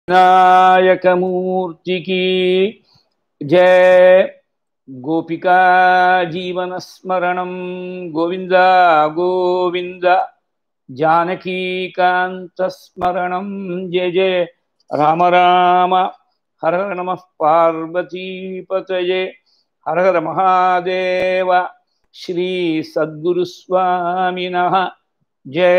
विनायकमूर्ति की जय गोपिका जीवनस्मरणं गोविन्द गोविन्द जानकीकान्तस्मरणं जय जय राम राम हर हर नमः पार्वतीपतये हर हर महादेव श्रीसद्गुरुस्वामिनः जय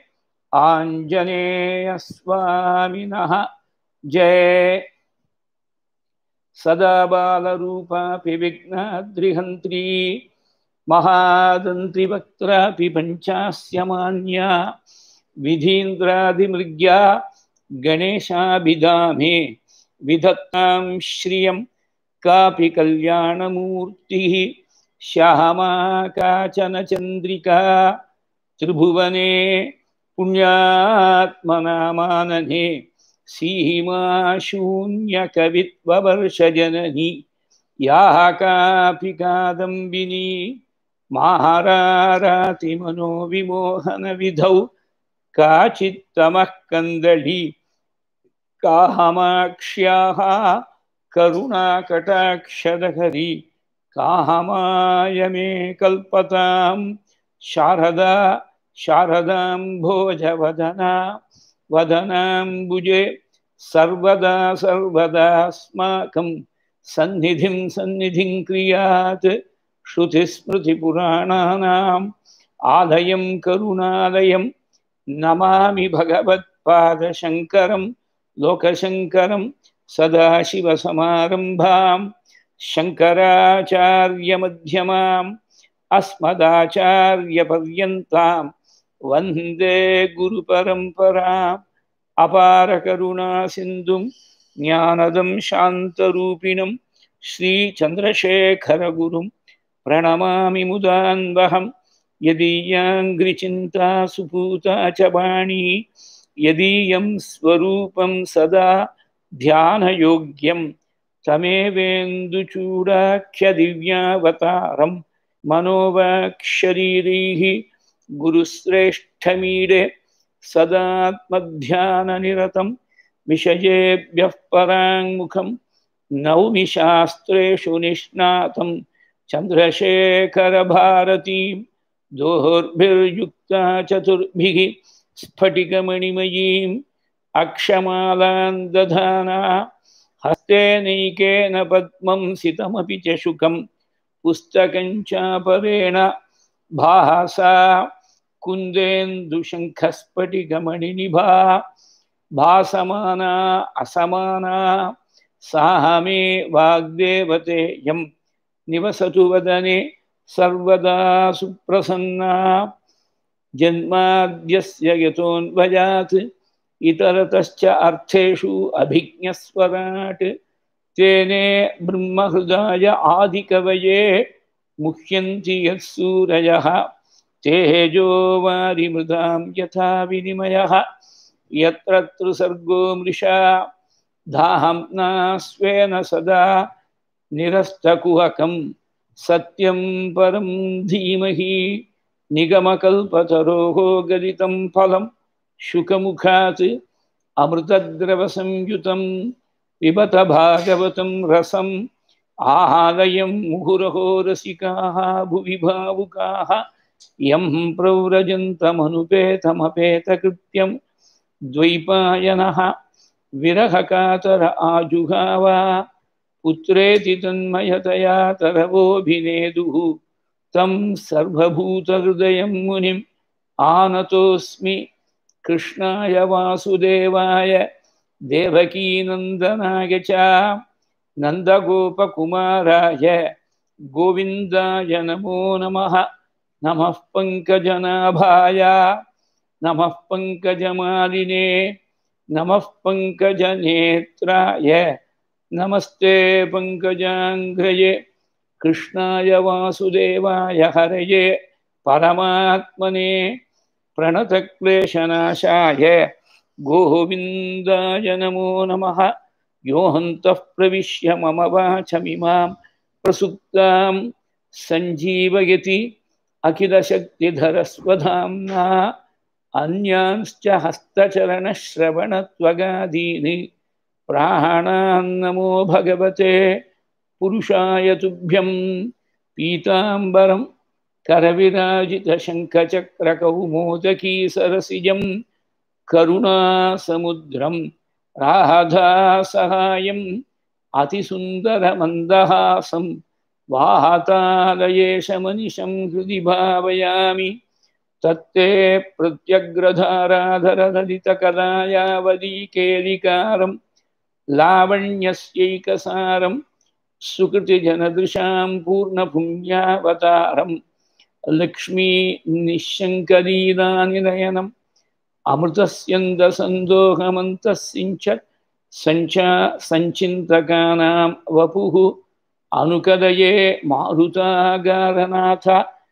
आञ्जनेयस्वामिनः जय सदा बालरूपापि विघ्नाद्रिहन्त्री महादन्त्रिवक्त्रापि पञ्चास्य मान्या विधीन्द्रादिमृग्या गणेशाभिधामे विधत्तां श्रियं कापि कल्याणमूर्तिः श्यामा काचन चन्द्रिका त्रिभुवने पुण्यात्मनामानने सीमा शून्यकवित्ववर्षजननी याः कापि कादम्बिनी माहारातिमनोविमोहनविधौ काचित्तमः कन्दली काहमाक्ष्याः करुणाकटाक्षदहरी काहमाय मे कल्पतां शारदा शारदां भोजवदना वदनाम्बुजे सर्वदा सर्वदास्माकं सन्निधिं सन्निधिं क्रियात् श्रुतिस्मृतिपुराणानाम् आलयं करुणालयं नमामि भगवत्पादशङ्करं लोकशङ्करं सदाशिवसमारम्भां शङ्कराचार्यमध्यमाम् अस्मदाचार्यपर्यन्तां वन्दे गुरुपरम्पराम् अपारकरुणासिन्धुं ज्ञानदं शान्तरूपिणं श्रीचन्द्रशेखरगुरुं प्रणमामि मुदान्वहं यदीयाङ्घ्रिचिन्ता सुपूता च वाणी यदीयं स्वरूपं सदा ध्यानयोग्यं तमेवेन्दुचूडाख्यदिव्यावतारं मनोवाक्शरीरैः गुरुश्रेष्ठमीडे सदात्मध्याननिरतं विषयेभ्यः पराङ्मुखं नौमि शास्त्रेषु निष्णातं चन्द्रशेखरभारतीं दोर्भिर्युक्ता चतुर्भिः स्फटिकमणिमयीम् अक्षमालां दधाना हस्तेनैकेन पद्मं सितमपि च शुकं पुस्तकं चापरेण भासा कुन्देन्दुशङ्खस्फटिकमणिनिभा भासमाना असमाना सा मे वाग्देवते यं निवसतु वदने सर्वदा सुप्रसन्ना जन्माद्यस्य यतोऽन्वयात् इतरतश्च अर्थेषु अभिज्ञस्वराट् तेने ब्रह्महृदाय आदिकवये मुह्यन्ति यत्सूरयः तेजो वारिमृदां यथा विनिमयः यत्र त्रिसर्गो मृषा धाम्ना स्वेन सदा निरस्तकुहकं सत्यं परं धीमहि निगमकल्पतरोः गदितं फलं शुकमुखात् अमृतद्रवसंयुतं पिबत भागवतं रसम् आहालयं मुहुरहो रसिकाः भुवि भावुकाः यं प्रव्रजन्तमनुपेतमपेतकृत्यं द्वैपायनः विरहकातर आजुहाव पुत्रेति तन्मयतया तरवोऽभिनेदुः तं सर्वभूतहृदयं मुनिम् आनतोऽस्मि कृष्णाय वासुदेवाय देवकीनन्दनाय च नन्दगोपकुमाराय गोविन्दाय नमो नमः नमः पङ्कजनाभाय नमः पङ्कजमालिने नमः पङ्कजनेत्राय नमस्ते पङ्कजाङ्घ्रये कृष्णाय वासुदेवाय हरये परमात्मने प्रणतक्लेशनाशाय गोविन्दाय नमो नमः यो हन्तः प्रविश्य मम वाचमिमां प्रसुप्तां सञ्जीवयति अखिलशक्तिधरस्वधाम्ना अन्यांश्च हस्तचरणश्रवणत्वगादीनि प्राणान्नमो भगवते पुरुषाय तुभ्यं पीताम्बरं करविराजितशङ्खचक्रकौमोदकीसरसिजं करुणासमुद्रं राधासहायम् अतिसुन्दरमन्दहासं वातालयेशमनिशं हृदि भावयामि तत्ते प्रत्यग्रधाराधरललितकलायावलीकेलिकारं लावण्यस्यैकसारं सुकृतिजनदृशां पूर्णपुण्यावतारं लक्ष्मी निःशङ्कलीलानिलयनम् अमृतस्यन्दसन्दोहमन्तस्सिञ्च सञ्चा सञ्चिन्तकानां वपुः अनुकदये मारुतागारनाथ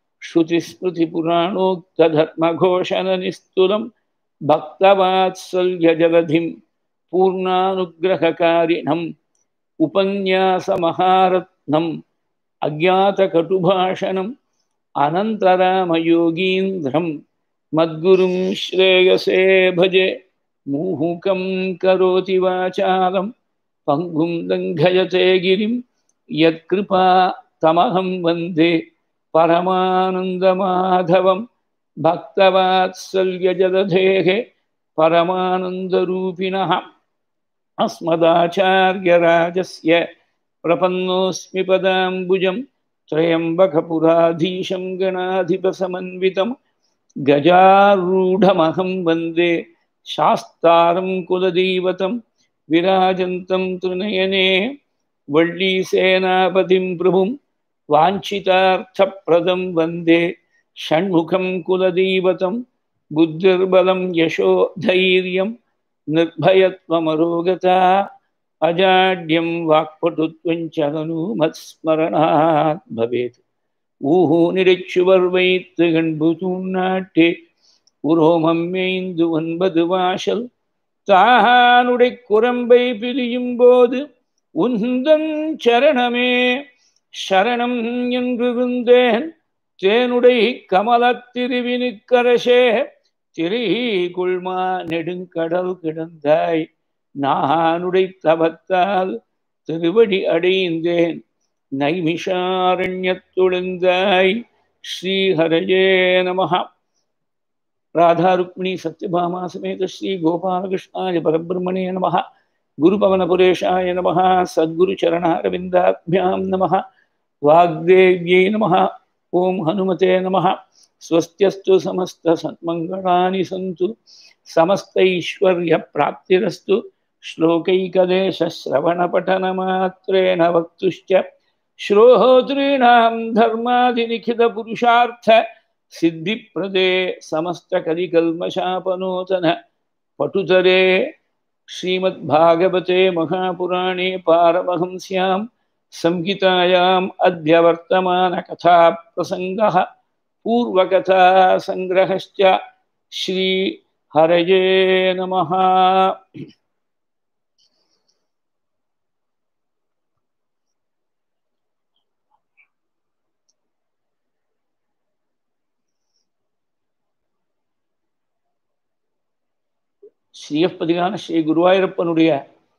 श्रुतिस्मृतिपुराणोक्तधर्मघोषणनिस्तुलं भक्तवात्सल्यजलधिं पूर्णानुग्रहकारिणम् उपन्यासमहारत्नम् अज्ञातकटुभाषणम् अनन्तरामयोगीन्द्रं मद्गुरुं श्रेयसे भजे मुहुकं करोति वाचालं पङ्गुं लङ्घयते गिरिं यत्कृपा तमहं वन्दे परमानन्दमाधवं भक्तवात्सल्यजलधेः परमानन्दरूपिणः अस्मदाचार्यराजस्य प्रपन्नोऽस्मि पदाम्बुजं त्र्यम्बकपुराधीशं गणाधिपसमन्वितं गजारूढमहं वन्दे शास्तारं कुलदैवतं विराजन्तं त्रिनयने वल्लीसेनापतिं प्रभुं वाञ्छितार्थप्रदं वन्दे षण्मुखं कुलदैवतं बुद्धिर्बलं यशो धैर्यं निर्भयत्वमरोगता अजाड्यं वाक्पटुत्वञ्च हनूमत्स्मरणात् भवेत् ஊஹூ நிரைச்சுவர் வைத்து கண்புதூன் நாட்டே உரோமம் மேய்ந்து ஒன்பது வாசல் தானுடை குரம்பை பிரியும் போது உந்தன் சரணமே சரணம் என்றிருந்தேன் தேனுடை கமலத்திருவினுக்கரசே திரிகுள்மா நெடுங்கடல் கிடந்தாய் நானுடை தவத்தால் திருவடி அடைந்தேன் நைமிஷாரண்யத்துழுந்தாய் ஸ்ரீஹரயே நம ராதா ருக்மிணி சத்யபாமா சமேத ஸ்ரீ கோபாலகிருஷ்ணாய பரபிரம்மணே நம குருபவனபுரேஷாய நம சத்குருச்சரணாரவிந்தாभ्यां நம वाग्देव्यै नमः ॐ हनुमते नमः स्वस्त्यस्तु समस्तसन्मङ्गलानि सन्तु समस्तैश्वर्यप्राप्तिरस्तु श्लोकैकदेशश्रवणपठनमात्रेण वक्तुश्च श्रोतॄणां धर्मादिलिखितपुरुषार्थ सिद्धिप्रदे समस्तकलिकल्मषापनोतन पटुतरे श्रीमद्भागवते महापुराणे पारमहंस्यां संहितायाम् अद्य वर्तमानकथाप्रसङ्गः पूर्वकथासङ्ग्रहश्च श्रीहरये नमः ஸ்ரீயப்பதிகான ஸ்ரீ குருவாயூரப்பனுடைய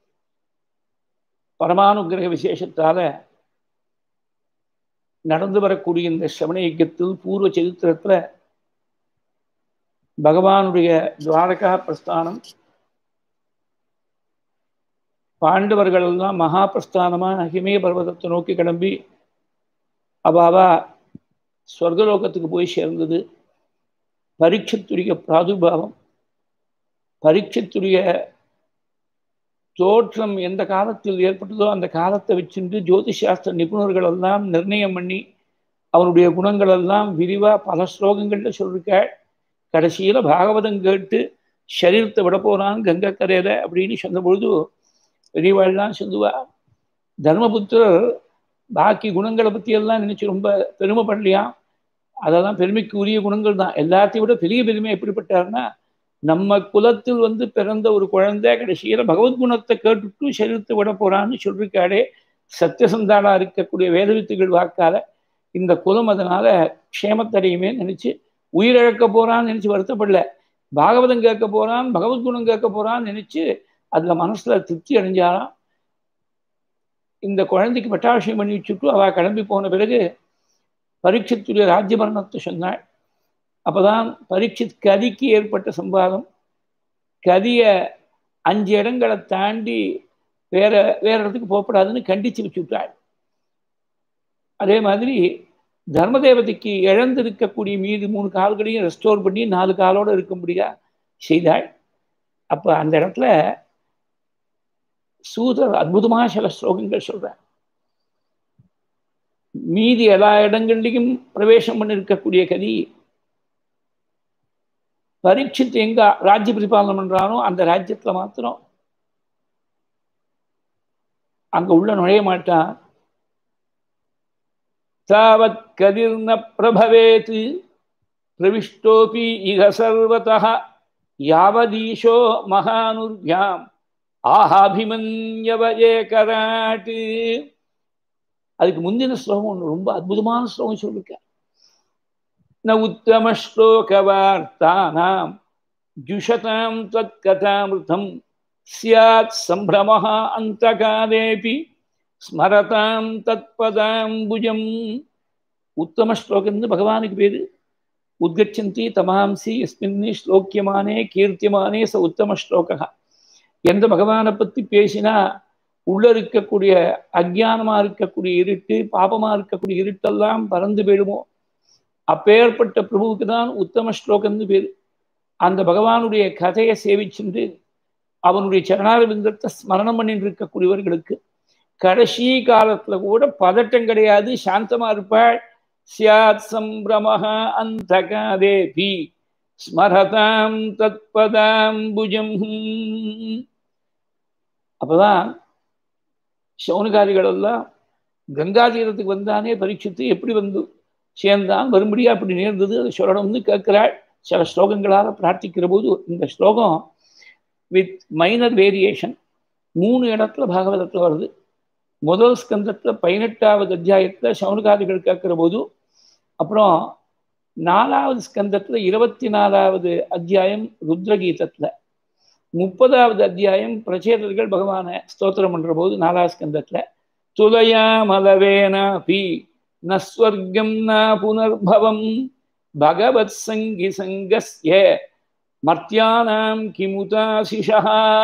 பரமானுகிரக விசேஷத்தால நடந்து வரக்கூடிய இந்த சிரவண யஜத்தில் பூர்வ சரித்திரத்துல பகவானுடைய துவாரகா பிரஸ்தானம் பாண்டவர்கள் எல்லாம் மகா பிரஸ்தானமா ஹிமே பர்வதத்தை நோக்கி கிளம்பி அவாவா ஸ்வர்கலோகத்துக்கு போய் சேர்ந்தது பரீட்சத்துடைய பிராதுர்பாவம் பரீட்சத்துடைய தோற்றம் எந்த காலத்தில் ஏற்பட்டதோ அந்த காலத்தை வச்சுட்டு ஜோதிஷாஸ்திர நிபுணர்கள் எல்லாம் நிர்ணயம் பண்ணி அவனுடைய குணங்கள் எல்லாம் விரிவா பல ஸ்லோகங்கள்ல சொல்லிருக்க கடைசியில பாகவதம் கேட்டு சரீரத்தை விட போறான் கங்கக்கரையில அப்படின்னு சொன்ன பொழுது பெரியவாள்லாம் சொல்லுவா தர்மபுத்திரர் பாக்கி குணங்களை பத்தி எல்லாம் நினைச்சு ரொம்ப பெருமைப்படலையாம் அதெல்லாம் பெருமைக்கு உரிய குணங்கள் தான் எல்லாத்தையும் விட பெரிய பெருமை எப்படிப்பட்டாருன்னா நம்ம குலத்தில் வந்து பிறந்த ஒரு குழந்தை கடைசியில பகவத்குணத்தை கேட்டுட்டு சரீரத்தை விட போறான்னு சொல்லிருக்காடே சத்தியசந்தாளா இருக்கக்கூடிய வேதவித்துகள் வாக்கால இந்த குலம் அதனால க்ஷேமத்தடையுமே நினைச்சு உயிரிழக்க போறான்னு நினைச்சு வருத்தப்படல பாகவதம் கேட்க போறான் பகவத்குணம் கேட்க போறான்னு நினைச்சு அதுல மனசுல திருப்தி அடைஞ்சாராம் இந்த குழந்தைக்கு பட்டாபிஷேகம் பண்ணி வச்சுட்டு அவ கிளம்பி போன பிறகு பரீட்சத்துடைய ராஜ்யபரணத்தை சொன்னாள் அப்பதான் பரீட்சித் கதிக்கு ஏற்பட்ட சம்பாதம் கதிய அஞ்சு இடங்களை தாண்டி வேற வேற இடத்துக்கு போகக்கூடாதுன்னு கண்டிச்சு வச்சு விட்டாள் அதே மாதிரி தர்மதேவதைக்கு இழந்திருக்கக்கூடிய மீது மூணு கால்களையும் ரெஸ்டோர் பண்ணி நாலு காலோடு இருக்கும்படியா செய்தாள் அப்போ அந்த இடத்துல சூதர் அற்புதமாக சில ஸ்லோகங்கள் சொல்றார் மீதி எல்லா இடங்கள்லையும் பிரவேசம் பண்ணிருக்கக்கூடிய கதி பரீட்சித்து எங்க ராஜ்ய பரிபாலனம் பண்றானோ அந்த ராஜ்யத்துல மாத்திரம் அங்க உள்ள நுழைய மாட்டான் தாவத் கதிர்ன பிரபவேத் பிரவிஷ்டோபி இக சர்வதः யாவதீஷோ மகானுர்யாம் ஆஹாபிமன்யவ ஏகராட்டு அதுக்கு முந்தின ஸ்லோகம் ஒன்று ரொம்ப அற்புதமான ஸ்லோகம் சொல்லிருக்க ந உத்தம ஸ்லோகவார்த்தானாம் ஜுஷதாம் தத் கதாமிருதம் சியாத் சம்பிரமः அந்தகாலேபி ஸ்மரதாம் தத்பதாம்புஜம் உத்தம ஸ்லோகம்னு பகவானுக்கு பேரு உத்கச்சந்தி தமாம்சி எஸ்மின்னி ஸ்லோக்கியமானே கீர்த்தியமானே ச உத்தம ஸ்லோகா எந்த பகவானை பத்தி பேசினா உள்ள இருக்கக்கூடிய அஜானமா இருக்கக்கூடிய இருட்டு பாபமா இருக்கக்கூடிய இருட்டெல்லாம் பறந்து போயிடுமோ அப்பேற்பட்ட பிரபுவுக்கு தான் உத்தம ஸ்லோகம்னு பேரு அந்த பகவானுடைய கதையை சேவிச்சுண்டு அவனுடைய சரணாரவிந்தத்தை ஸ்மரணம் பண்ணிட்டு இருக்கக்கூடியவர்களுக்கு கடைசி காலத்துல கூட பதட்டம் கிடையாது சாந்தமா இருப்பாள் சியாத் சம்பிரமஹ அந்தகாதேபி ஸ்மரதாம் தத்பதாம்புஜம் அப்பதான் சவுனகாரிகள் எல்லாம் கங்கா தீரத்துக்கு வந்தானே பரீட்சித்து எப்படி வந்து சேர்ந்தான் வரும்படியா அப்படி நேர்ந்தது அதை சொல்லணும்னு கேட்கிறாள் சில ஸ்லோகங்களால் பிரார்த்திக்கிற போது இந்த ஸ்லோகம் வித் மைனர் வேரியேஷன் மூணு இடத்துல பாகவதத்தில் வருது முதல் ஸ்கந்தத்தில் பதினெட்டாவது அத்தியாயத்தில் சவுனகாதிகள் கேட்கிற போது அப்புறம் நாலாவது ஸ்கந்தத்தில் இருபத்தி நாலாவது அத்தியாயம் ருத்ரகீதத்தில் முப்பதாவது அத்தியாயம் பிரச்சேதர்கள் பகவானை ஸ்தோத்திரம் பண்ற போது நாலாவது ஸ்கந்தத்தில் துலயாமலவேனாபி நஸ்வர்க்கம் ந புனர்பவம் பகவத் சங்கி சங்கஸ்ய மர்த்தியானாம் கிமுதாசிஷா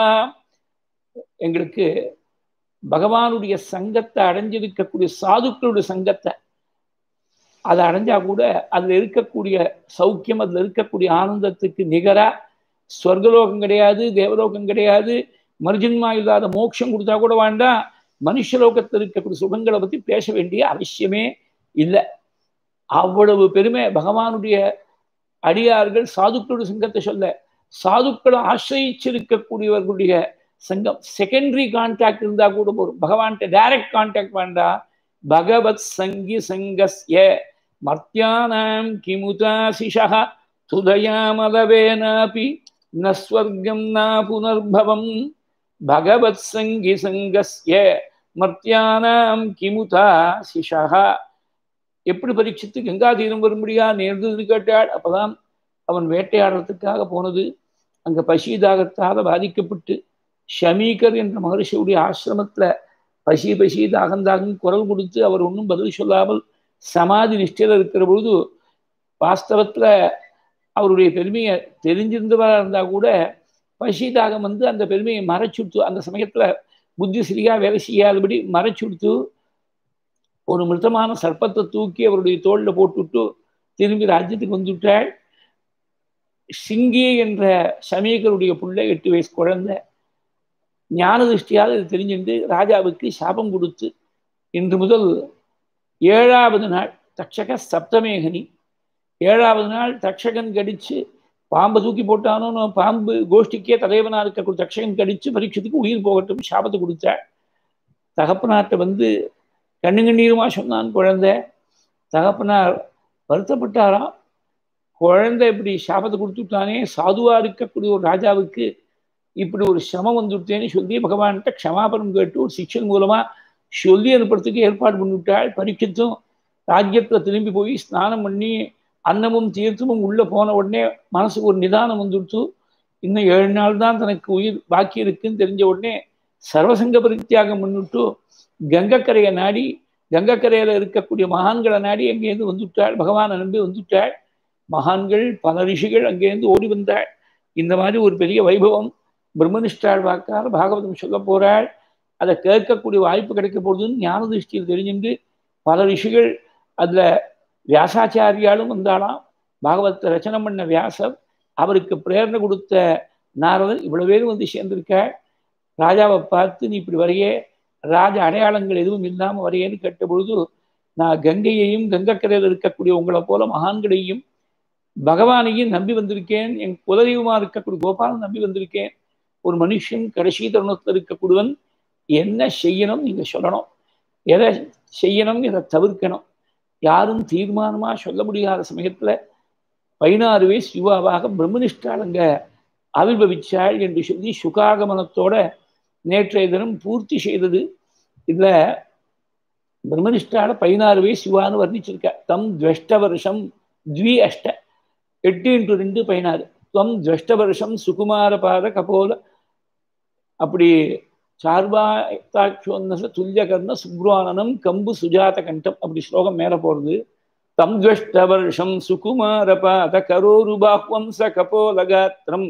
எங்களுக்கு பகவானுடைய சங்கத்தை அடைஞ்சிருக்கக்கூடிய சாதுக்களுடைய சங்கத்தை அதை அடைஞ்சா கூட அதுல இருக்கக்கூடிய சௌக்கியம் அதுல இருக்கக்கூடிய ஆனந்தத்துக்கு நிகரா ஸ்வர்கலோகம் கிடையாது தேவலோகம் கிடையாது மர்ஜன்மா இல்லாத மோட்சம் கொடுத்தா கூட வேண்டாம் மனுஷலோகத்தில் இருக்கக்கூடிய சுகங்களை பத்தி பேச வேண்டிய அவசியமே இல்லை அவ்வளவு பெருமை பகவானுடைய அடியார்கள் சாதுக்களுடைய சங்கத்தை சொல்ல சாதுக்களை ஆசிரிச்சிருக்கக்கூடியவர்களுடைய சங்கம் செகண்டரி கான்டாக்ட் இருந்தா கூட போதும் பகவான்கிட்ட டைரக்ட் கான்டாக்ட் வேண்டாம் பகவத் சங்கி சங்கஸ்ய மர்த்தியானாம் கிமுதாசிஷா துதயாமலவேனாபி நஸ்வர்க்கம் நா புனர்பவம் பகவத் சங்கி சங்கஸ்ய மர்த்தியானாம் கிமுதா சிஷா எப்படி பரீட்சித்து கங்காதீரம் வரும்படியா நேர்ந்ததுன்னு கேட்டாள் அப்பதான் அவன் வேட்டையாடுறதுக்காக போனது அங்க பசி தாகத்தால பாதிக்கப்பட்டு ஷமீகர் என்ற மகர்ஷியுடைய ஆசிரமத்துல பசி பசி தாகம் தாகம் குரல் கொடுத்து அவர் ஒன்றும் பதில் சொல்லாமல் சமாதி நிஷ்டையில் இருக்கிற பொழுது வாஸ்தவத்துல அவருடைய பெருமையை தெரிஞ்சிருந்தவராக இருந்தா கூட பசி தாகம் வந்து அந்த பெருமையை மறைச்சுடுத்து அந்த சமயத்துல புத்தி சரியா வேலை செய்யாதபடி மறைச்சுடுத்து ஒரு மிருத்தமான சர்ப்பத்தை தூக்கி அவருடைய தோல்ல போட்டுவிட்டு திரும்பி ராஜ்யத்துக்கு வந்துவிட்டாள் சிங்கி என்ற சமீகருடைய பிள்ளை எட்டு வயசு குழந்தை ஞான திருஷ்டியால் இது தெரிஞ்சுட்டு ராஜாவுக்கு சாபம் கொடுத்து இன்று முதல் ஏழாவது நாள் தட்சக சப்தமேகனி ஏழாவது நாள் தட்சகன் கடிச்சு பாம்பை தூக்கி போட்டானோ பாம்பு கோஷ்டிக்கே தலைவனா இருக்கக்கூடிய தட்சகன் கடிச்சு பரீட்சத்துக்கு உயிர் போகட்டும் சாபத்தை கொடுத்தாள் தகப்பனார்ட்ட வந்து கண்ணு கண்ணீருமா சொன்னான் குழந்தை தகப்பனார் வருத்தப்பட்டாராம் குழந்தை இப்படி சாபத்தை கொடுத்துட்டானே சாதுவா இருக்கக்கூடிய ஒரு ராஜாவுக்கு இப்படி ஒரு சிரமம் வந்துவிட்டேன்னு சொல்லி பகவான்கிட்ட க்ஷமாபனம் கேட்டு ஒரு சிக்ஷன் மூலமா சொல்லி அனுப்புறதுக்கு ஏற்பாடு பண்ணிவிட்டாள் பரீட்சித்தும் ராஜ்யத்துல திரும்பி போய் ஸ்நானம் பண்ணி அன்னமும் தீர்த்தமும் உள்ள போன உடனே மனசுக்கு ஒரு நிதானம் வந்துடுத்து இன்னும் ஏழு நாள் தான் தனக்கு உயிர் பாக்கி இருக்குன்னு தெரிஞ்ச உடனே சர்வசங்க பரித்தியாகம் முன்னிட்டு கங்கக்கரையை நாடி கங்கக்கரையில் இருக்கக்கூடிய மகான்களை நாடி அங்கேருந்து வந்துட்டாள் பகவானை நம்பி வந்துட்டாள் மகான்கள் பல ரிஷிகள் அங்கேருந்து ஓடி வந்தாள் இந்த மாதிரி ஒரு பெரிய வைபவம் பிரம்மனிஷ்டாள் வாக்கார் பாகவதம் சொல்ல போறாள் அதை கேட்கக்கூடிய வாய்ப்பு கிடைக்க போகுதுன்னு ஞான திருஷ்டியில் தெரிஞ்சுட்டு பல ரிஷிகள் அதில் வியாசாச்சாரியாலும் வந்தாலாம் பாகவத்தை ரச்சனை பண்ண வியாசர் அவருக்கு பிரேரணை கொடுத்த நாரதர் இவ்வளவு பேரும் வந்து சேர்ந்திருக்காள் ராஜாவை பார்த்து நீ இப்படி வரையே ராஜ அடையாளங்கள் எதுவும் இல்லாமல் வரையேன்னு கேட்ட பொழுது நான் கங்கையையும் கங்கக்கரையில் இருக்கக்கூடிய உங்களை போல மகான்களையும் பகவானையும் நம்பி வந்திருக்கேன் என் குலதெய்வமா இருக்கக்கூடிய கோபாலன் நம்பி வந்திருக்கேன் ஒரு மனுஷன் கடைசி தருணத்தில் இருக்கக்கூடியவன் என்ன செய்யணும் நீங்க சொல்லணும் எதை செய்யணும் எதை தவிர்க்கணும் யாரும் தீர்மானமா சொல்ல முடியாத சமயத்துல பதினாறு வயசு யுவாவாக பிரம்மனிஷ்டால் அங்க ஆவிர்வவிச்சாள் என்று சொல்லி சுகாகமனத்தோட நேற்றைய தினம் பூர்த்தி செய்தது இதுல பிரம்மனிஷ்டால பதினாறு வயசு யுவான்னு வர்ணிச்சிருக்க தம் துவஷ்ட வருஷம் த்வி அஷ்ட எட்டு இன்ட்டு ரெண்டு பதினாறு துவம் துவஷ்ட வருஷம் சுகுமார பாத கபோல அப்படி சார்பாத்தாட்சோன்னச துல்லியகர்ண சுப்ரானனம் கம்பு சுஜாத கண்டம் அப்படி ஸ்லோகம் மேல போறது தம் துவஷ்ட வருஷம் சுகுமார பாத கரோரு பாஹ்வம்ச கபோலகாத்திரம்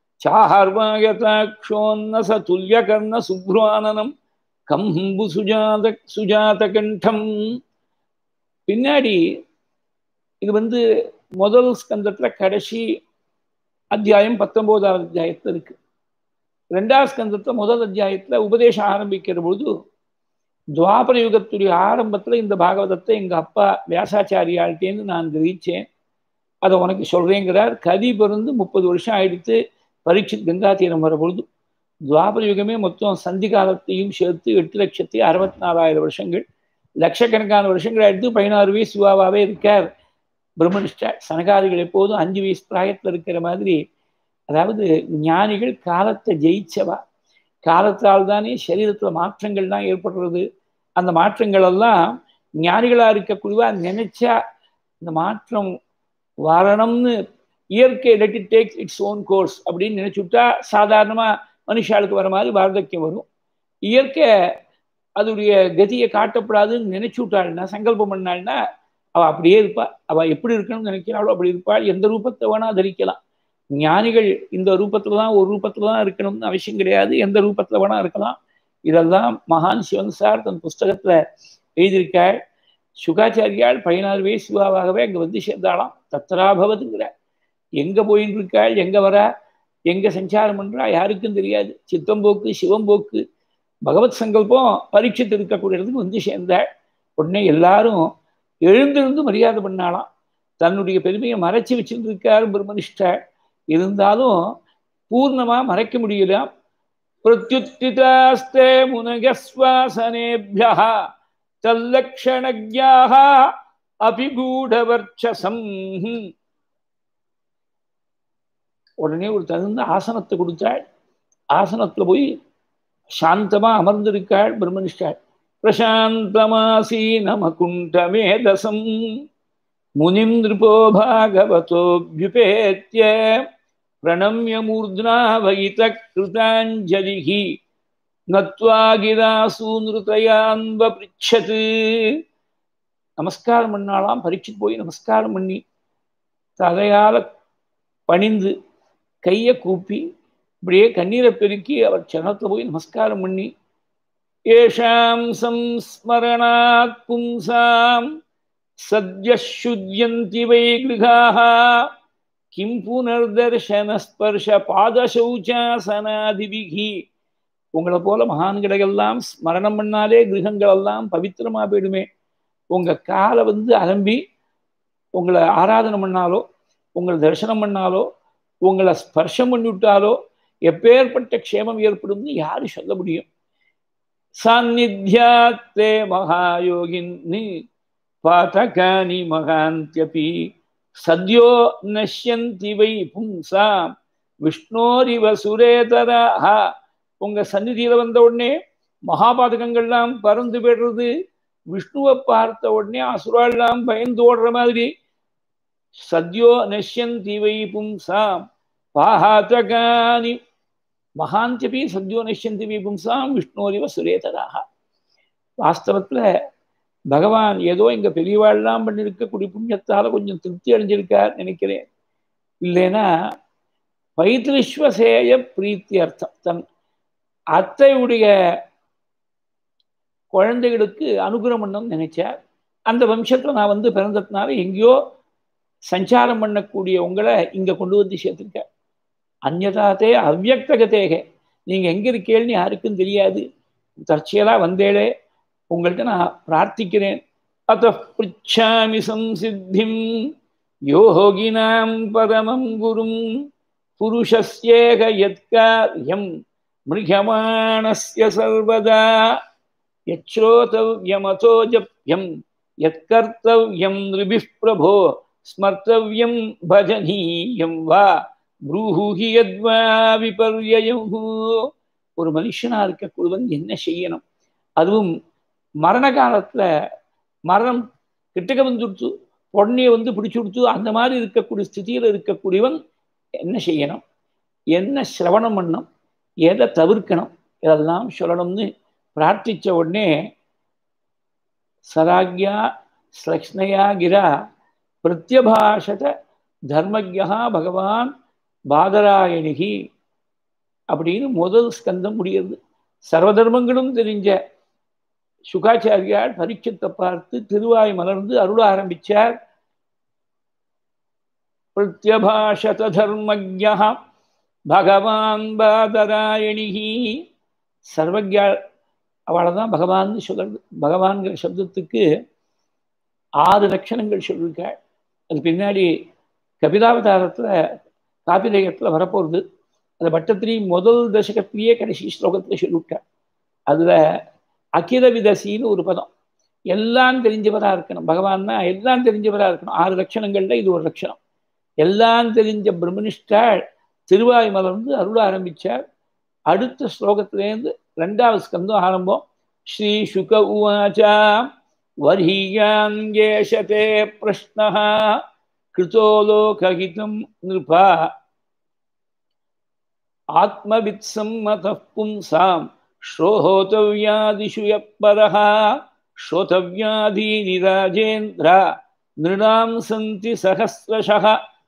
சார்வாயதாட்சோன்னச துல்லியகர்ண சுப்ரானனம் கம்பு சுஜாத சுஜாத கண்டம் பின்னாடி இது வந்து முதல் ஸ்கந்தத்துல கடைசி அத்தியாயம் பத்தொன்பதாவது அத்தியாயத்துல இருக்கு ரெண்டாவது ஸ்கந்தத்துல முதல் அத்தியாயத்துல உபதேசம் ஆரம்பிக்கிற பொழுது துவாபர யுகத்துடைய ஆரம்பத்துல இந்த பாகவதத்தை எங்க அப்பா வியாசாச்சாரியாள்கிட்டேருந்து நான் கிரகிச்சேன் அதை உனக்கு சொல்றேங்கிறார் கதி பிறந்து முப்பது வருஷம் ஆயிடுத்து பரீட்சித் கங்கா தீரம் வர பொழுது துவாபர யுகமே மொத்தம் சந்தி காலத்தையும் சேர்த்து எட்டு லட்சத்தி அறுபத்தி நாலாயிரம் வருஷங்கள் லட்சக்கணக்கான வருஷங்கள் எடுத்து பதினாறு வயசு யுவாவாவே இருக்கார் பிரம்மனிஷ்டா சனகாதிகள் எப்போதும் அஞ்சு வயசு பிராயத்தில் இருக்கிற மாதிரி அதாவது ஞானிகள் காலத்தை ஜெயிச்சவா காலத்தால் தானே சரீரத்தில் மாற்றங்கள்லாம் ஏற்படுறது அந்த மாற்றங்கள் எல்லாம் ஞானிகளாக இருக்கக்கூடியவா நினைச்சா இந்த மாற்றம் வரணும்னு இயற்கை let it takes its own course அப்படின்னு நினைச்சுட்டா சாதாரணமாக மனுஷாளுக்கு வர மாதிரி வார்த்தக்கியம் வரும் இயற்கை அதோடைய கதியை காட்டப்படாதுன்னு நினைச்சு விட்டாள்னா சங்கல்பம் பண்ணாள்னா அவள் அப்படியே இருப்பாள் அவள் எப்படி இருக்கணும்னு நினைக்கிறாளோ அப்படி இருப்பாள் எந்த ரூபத்தை வேணா தரிக்கலாம் ஞானிகள் இந்த ரூபத்துல தான் ஒரு ரூபத்துல தான் இருக்கணும்னு அவசியம் கிடையாது எந்த ரூபத்துல வேணா இருக்கலாம் இதெல்லாம் மகான் சிவன் சார் தன் புஸ்தகத்துல எழுதியிருக்காள் சுகாச்சாரியால் பதினாறு வயசு யுவாவாகவே அங்க வந்து சேர்ந்தாலாம் தத்ராபவதுங்கிறார் எங்க போயின்னு இருக்காள் எங்க வரா எங்க சஞ்சாரம் பண்றா யாருக்கும் தெரியாது சித்தம்போக்கு சிவம்போக்கு பகவத் சங்கல்பம் பரீட்சித்து இருக்கக்கூடிய இடத்துக்கு வந்து சேர்ந்தாள் உடனே எல்லாரும் எழுந்திருந்து மரியாதை பண்ணாலாம் தன்னுடைய பெருமையை மறைச்சி வச்சுருக்காரு பிரம்மனிஷ்டர் இருந்தாலும் பூர்ணமா மறைக்க முடியல பிரத்யுத்திதாஸ்தே முனகஸ்வாசனேபியா தல்லக்ஷணஜாக அபிகூடவர்ச்சசம் உடனே ஒரு தகுந்த ஆசனத்தை கொடுத்தாள் ஆசனத்துல போய் சாந்தமா அமர்ந்திருக்காள் பிரம்மனிஷ்டாள் பிரசாந்தமாசீனமகுண்டமேதசம் முனிம் நிருபோ பாகவதோபியுபேத்திய பிரணம்ய மூர்த்னா வைத கிருதாஞ்சலிஹி நத்வாகிராசூன்ருதயான்ப பிரிச்சது நமஸ்காரம் பண்ணாலாம் பரீட்சித்து போய் நமஸ்காரம் பண்ணி தகையால பணிந்து கையை கூப்பி இப்படியே கண்ணீரை பெருக்கி அவர் சரணத்தில் போய் நமஸ்காரம் பண்ணி ஏஷாம் சம்ஸ்மரணாத் பும்சாம் சத்யசுத்யந்தி வை கிருகாः கிம் புனர்தர்ஷனஸ்பர்ஷ பாதசௌச்சாசனாதிபிகி உங்களை போல மகான்களை எல்லாம் ஸ்மரணம் பண்ணாலே கிரகங்கள் எல்லாம் பவித்திரமா போயிடுமே உங்க காலை வந்து அலம்பி உங்களை ஆராதனை பண்ணாலோ உங்களை தரிசனம் பண்ணாலோ உங்களை ஸ்பர்ஷம் பண்ணிவிட்டாலோ எப்பேற்பட்ட க்ஷேமம் ஏற்படும்னு யாரு சொல்ல முடியும் சாநித்யாத்தே மகாயோகின்னு பாதகானி மகாந்தியபி சத்யோ நஷ்யந்தி வை பும்சாம் விஷ்ணோரிவ சுரேதராக உங்க சந்நிதியில வந்த உடனே மகாபாதகங்கள்லாம் பறந்து போயிடுறது விஷ்ணுவை பார்த்த உடனே அசுராலாம் பயந்து ஓடுற மாதிரி சத்யோ நஷ்யந்தி வை பும்சாம் பாஹாத்தகானி மகாந்தியபி சத்யோ நஷ்யந்தி பும்சாம் விஷ்ணோரிவ சுரேதராக வாஸ்தவத்துல பகவான் ஏதோ இங்க பெரியவாள்லாம் பண்ணிருக்கக்கூடிய புண்ணியத்தால கொஞ்சம் திருப்தி அடைஞ்சிருக்கார் நினைக்கிறேன் இல்லைன்னா பைத்திருஷ்வசேய பிரீத்தி அர்த்தம் தன் அத்தையுடைய குழந்தைகளுக்கு அனுகிரகம் பண்ணணும்னு நினைச்சார் அந்த வம்சத்துல நான் வந்து பிறந்ததுனால எங்கேயோ சஞ்சாரம் பண்ணக்கூடிய உங்களை இங்க கொண்டு வந்து சேர்த்துருக்க அந்நதாத்தே அவ்வக்தகத்தேக நீங்க எங்க இருக்கேன்னு யாருக்கும் தெரியாது தற்செயலா வந்தேளே உங்கள்கிட்ட நான் பிரார்த்திக்கிறேன் அத்த பிச்சாமி சம்சித்திம் யோகினாம் பரமம் குரும் புருஷஸ்யேக யத்காரியம் மிருகமாணஸ்ய சர்வதா யச்ரோதவ்யமதோ ஜப்யம் யத்கர்த்தவ்யம் நிருபிः பிரபோ ஸ்மர்த்தவ்யம் பஜனீயம் வா ப்ரூஹி யத்வா விபர்யம் ஒரு மனுஷனா இருக்கக்கூடியவன் என்ன செய்யணும் அதுவும் மரண காலத்துல மரணம் கிட்டக்க வந்துடுத்து உடனே வந்து பிடிச்சு கொடுத்து அந்த மாதிரி இருக்கக்கூடிய ஸ்திதியில இருக்கக்கூடியவன் என்ன செய்யணும் என்ன சிரவணம் பண்ணணும் எதை தவிர்க்கணும் இதெல்லாம் சொல்லணும்னு பிரார்த்திச்ச உடனே சராக்யா ஸ்லக்ஷ்ணயா கிரா பிரத்யபாஷத தர்மஜா பகவான் பாதராயணிகி அப்படின்னு முதல் ஸ்கந்தம் முடியுது சர்வதர்மங்களும் தெரிஞ்ச சுகாச்சாரியார் பரீட்சத்தை பார்த்து திருவாய் மலர்ந்து அருள ஆரம்பிச்சார் பிரத்யபாஷத தர்மஜா பகவான் பாதராயணிகி சர்வஜா அவளை தான் பகவான் சொல்றது பகவான்கிற சப்தத்துக்கு ஆறு லட்சணங்கள் சொல்லியிருக்காள் அது பின்னாடி கபிதாவதாரத்தில் காப்பிதேயத்தில் வரப்போகுது அந்த பட்டத்திரி முதல் தசகத்திலேயே கடைசி ஸ்லோகத்தில் சொல்லிவிட்டார் அதில் அகில விதசின்னு ஒரு பதம் எல்லாம் தெரிஞ்சவராக இருக்கணும் பகவான்னா எல்லாம் தெரிஞ்சவராக இருக்கணும் ஆறு லட்சணங்கள்ல இது ஒரு லட்சணம் எல்லாம் தெரிஞ்ச பிரம்மனிஷ்டாள் திருவாய் மலர்ந்து அருள ஆரம்பிச்சார் அடுத்த ஸ்லோகத்திலேருந்து ரெண்டாவது ஸ்கந்தம் ஆரம்பம் ஸ்ரீ சுக உவாச்சா வர்ஹீயாங்கேஷதே பிரஷ்ன கிருதோ லோகஹிதம் நிருபா ஆத்மவித் சம்மத பும்சாம் श्रोतव्यादिषु यः परः श्रोतव्यादीनि राजेन्द्र नृणां सन्ति सहस्रशः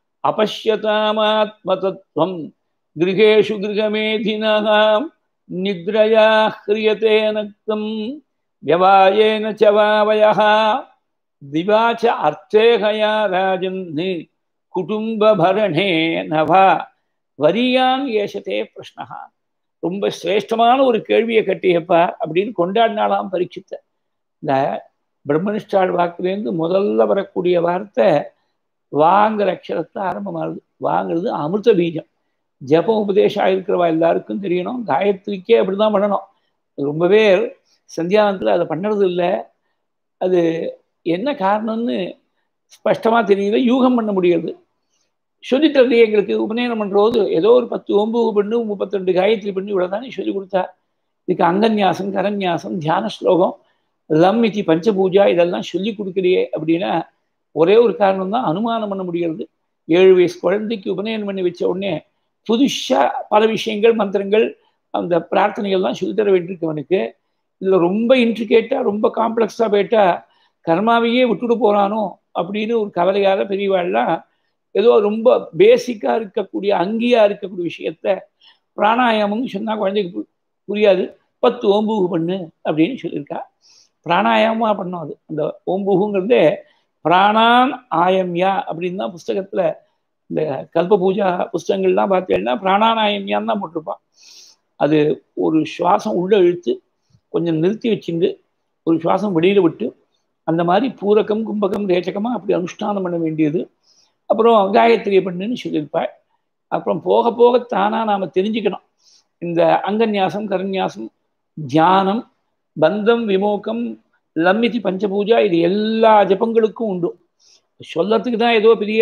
अपश्यतामात्मतत्त्वं गृहेषु गृहमेधिनः निद्रया ह्रियते नक्तं व्यवायेन च वावयः दिवा च अर्थेहया राजन् कुटुम्बभरणे न वा वरीयान् येषते प्रश्नः ரொம்ப சிரேஷ்டமான ஒரு கேள்வியை கட்டியப்பா அப்படின்னு கொண்டாடினாலாம் பரீட்சித்த இந்த பிரம்மனிஷ்டாள் வாக்குலேருந்து முதல்ல வரக்கூடிய வார்த்தை வாங்குற அக்ஷரத்தை ஆரம்பமாகுது வாங்குறது அமிர்த பீஜம் ஜபம் உபதேசம் ஆயிருக்கிறவா எல்லாருக்கும் தெரியணும் காயத்ரிக்கே அப்படிதான் பண்ணணும் ரொம்பவே சந்தியானத்தில் அதை பண்ணுறது இல்லை அது என்ன காரணம்னு ஸ்பஷ்டமாக தெரியல யூகம் பண்ண முடியாது சொல்லித்தரது எங்களுக்கு உபநயனம் பண்ணுறது ஏதோ ஒரு பத்து ஒம்பது பண்ணு முப்பத்திரெண்டு காயத்ரி பண்ணி இவ்வளோதானே சொல்லி கொடுத்தா இதுக்கு அங்கன்யாசம் கரன்யாசம் தியான ஸ்லோகம் லம் இத்தி பஞ்சபூஜா இதெல்லாம் சொல்லி கொடுக்கலையே அப்படின்னா ஒரே ஒரு காரணம் தான் அனுமானம் பண்ண முடிகிறது ஏழு வயசு குழந்தைக்கு உபநயனம் பண்ணி வச்ச உடனே புதுசாக பல விஷயங்கள் மந்திரங்கள் அந்த பிரார்த்தனைகள்லாம் சொல்லித்தர வேண்டியிருக்கு அவனுக்கு இதில் ரொம்ப இன்ட்ரிகேட்டாக ரொம்ப காம்ப்ளெக்ஸாக போயிட்டா கர்மாவையே விட்டுட்டு போகிறானோ அப்படின்னு ஒரு கவலையால பெரியவாள்லாம் ஏதோ ரொம்ப பேசிக்காக இருக்கக்கூடிய அங்கியாக இருக்கக்கூடிய விஷயத்த பிராணாயாமம்னு சொன்னால் குழந்தைக்கு புரியாது பத்து ஓம்புகு பண்ணு அப்படின்னு சொல்லியிருக்கா பிராணாயாமமாக பண்ணோம் அது அந்த ஓம்புகுங்கிறதே பிராணான் ஆயம்யா அப்படின்னு தான் புஸ்தகத்தில் இந்த கல்ப பூஜா புஸ்தகங்கள்லாம் பார்த்தீங்கன்னா பிராணானாயம்யான்னு தான் போட்டிருப்பான் அது ஒரு சுவாசம் உள்ளே இழுத்து கொஞ்சம் நிறுத்தி வச்சுட்டு ஒரு சுவாசம் வெளியில் விட்டு அந்த மாதிரி பூரகம் கும்பகம் ரேச்சகமாக அப்படி அனுஷ்டானம் பண்ண வேண்டியது அப்புறம் காயத்ரியை பண்ணுன்னு சொல்லியிருப்பாள் அப்புறம் போக போக தானாக நாம் தெரிஞ்சுக்கணும் இந்த அங்கன்யாசம் கரன்யாசம் தியானம் பந்தம் விமோகம் லம்மிதி பஞ்சபூஜா இது எல்லா ஜபங்களுக்கும் உண்டு சொல்லத்துக்கு தான் ஏதோ பெரிய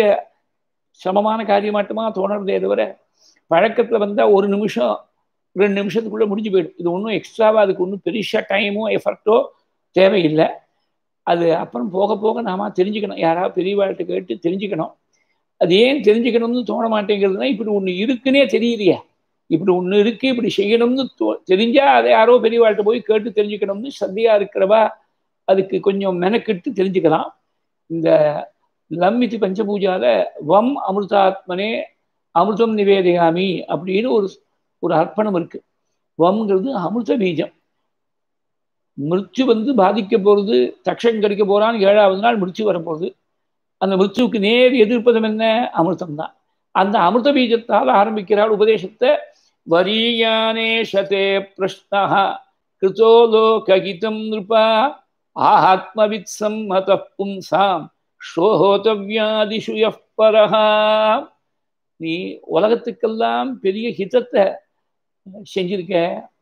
சிரமமான காரியமாட்டமா தோணுறதே தவிர பழக்கத்தில் வந்தால் ஒரு நிமிஷம் ரெண்டு நிமிஷத்துக்குள்ளே முடிஞ்சு போயிடும் இது ஒன்றும் எக்ஸ்ட்ராவாக அதுக்கு ஒன்றும் பெருசாக டைமோ எஃபர்ட்டோ தேவையில்லை அது அப்புறம் போக போக நாம தெரிஞ்சுக்கணும் யாராவது பெரியவாழ்கிட்ட கேட்டு தெரிஞ்சுக்கணும் அது ஏன் தெரிஞ்சுக்கணும்னு தோண மாட்டேங்கிறதுனா இப்படி ஒன்று இருக்குன்னே தெரியலையா இப்படி ஒன்று இருக்கு இப்படி செய்யணும்னு தெரிஞ்சா அதை யாரோ பெரியவாழ்கிட்ட போய் கேட்டு தெரிஞ்சுக்கணும்னு சத்தியா இருக்கிறவா அதுக்கு கொஞ்சம் மெனக்கிட்டு தெரிஞ்சுக்கலாம் இந்த லம்மிதி பஞ்சபூஜால வம் அமிர்தாத்மனே அமிர்தம் நிவேதையாமி அப்படின்னு ஒரு ஒரு அர்ப்பணம் இருக்கு வம்ங்கிறது அமிர்த பீஜம் மிருச்சு வந்து பாதிக்க போகிறது தக்ஷன் கடிக்க போகிறான்னு ஏழாவது நாள் மிருச்சு வரப்போகுது அந்த மிருச்சுவுக்கு நேர் எதிர்ப்பதம் என்ன அமிர்தம் தான் அந்த அமிர்த பீஜத்தால் ஆரம்பிக்கிறாள் உபதேசத்தை வரியானேஷதே பிரஷ்னா கிருதோ லோககிதம் நிருபா ஆத்மவித் சம்மத பும்சாம் ஸ்ரோஹோதவியாதிஷு பரஹா நீ உலகத்துக்கெல்லாம் பெரிய ஹிதத்தை செஞ்சிருக்க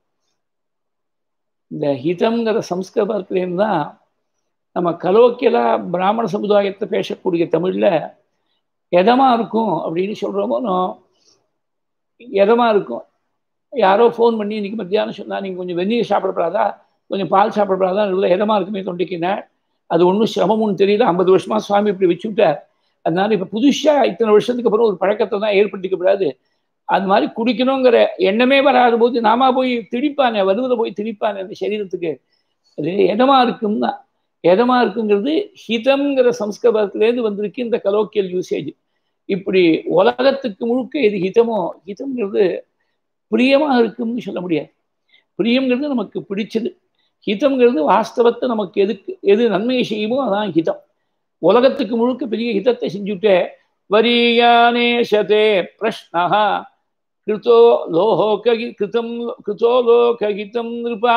இந்த ஹிதம்ங்கிற சம்ஸ்கிருதத்துலேருந்து தான் நம்ம கலோக்கியலா பிராமண சமுதாயத்தை பேசக்கூடிய தமிழில் எதமா இருக்கும் அப்படின்னு சொல்கிறோமோ எதமா இருக்கும் யாரோ ஃபோன் பண்ணி இன்னைக்கு மத்தியானம் சொன்னால் நீங்கள் கொஞ்சம் வெந்நீர் சாப்பிடப்படாதா கொஞ்சம் பால் சாப்பிடப்படாதா இவ்வளோ எதமா இருக்குமே தொண்டிக்கினேன் அது ஒன்றும் சிரமம்னு தெரியல ஐம்பது வருஷமா சுவாமி இப்படி வச்சு விட்டார் அதனால இப்போ புதுசாக இத்தனை வருஷத்துக்கு அப்புறம் ஒரு பழக்கத்தை தான் ஏற்படுத்திக்கப்படாது அது மாதிரி குடிக்கணுங்கிற எண்ணமே வராத போது நாம போய் திடிப்பானே வருவதை போய் திடிப்பானே அந்த சரீரத்துக்கு அது எதமா இருக்கும்னா எதமா இருக்குங்கிறது ஹிதம்ங்கிற சம்ஸ்கிருதத்திலேருந்து வந்திருக்கு இந்த கலோக்கியல் யூசேஜ் இப்படி உலகத்துக்கு முழுக்க எது ஹிதமோ ஹிதம்ங்கிறது பிரியமாக இருக்கும்னு சொல்ல முடியாது பிரியங்கிறது நமக்கு பிடிச்சது ஹிதம்ங்கிறது வாஸ்தவத்தை நமக்கு எதுக்கு எது நன்மையை செய்யுமோ அதான் ஹிதம் உலகத்துக்கு முழுக்க பெரிய ஹிதத்தை செஞ்சுட்டே வரியானேஷதே பிரஷ்னா கிருத்தோ லோகி கிருதம் கிருத்தோ லோககிதம் நிருபா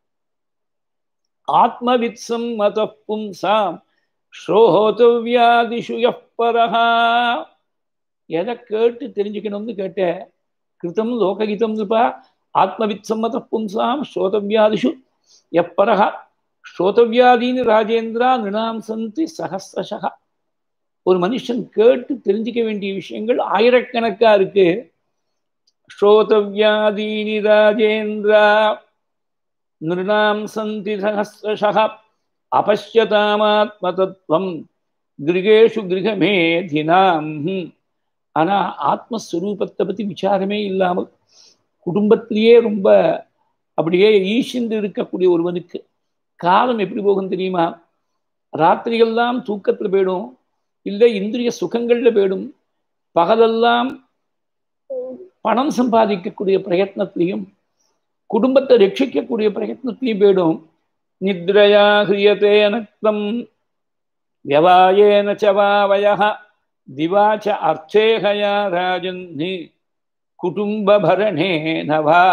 ஆத்மவித்சம் மத பும்சாம் ஸ்ரோஹோதவியாதிஷு பரஹா எதை கேட்டு தெரிஞ்சுக்கணும்னு கேட்ட கிருத்தம் லோககிதம் நிருபா ஆத்மவித் சம்மத பும்சாம் ஸ்ரோதவியாதிஷு எப்பரஹா ஸ்ரோதவியாதீனு ராஜேந்திரா நிணாம் சந்தி சகசிரசகா ஒரு மனுஷன் கேட்டு தெரிஞ்சுக்க வேண்டிய விஷயங்கள் ஆயிரக்கணக்கா இருக்கு ஸ்ரோதவியாதீனி ராஜேந்திரா நிருணாம் சந்தி சகசிரசக அபஷ்யதாமாத்மதத்துவம் கிரகேஷு கிரகமேதினாம் ஆனா ஆத்மஸ்வரூபத்தை பத்தி விசாரமே இல்லாமல் குடும்பத்திலேயே ரொம்ப அப்படியே ஈசிந்து இருக்கக்கூடிய ஒருவனுக்கு காலம் எப்படி போகும் தெரியுமா ராத்திரிகள்லாம் தூக்கத்தில் போயிடும் இல்லை இந்திரிய சுகங்கள்ல போயிடும் பகலெல்லாம் பணம் சம்பாதிக்கக்கூடிய பிரயத்னத்திலையும் குடும்பத்தை ரட்சிக்கக்கூடிய பிரயத்னத்திலையும் போயிடும் நித்ரயா ஹிரியதே நக்தம் வியவாயேன சவாவய திவாச்ச அர்த்தேகயா ராஜன் குடும்பபரணே நவா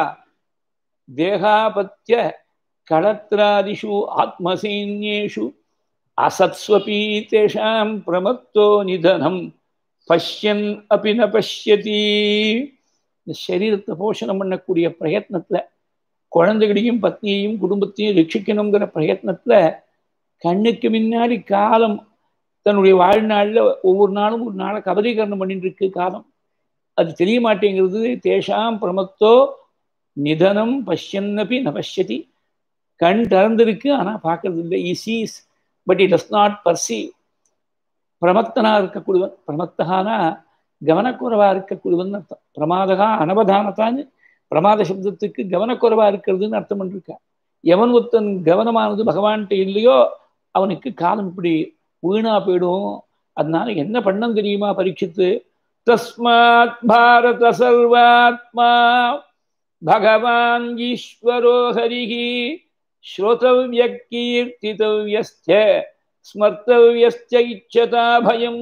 தேகாபத்திய களத்ராதிஷு ஆத்மசைன்யேஷு அசத்ஸ்வபி தேஷாம் பிரமத்தோ நிதனம் பஷ்யன் அப்படி ந பஷ்யதி இந்த சரீரத்தை போஷணம் பண்ணக்கூடிய பிரயத்னத்துல குழந்தைகளையும் பத்னியையும் குடும்பத்தையும் ரட்சிக்கணுங்கிற பிரயத்னத்துல கண்ணுக்கு முன்னாடி காலம் தன்னுடைய வாழ்நாளில் ஒவ்வொரு நாளும் ஒரு நாளை கபதீகரணம் பண்ணிட்டு இருக்கு காலம் அது தெரிய மாட்டேங்கிறது தேஷாம் பிரமத்தோ நிதனம் பஷ்யன்னபி ந பஷ்யதி கண் திறந்திருக்கு ஆனால் பார்க்கறது இல்லை he sees but it does not perceive பிரமத்தனா இருக்கக்கூடியவன் பிரமத்தகானா கவனக்குறைவா இருக்கக்கூடியவன் அர்த்தம் பிரமாதகா அனவதானத்தான்னு பிரமாத சப்தத்துக்கு கவனக்குறைவா இருக்கிறதுன்னு அர்த்தம் பண்ணிருக்கா எவன் ஒருத்தன் கவனமானது பகவான்கிட்ட இல்லையோ அவனுக்கு காலம் இப்படி வீணா போயிடும் அதனால என்ன பண்ணம் தெரியுமா பரீட்சித்து தஸ்மாத் பாரத சர்வாத்மா பகவான் ஈஸ்வரோ ஹரிஹி ஸ்ரோதவ்ய கீர்த்திதவ்யஸ்ய ஸ்மர்த்தவ்யஸ்ய இச்சதா பயம்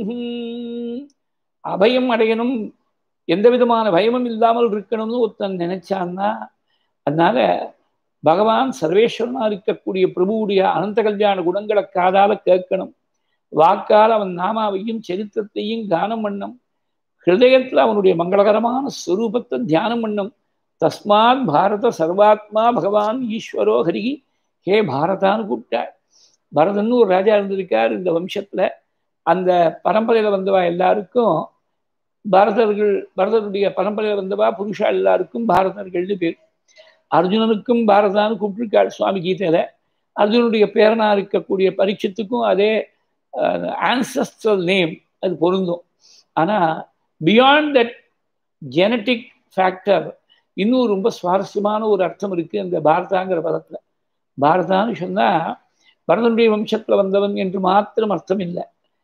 அபயம் அடையணும் எந்த விதமான பயமும் இல்லாமல் இருக்கணும்னு ஒருத்தன் நினைச்சான்னா அதனால பகவான் சர்வேஸ்வரனா இருக்கக்கூடிய பிரபுவுடைய அனந்த கல்யாண குணங்களை காதால கேட்கணும் வாக்கால் அவன் நாமாவையும் சரித்திரத்தையும் கானம் பண்ணும் ஹிருதயத்தில் அவனுடைய மங்களகரமான ஸ்வரூபத்தை தியானம் பண்ணும் தஸ்மாத் பாரத சர்வாத்மா பகவான் ஈஸ்வரோ ஹரிகி ஹே பாரதான்னு கூப்பிட்டார் பரதன்னு ஒரு ராஜா இருந்திருக்கார் இந்த வம்சத்துல அந்த பரம்பரையில வந்தவா எல்லாருக்கும் பரதர்கள் பரதருடைய பரம்பரையில வந்தவா புருஷா எல்லாருக்கும் பாரதர்கள்னு பேர் அர்ஜுனனுக்கும் பாரதான்னு கூப்பிட்டுருக்காள் சுவாமி கீதையில அர்ஜுனுடைய பேரனா இருக்கக்கூடிய பரீட்சத்துக்கும் அதே ஆன்சஸ்ட்ரல் நேம் அது பொருந்தும் ஆனால் பியாண்ட் தட் ஜெனட்டிக் ஃபேக்டர் இன்னும் ரொம்ப சுவாரஸ்யமான ஒரு அர்த்தம் இருக்குது இந்த பாரதாங்கிற பதத்தில் பாரதான்னு சொன்னால் பரதனுடைய வம்சத்தில் வந்தவன் என்று மாத்திரம் அர்த்தம் இல்லை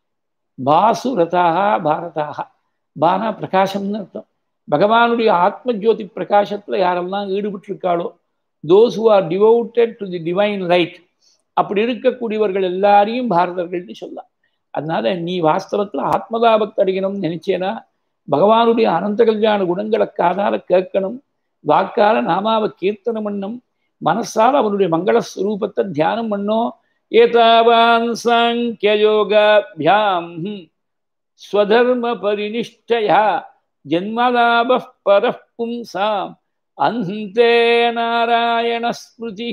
பாசு ரதாக பாரதாக பானா பிரகாசம்னு அர்த்தம் பகவானுடைய ஆத்ம ஜோதி பிரகாசத்தில் யாரெல்லாம் ஈடுபட்டிருக்காளோ those who are devoted to the divine light அப்படி இருக்கக்கூடியவர்கள் எல்லாரையும் பாரதர்கள்னு சொல்லலாம் அதனால நீ வாஸ்தவத்தில் ஆத்மதாபத்தை அடையணும்னு நினைச்சேனா பகவானுடைய அனந்த கல்யாண குணங்களை காதால கேட்கணும் வாக்கால நாமாவை கீர்த்தனம் பண்ணும் மனசால அவனுடைய மங்கள ஸ்வரூபத்தை தியானம் பண்ணோம் ஏதாவான் சாங்கியோகாபியாம் ஸ்வதர்ம பரிநிஷ்டயா ஜன்மலாப பர பும்சாம் அந்தே நாராயண ஸ்மிருதி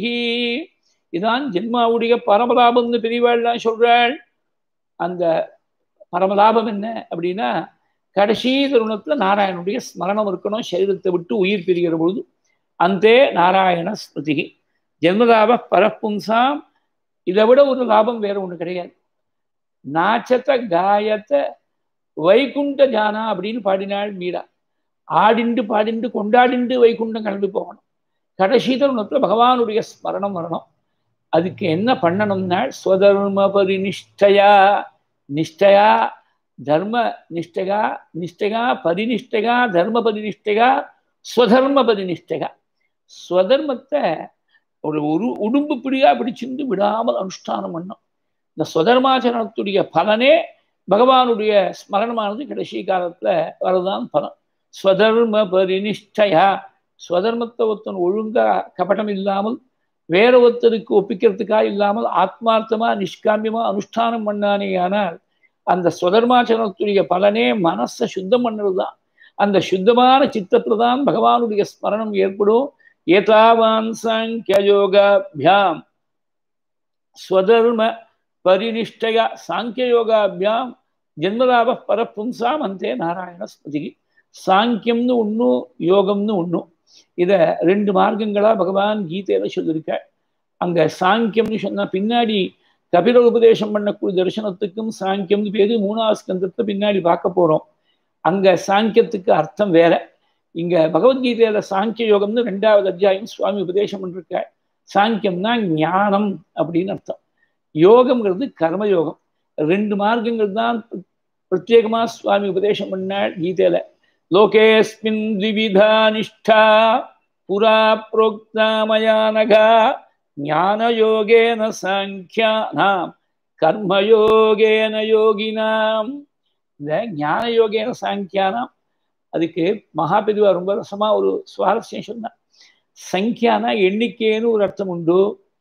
இதான் ஜென்மாவுடைய பரமலாபம்னு பெரியவாள்லாம் சொல்றாள் அந்த பரமலாபம் என்ன அப்படின்னா கடைசி தருணத்துல நாராயணனுடைய ஸ்மரணம் இருக்கணும் சரீரத்தை விட்டு உயிர் பிரிகிற பொழுது அந்தே நாராயண ஸ்மிருதி ஜென்மலாப பரப்பும்சாம் இதை விட ஒரு லாபம் வேற ஒண்ணு கிடையாது நாச்சத்தை காயத்தை வைகுண்ட ஜானா அப்படின்னு பாடினாள் மீரா ஆடிண்டு பாடிண்டு கொண்டாடிண்டு வைகுண்டம் கிளம்பி போகணும் கடைசி தருணத்துல பகவானுடைய ஸ்மரணம் வரணும் அதுக்கு என்ன பண்ணணும்னா ஸ்வதர்ம பரிநிஷ்டையா நிஷ்டையா தர்ம நிஷ்டகா நிஷ்டகா பரிநிஷ்டகா தர்ம பரிநிஷ்டகா ஸ்வதர்ம பரிநிஷ்டகா ஸ்வதர்மத்தை ஒரு ஒரு உடும்பு பிடியா பிடிச்சிருந்து விடாமல் அனுஷ்டானம் பண்ணும் இந்த ஸ்வதர்மாச்சரணத்துடைய பலனே பகவானுடைய ஸ்மரணமானது கடைசி காலத்துல வரதான் பலன் ஸ்வதர்ம பரிநிஷ்டையா ஸ்வதர்மத்தை ஒருத்தன் ஒழுங்கா கபடம் இல்லாமல் வேற ஒருத்தருக்கு ஒப்பிக்கிறதுக்காக இல்லாமல் ஆத்மார்த்தமா நிஷ்காமியமா அனுஷ்டானம் பண்ணானே ஆனால் அந்த ஸ்வதர்மாச்சரணத்துடைய பலனே மனசை சுத்தம் பண்ணுறது தான் அந்த சுத்தமான சித்தத்துல தான் பகவானுடைய ஸ்மரணம் ஏற்படும் ஏதாவான் சாங்கியோகாபியாம் ஸ்வதர்ம பரிநிஷ்டயா சாங்கியயோகாபியாம் ஜென்மலாப பரப்பும்சாம் அந்தே நாராயண ஸ்மதி சாங்கியம்னு ஒன்றும் யோகம்னு ஒன்றும் இதை ரெண்டு மார்க்கங்களா பகவான் கீதையில சொல்லியிருக்க அங்க சாங்கியம்னு சொன்னா பின்னாடி கபில உபதேசம் பண்ணக்கூடிய தரிசனத்துக்கும் சாங்கியம்னு பேரு மூணாவது ஸ்கந்தத்தை பின்னாடி பார்க்க போறோம் அங்க சாங்கியத்துக்கு அர்த்தம் வேற இங்க பகவத்கீதையில சாங்கிய யோகம்னு ரெண்டாவது அத்தியாயம் சுவாமி உபதேசம் பண்ணிருக்க சாங்கியம்னா ஞானம் அப்படின்னு அர்த்தம் யோகம்ங்கிறது கர்மயோகம் ரெண்டு மார்க்கங்கள் தான் பிரத்யேகமா சுவாமி உபதேசம் பண்ணாள் கீதையில லோகேஸ்மின் திவிதா நிஷ்டா புரா புரோக்தாமயானகா ஞானயோகேன சாங்கியானாம் கர்மயோகேன யோகினாம் இந்த ஞான யோகேன சாங்கியானாம் அதுக்கு மகாபெரிவா ரொம்ப ரசமா ஒரு சுவாரஸ்யம் சொன்னார் சங்கியானா எண்ணிக்கைன்னு ஒரு அர்த்தம் உண்டு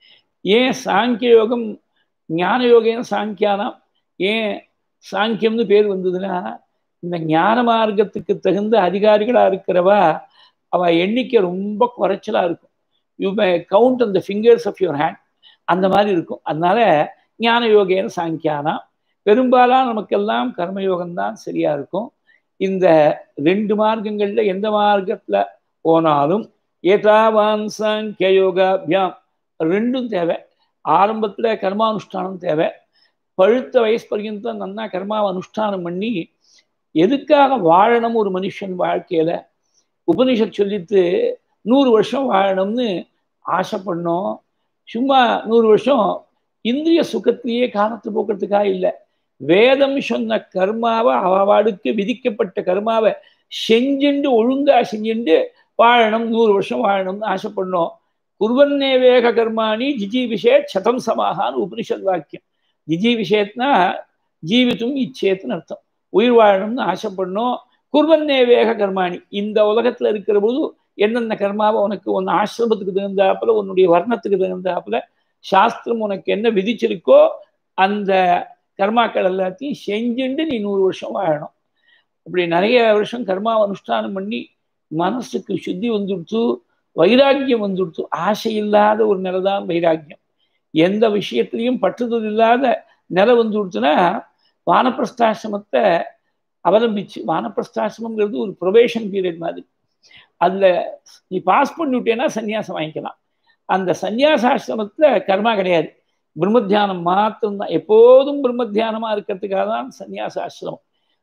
ஏன் சாங்கிய யோகம் ஞான யோகேன சாங்கியானாம் ஏன் சாங்கியம்னு பேர் வந்ததுன்னா இந்த ஞான மார்க்கத்துக்கு தகுந்த அதிகாரிகளா இருக்கிறவா அவ எண்ணிக்கை ரொம்ப குறைச்சலா இருக்கும் யூ மே கவுண்ட் அந்த ஃபிங்கர்ஸ் ஆஃப் யுவர் ஹேண்ட் அந்த மாதிரி இருக்கும் அதனால ஞான யோகேன சாங்கியானா பெரும்பாலான நமக்கெல்லாம் கர்மயோகம் தான் சரியா இருக்கும் இந்த ரெண்டு மார்க்கங்கள்ல எந்த மார்க்கத்துல போனாலும் ஏதாவான் சாங்கிய யோகாபியாம் ரெண்டும் தேவை ஆரம்பத்துல கர்மானுஷ்டானம் தேவை பழுத்த வயசு பர்யந்தம் நன்னா கர்மாவை அனுஷ்டானம் பண்ணி எதுக்காக வாழணும் ஒரு மனுஷன் வாழ்க்கையில உபனிஷத் சொல்லித்து நூறு வருஷம் வாழணும்னு ஆசைப்படணும் சும்மா நூறு வருஷம் இந்திரிய சுகத்திலேயே காலத்து போக்குறதுக்காக இல்லை வேதம் சொன்ன கர்மாவை அவளுக்கு விதிக்கப்பட்ட கர்மாவை செஞ்சுண்டு ஒழுங்கா செஞ்சுண்டு வாழணும் நூறு வருஷம் வாழணும்னு ஆசைப்படணும் குருவன்னே வேக கர்மாணி ஜிஜி விஷய சதம் சமாகான்னு உபனிஷத் வாக்கியம் ஜிஜி விஷயத்னா ஜீவித்தும் இச்சேத்துன்னு அர்த்தம் உயிர் வாழணும்னு ஆசைப்படணும் குர்வன்னே வேக கர்மாணி இந்த உலகத்துல இருக்கிற போது என்னென்ன கர்மாவை உனக்கு உன் ஆசிரமத்துக்கு தகுந்தாப்புல உன்னுடைய வர்ணத்துக்கு தகுந்தாப்புல சாஸ்திரம் உனக்கு என்ன விதிச்சிருக்கோ அந்த கர்மாக்கள் எல்லாத்தையும் செஞ்சுண்டு நீ நூறு வருஷம் வாழணும் அப்படி நிறைய வருஷம் கர்மா அனுஷ்டானம் பண்ணி மனசுக்கு சுத்தி வந்துடுத்து வைராக்கியம் வந்துடுத்து ஆசை இல்லாத ஒரு நிலை தான் வைராக்கியம் எந்த விஷயத்திலையும் பற்றுதல் இல்லாத நிலை வந்துடுச்சுன்னா வானப்பிரஸ்தாசிரமத்தை அவலம்பிச்சு வானப்பிரஸ்தாசிரமங்கிறது ஒரு ப்ரொபேஷன் பீரியட் மாதிரி அதில் நீ பாஸ் பண்ணிவிட்டேன்னா சன்னியாசம் வாங்கிக்கலாம் அந்த சந்நியாசாசிரமத்தில் கர்மா கிடையாது பிரம்மத்தியானம் மாத்திரம்தான் எப்போதும் பிரம்மத்தியானமாக இருக்கிறதுக்காக தான் சந்நியாசாசிரமம்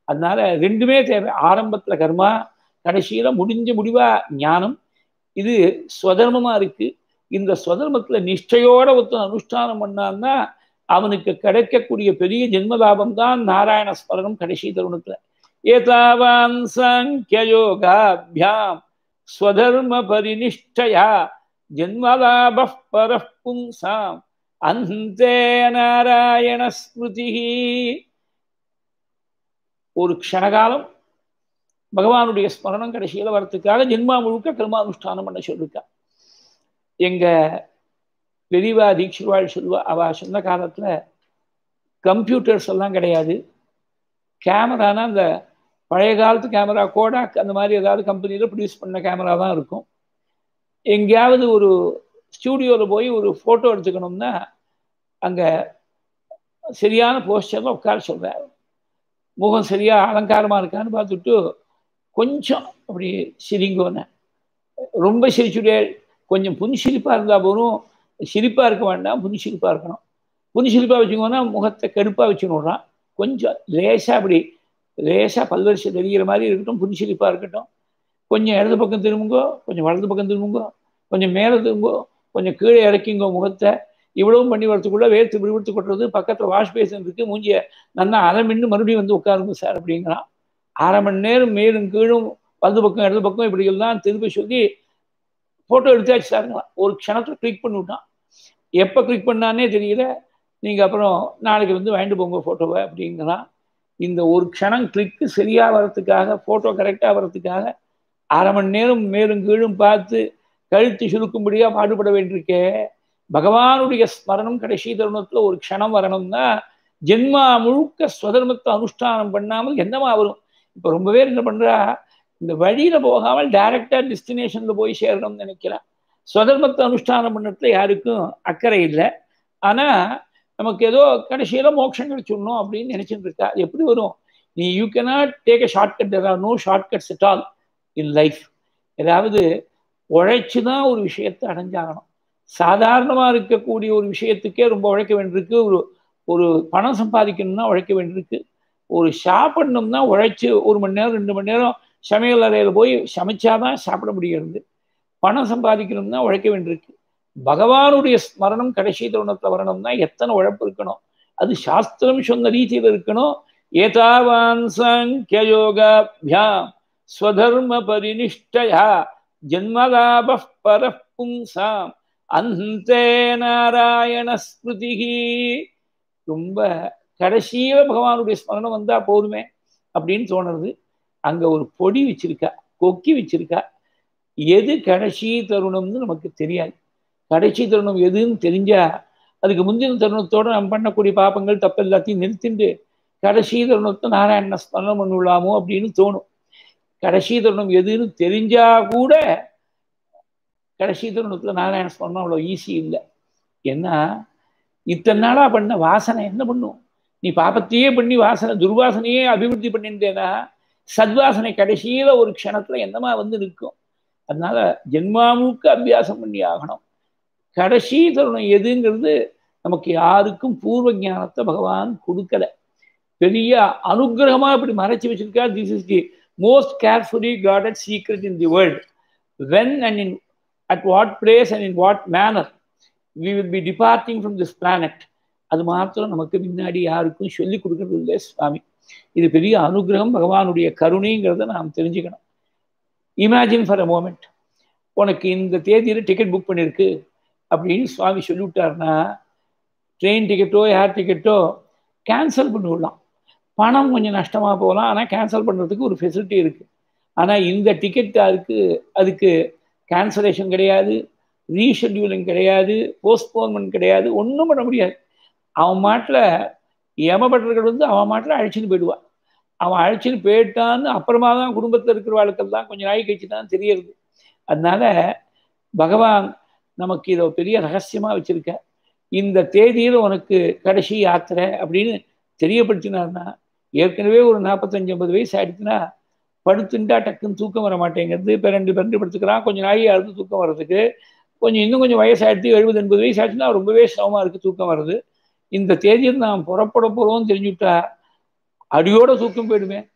அதனால ரெண்டுமே தேவை ஆரம்பத்துல கர்மா கடைசியில முடிஞ்ச முடிவா ஞானம் இது ஸ்வதர்மமா இருக்கு இந்த ஸ்வதர்மத்துல நிஷ்டையோட ஒருத்தன் அனுஷ்டானம் பண்ணான்னா அவனுக்கு கிடைக்கக்கூடிய பெரிய ஜென்மலாபம் தான் நாராயண ஸ்மரணம் கடைசி தருணத்துல ஏதாவான் சாங்கியோகாபியாம் ஸ்வதர்ம பரிநிஷ்டயா ஜென்மலாப பர பும்சாம் அந்தே நாராயண ஸ்மிருதி ஒரு க்ஷணகாலம் பகவானுடைய ஸ்மரணம் கடைசியில் வரத்துக்காக ஜென்மா முழுக்க கர்மானுஷ்டானம் பண்ண சொல்லிருக்கா எங்க பெரியவா தீட்சிர்வாள் சொல்லுவா அவ சொன்ன காலத்துல கம்ப்யூட்டர்ஸ் எல்லாம் கிடையாது கேமரானா அந்த பழைய காலத்து கேமரா கோடாக் அந்த மாதிரி ஏதாவது கம்பெனியில் ப்ரொடியூஸ் பண்ண கேமரா தான் இருக்கும் எங்கேயாவது ஒரு ஸ்டூடியோவில் போய் ஒரு ஃபோட்டோ எடுத்துக்கணும்னா அங்கே சரியான போஸ்டரில் உட்கார சொல்கிறார் முகம் சரியாக அலங்காரமாக இருக்கான்னு பார்த்துட்டு கொஞ்சம் அப்படி சிரிங்கோன்னு ரொம்ப சிரிச்சுட்டே கொஞ்சம் புன்சிரிப்பாக இருந்தால் போதும் சிரிப்பாக இருக்க வேண்டாம் புன்சிரிப்பாக இருக்கணும் புன்சிரிப்பாக வச்சுக்கோன்னா முகத்தை கடுப்பாக வச்சுன்னு கொஞ்சம் லேசாக அப்படி லேசாக பல்வரிசை தெரிகிற மாதிரி இருக்கட்டும் புன்சிரிப்பாக இருக்கட்டும் கொஞ்சம் இடது பக்கம் திரும்புங்கோ கொஞ்சம் வலது பக்கம் திரும்புங்கோ கொஞ்சம் மேலே திரும்போ கொஞ்சம் கீழே இறக்கிங்கோ முகத்தை இவ்வளவும் பண்ணி வரத்துக்குள்ளே வேர்த்து விழுவிட்டு கொட்டுறது பக்கத்தில் வாஷ் பேசன் இருக்குது மூஞ்சிய நல்லா அரை மின்னு மறுபடியும் வந்து உட்காருங்க சார் அப்படிங்கிறான் அரை மணி நேரம் மேலும் கீழும் வலது பக்கம் இடது பக்கம் இப்படி எல்லாம் திருப்பி சொல்லி ஃபோட்டோ எடுத்தாச்சு சாருங்களாம் ஒரு க்ஷணத்தில் கிளிக் பண்ணி விட்டான் எப்போ கிளிக் பண்ணானே தெரியல நீங்கள் அப்புறம் நாளைக்கு வந்து வாங்கிட்டு போங்க ஃபோட்டோவை அப்படிங்கிறான் இந்த ஒரு க்ஷணம் கிளிக்கு சரியாக வரத்துக்காக ஃபோட்டோ கரெக்டாக வரத்துக்காக அரை மணி நேரம் மேலும் கீழும் பார்த்து கழுத்து சுருக்கும்படியாக பாடுபட வேண்டியிருக்கே பகவானுடைய ஸ்மரணம் கடைசி தருணத்தில் ஒரு க்ஷணம் வரணும்னா ஜென்மா முழுக்க ஸ்வதர்மத்தை அனுஷ்டானம் பண்ணாமல் என்னமா வரும் இப்போ ரொம்ப பேர் என்ன பண்ணுறா இந்த வழியில் போகாமல் டைரக்டாக டெஸ்டினேஷனில் போய் சேரணும்னு நினைக்கிறேன் ஸ்வதர்மத்தை அனுஷ்டானம் பண்ணுறதுல யாருக்கும் அக்கறை இல்லை ஆனால் நமக்கு ஏதோ கடைசியில் மோட்சம் கிடைச்சிடணும் அப்படின்னு நினச்சிட்டு இருக்கா அது எப்படி வரும் நீ you cannot take a shortcut there are no shortcuts at all in life ஏதாவது உழைச்சி தான் ஒரு விஷயத்தை அடைஞ்சாகணும் சாதாரணமாக இருக்கக்கூடிய ஒரு விஷயத்துக்கே ரொம்ப உழைக்க வேண்டியிருக்கு ஒரு ஒரு பணம் சம்பாதிக்கணும்னா உழைக்க வேண்டியிருக்கு ஒரு சாப்பிடணும்னா உழைச்சி ஒரு மணி நேரம் ரெண்டு மணி நேரம் சமையல் அறையில் போய் சமைச்சாதான் சாப்பிட முடிகிறது பணம் சம்பாதிக்கணும்னா உழைக்க வேண்டியிருக்கு பகவானுடைய ஸ்மரணம் கடைசி தருணத்தில் வரணும்னா எத்தனை உழைப்பு இருக்கணும் அது சாஸ்திரம் சொன்ன ரீதியில் இருக்கணும் ஏதாவான் சாங்கியோகாபியாம் ஸ்வதர்ம பரிநிஷ்டயா ஜன்மலாப பர பும்சாம் அந்தே நாராயண ஸ்மிருதி ரொம்ப கடைசியில பகவானுடைய ஸ்மரணம் வந்தா போதுமே அப்படின்னு தோணுறது அங்க ஒரு பொடி வச்சிருக்கா கொக்கி வச்சிருக்கா எது கடைசி தருணம்னு நமக்கு தெரியாது கடைசி தருணம் எதுன்னு தெரிஞ்சா அதுக்கு முந்தின தருணத்தோட நம்ம பண்ணக்கூடிய பாப்பங்கள் தப்பு எல்லாத்தையும் நிறுத்திட்டு கடைசி தருணத்தை நாராயண ஸ்மரணம் பண்ணிவிடலாமோ அப்படின்னு தோணும் கடைசி தருணம் எதுன்னு தெரிஞ்சா கூட கடைசி தருணத்தில் நாராயண ஸ்மரணம் அவ்வளோ ஈஸி இல்லை ஏன்னா இத்தனை நாளாக பண்ண வாசனை என்ன பண்ணும் நீ பாப்பத்தையே பண்ணி வாசனை துர்வாசனையே அபிவிருத்தி பண்ணிட்டேன்னா சத்வாசனை கடைசியில் ஒரு க்ஷணத்தில் என்னமா வந்து நிற்கும் அதனால ஜென்மாமுக்கு அபியாசம் பண்ணி ஆகணும் கடைசி தருணம் எதுங்கிறது நமக்கு யாருக்கும் பூர்வ ஞானத்தை பகவான் கொடுக்கல பெரிய அனுகிரகமா இப்படி மறைச்சு வச்சிருக்கா this is the most carefully guarded secret in the world when and in at what place and in what manner we will be departing from this planet அது மாத்திரம் நமக்கு முன்னாடி யாருக்கும் சொல்லி கொடுக்கறது இல்லை சுவாமி இது பெரிய அனுகிரகம் பகவானுடைய கருணைங்கிறத நாம் தெரிஞ்சுக்கணும் இமேஜின் ஃபார் அ மோமெண்ட் உனக்கு இந்த தேதியில் டிக்கெட் புக் பண்ணியிருக்கு அப்படின்னு சுவாமி சொல்லிவிட்டார்னா ட்ரெயின் டிக்கெட்டோ ஏர் டிக்கெட்டோ கேன்சல் பண்ணி விடலாம் பணம் கொஞ்சம் நஷ்டமாக போகலாம் ஆனால் கேன்சல் பண்ணுறதுக்கு ஒரு ஃபெசிலிட்டி இருக்குது ஆனால் இந்த டிக்கெட் அதுக்கு அதுக்கு கேன்சலேஷன் கிடையாது ரீஷெட்யூலிங் கிடையாது போஸ்ட்போன்மெண்ட் கிடையாது ஒன்றும் பண்ண முடியாது அவன் மாட்டில் யமபட்டர்கள் வந்து அவன் மாட்டில் அழைச்சின்னு போயிடுவான் அவன் அழைச்சின்னு போயிட்டான்னு அப்புறமா தான் குடும்பத்தில் இருக்கிறவாளுக்கெல்லாம் கொஞ்சம் நாய் கழிச்சு தான் தெரியறது அதனால பகவான் நமக்கு இதை பெரிய ரகசியமாக வச்சிருக்க இந்த தேதியில் உனக்கு கடைசி யாத்திரை அப்படின்னு தெரியப்படுத்தினார்னா ஏற்கனவே ஒரு நாற்பத்தஞ்சு ஐம்பது வயசு ஆயிடுச்சுன்னா படுத்துட்டா டக்குன்னு தூக்கம் வர மாட்டேங்கிறது இப்போ ரெண்டு பேருந்து படுத்துக்கிறான் கொஞ்சம் நாய் அறுத்து தூக்கம் வர்றதுக்கு கொஞ்சம் இன்னும் கொஞ்சம் வயசாயிடுத்து எழுபது எண்பது வயசு ஆச்சுன்னா ரொம்பவே சிரமமாக இருக்குது தூக்கம் வருது இந்த தேதியில் நாம் புறப்பட போகிறோம்னு தெரிஞ்சுட்டா அடியோட தூக்கம் போயிடுமே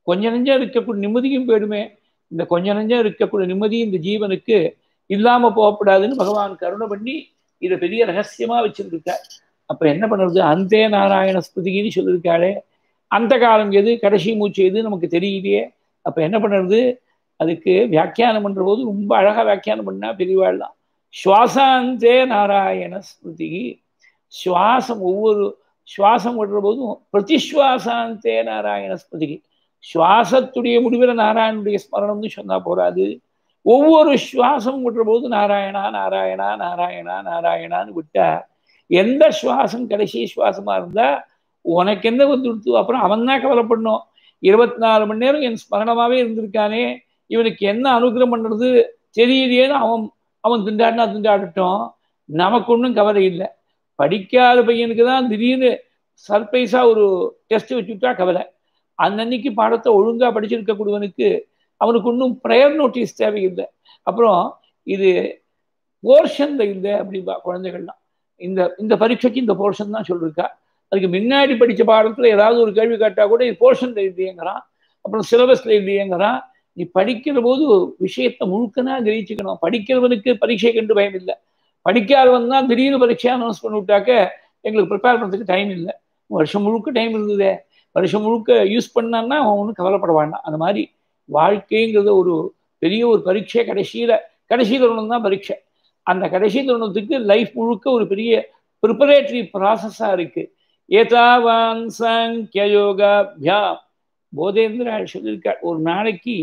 கொஞ்ச நெஞ்சம் இருக்கக்கூடிய நிம்மதியும் போயிடுமே இந்த கொஞ்ச நெஞ்சம் இருக்கக்கூடிய நிம்மதி இந்த ஜீவனுக்கு இல்லாம போகக்கூடாதுன்னு பகவான் கருணை பண்ணி இதை பெரிய ரகசியமா வச்சிருக்கார் அப்ப என்ன பண்ணுறது அந்தே நாராயண ஸ்துதின்னு சொல்லியிருக்காளே அந்த காலம் எது கடைசி மூச்சு எது நமக்கு தெரியலையே அப்ப என்ன பண்ணுறது அதுக்கு வியாக்கியானம் பண்ற போது ரொம்ப அழகா வியாக்கியானம் பண்ணா பெரியவாள்லாம் சுவாசாந்தே நாராயண ஸ்மிருதி சுவாசம் ஒவ்வொரு சுவாசம் விடுற போதும் பிரதிஸ்வாசாந்தே நாராயண ஸ்மிருதி சுவாசத்துடைய முடிவில் நாராயணனுடைய ஸ்மரணம்னு சொன்னா போறாது ஒவ்வொரு சுவாசம் விடுற போது நாராயணா நாராயணா நாராயணா நாராயணான்னு விட்டா எந்த சுவாசம் கடைசி சுவாசமா இருந்தா உனக்கு என்ன வந்து அப்புறம் அவன் தான் கவலைப்படணும் இருபத்தி நாலு மணி நேரம் என் ஸ்மரணமாவே இருந்திருக்கானே இவனுக்கு என்ன அனுகிரகம் பண்றது தெரியலையேன்னு அவன் அவன் திண்டாடினா திண்டாடட்டும் நமக்கு ஒன்றும் கவலை இல்லை படிக்காத பையனுக்கு தான் திடீர்னு சர்ப்ரைஸா ஒரு டெஸ்ட் வச்சுட்டா கவலை அன்னன்னைக்கு பாடத்தை ஒழுங்கா படிச்சிருக்கக்கூடியவனுக்கு அவனுக்கு ஒன்றும் ப்ரேயர் நோட்டீஸ் தேவையில்லை அப்புறம் இது போர்ஷன்ல இல்லை அப்படின்பா குழந்தைகள்லாம் இந்த இந்த பரீட்சைக்கு இந்த போர்ஷன் தான் சொல்லியிருக்கா அதுக்கு முன்னாடி படித்த பாடத்தில் ஏதாவது ஒரு கேள்வி கேட்டா கூட இது போர்ஷன்ல இல்லையேங்கிறான் அப்புறம் சிலபஸ்ல இல்லையேங்கிறான் நீ படிக்கிற போது விஷயத்தை முழுக்கனா கிரகிச்சுக்கணும் படிக்கிறவனுக்கு பரீட்சை கண்டு பயம் இல்லை படிக்காதவன் தான் திடீர்னு பரீட்சை அனௌன்ஸ் பண்ணி விட்டாக்க எங்களுக்கு ப்ரிப்பேர் பண்ணுறதுக்கு டைம் இல்லை வருஷம் முழுக்க டைம் இருந்ததே வருஷம் முழுக்க யூஸ் பண்ணான்னா அவன் ஒன்றும் கவலைப்பட வேண்டாம் அந்த மாதிரி வாழ்க்கைங்கிறது ஒரு பெரிய ஒரு பரீட்சை கடைசியில் கடைசி தருணம் தான் பரீட்சை அந்த கடைசி தருணத்துக்கு லைஃப் முழுக்க ஒரு பெரிய ப்ரிப்பரேட்டரி ப்ராசஸாக இருக்கு ஏதாவான் சங்கியோகாபியாம் போதேந்திரா சொல்லியிருக்கார் ஒரு நாளைக்கு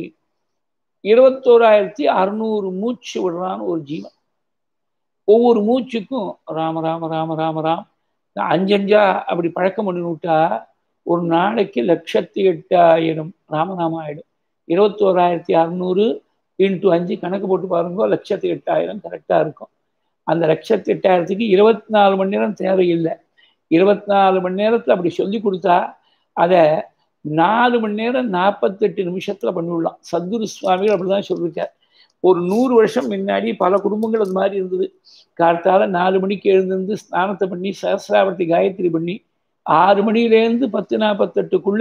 இருபத்தோராயிரத்தி அறுநூறு மூச்சு விடுறான்னு ஒரு ஜீவன் ஒவ்வொரு மூச்சுக்கும் ராம ராம ராம ராம ராம் அஞ்சஞ்சா அப்படி பழக்கம் பண்ணி விட்டா ஒரு நாளைக்கு லட்சத்தி எட்டாயிரம் ராமநாமம் ஆயிடும் இருபத்தோராயிரத்தி அறுநூறு இன்ட்டு அஞ்சு கணக்கு போட்டு பாருங்க லட்சத்தி எட்டாயிரம் கரெக்டாக இருக்கும் அந்த லட்சத்தி எட்டாயிரத்துக்கு இருபத்தி நாலு மணி நேரம் தேவையில்லை இருபத்தி நாலு மணி நேரத்தில் அப்படி சொல்லி கொடுத்தா அதை நாலு மணி நேரம் நாற்பத்தெட்டு நிமிஷத்தில் பண்ணிவிடலாம் சத்குரு சுவாமிகள் அப்படி தான் சொல்லியிருக்கார் ஒரு நூறு வருஷம் முன்னாடி பல குடும்பங்கள் அது மாதிரி இருந்தது காலத்தால் நாலு மணிக்கு எழுந்திருந்து ஸ்நானத்தை பண்ணி சஹசிராவர்த்தி காயத்ரி பண்ணி ஆறு மணிலேருந்து பத்து நாற்பத்தெட்டுக்குள்ள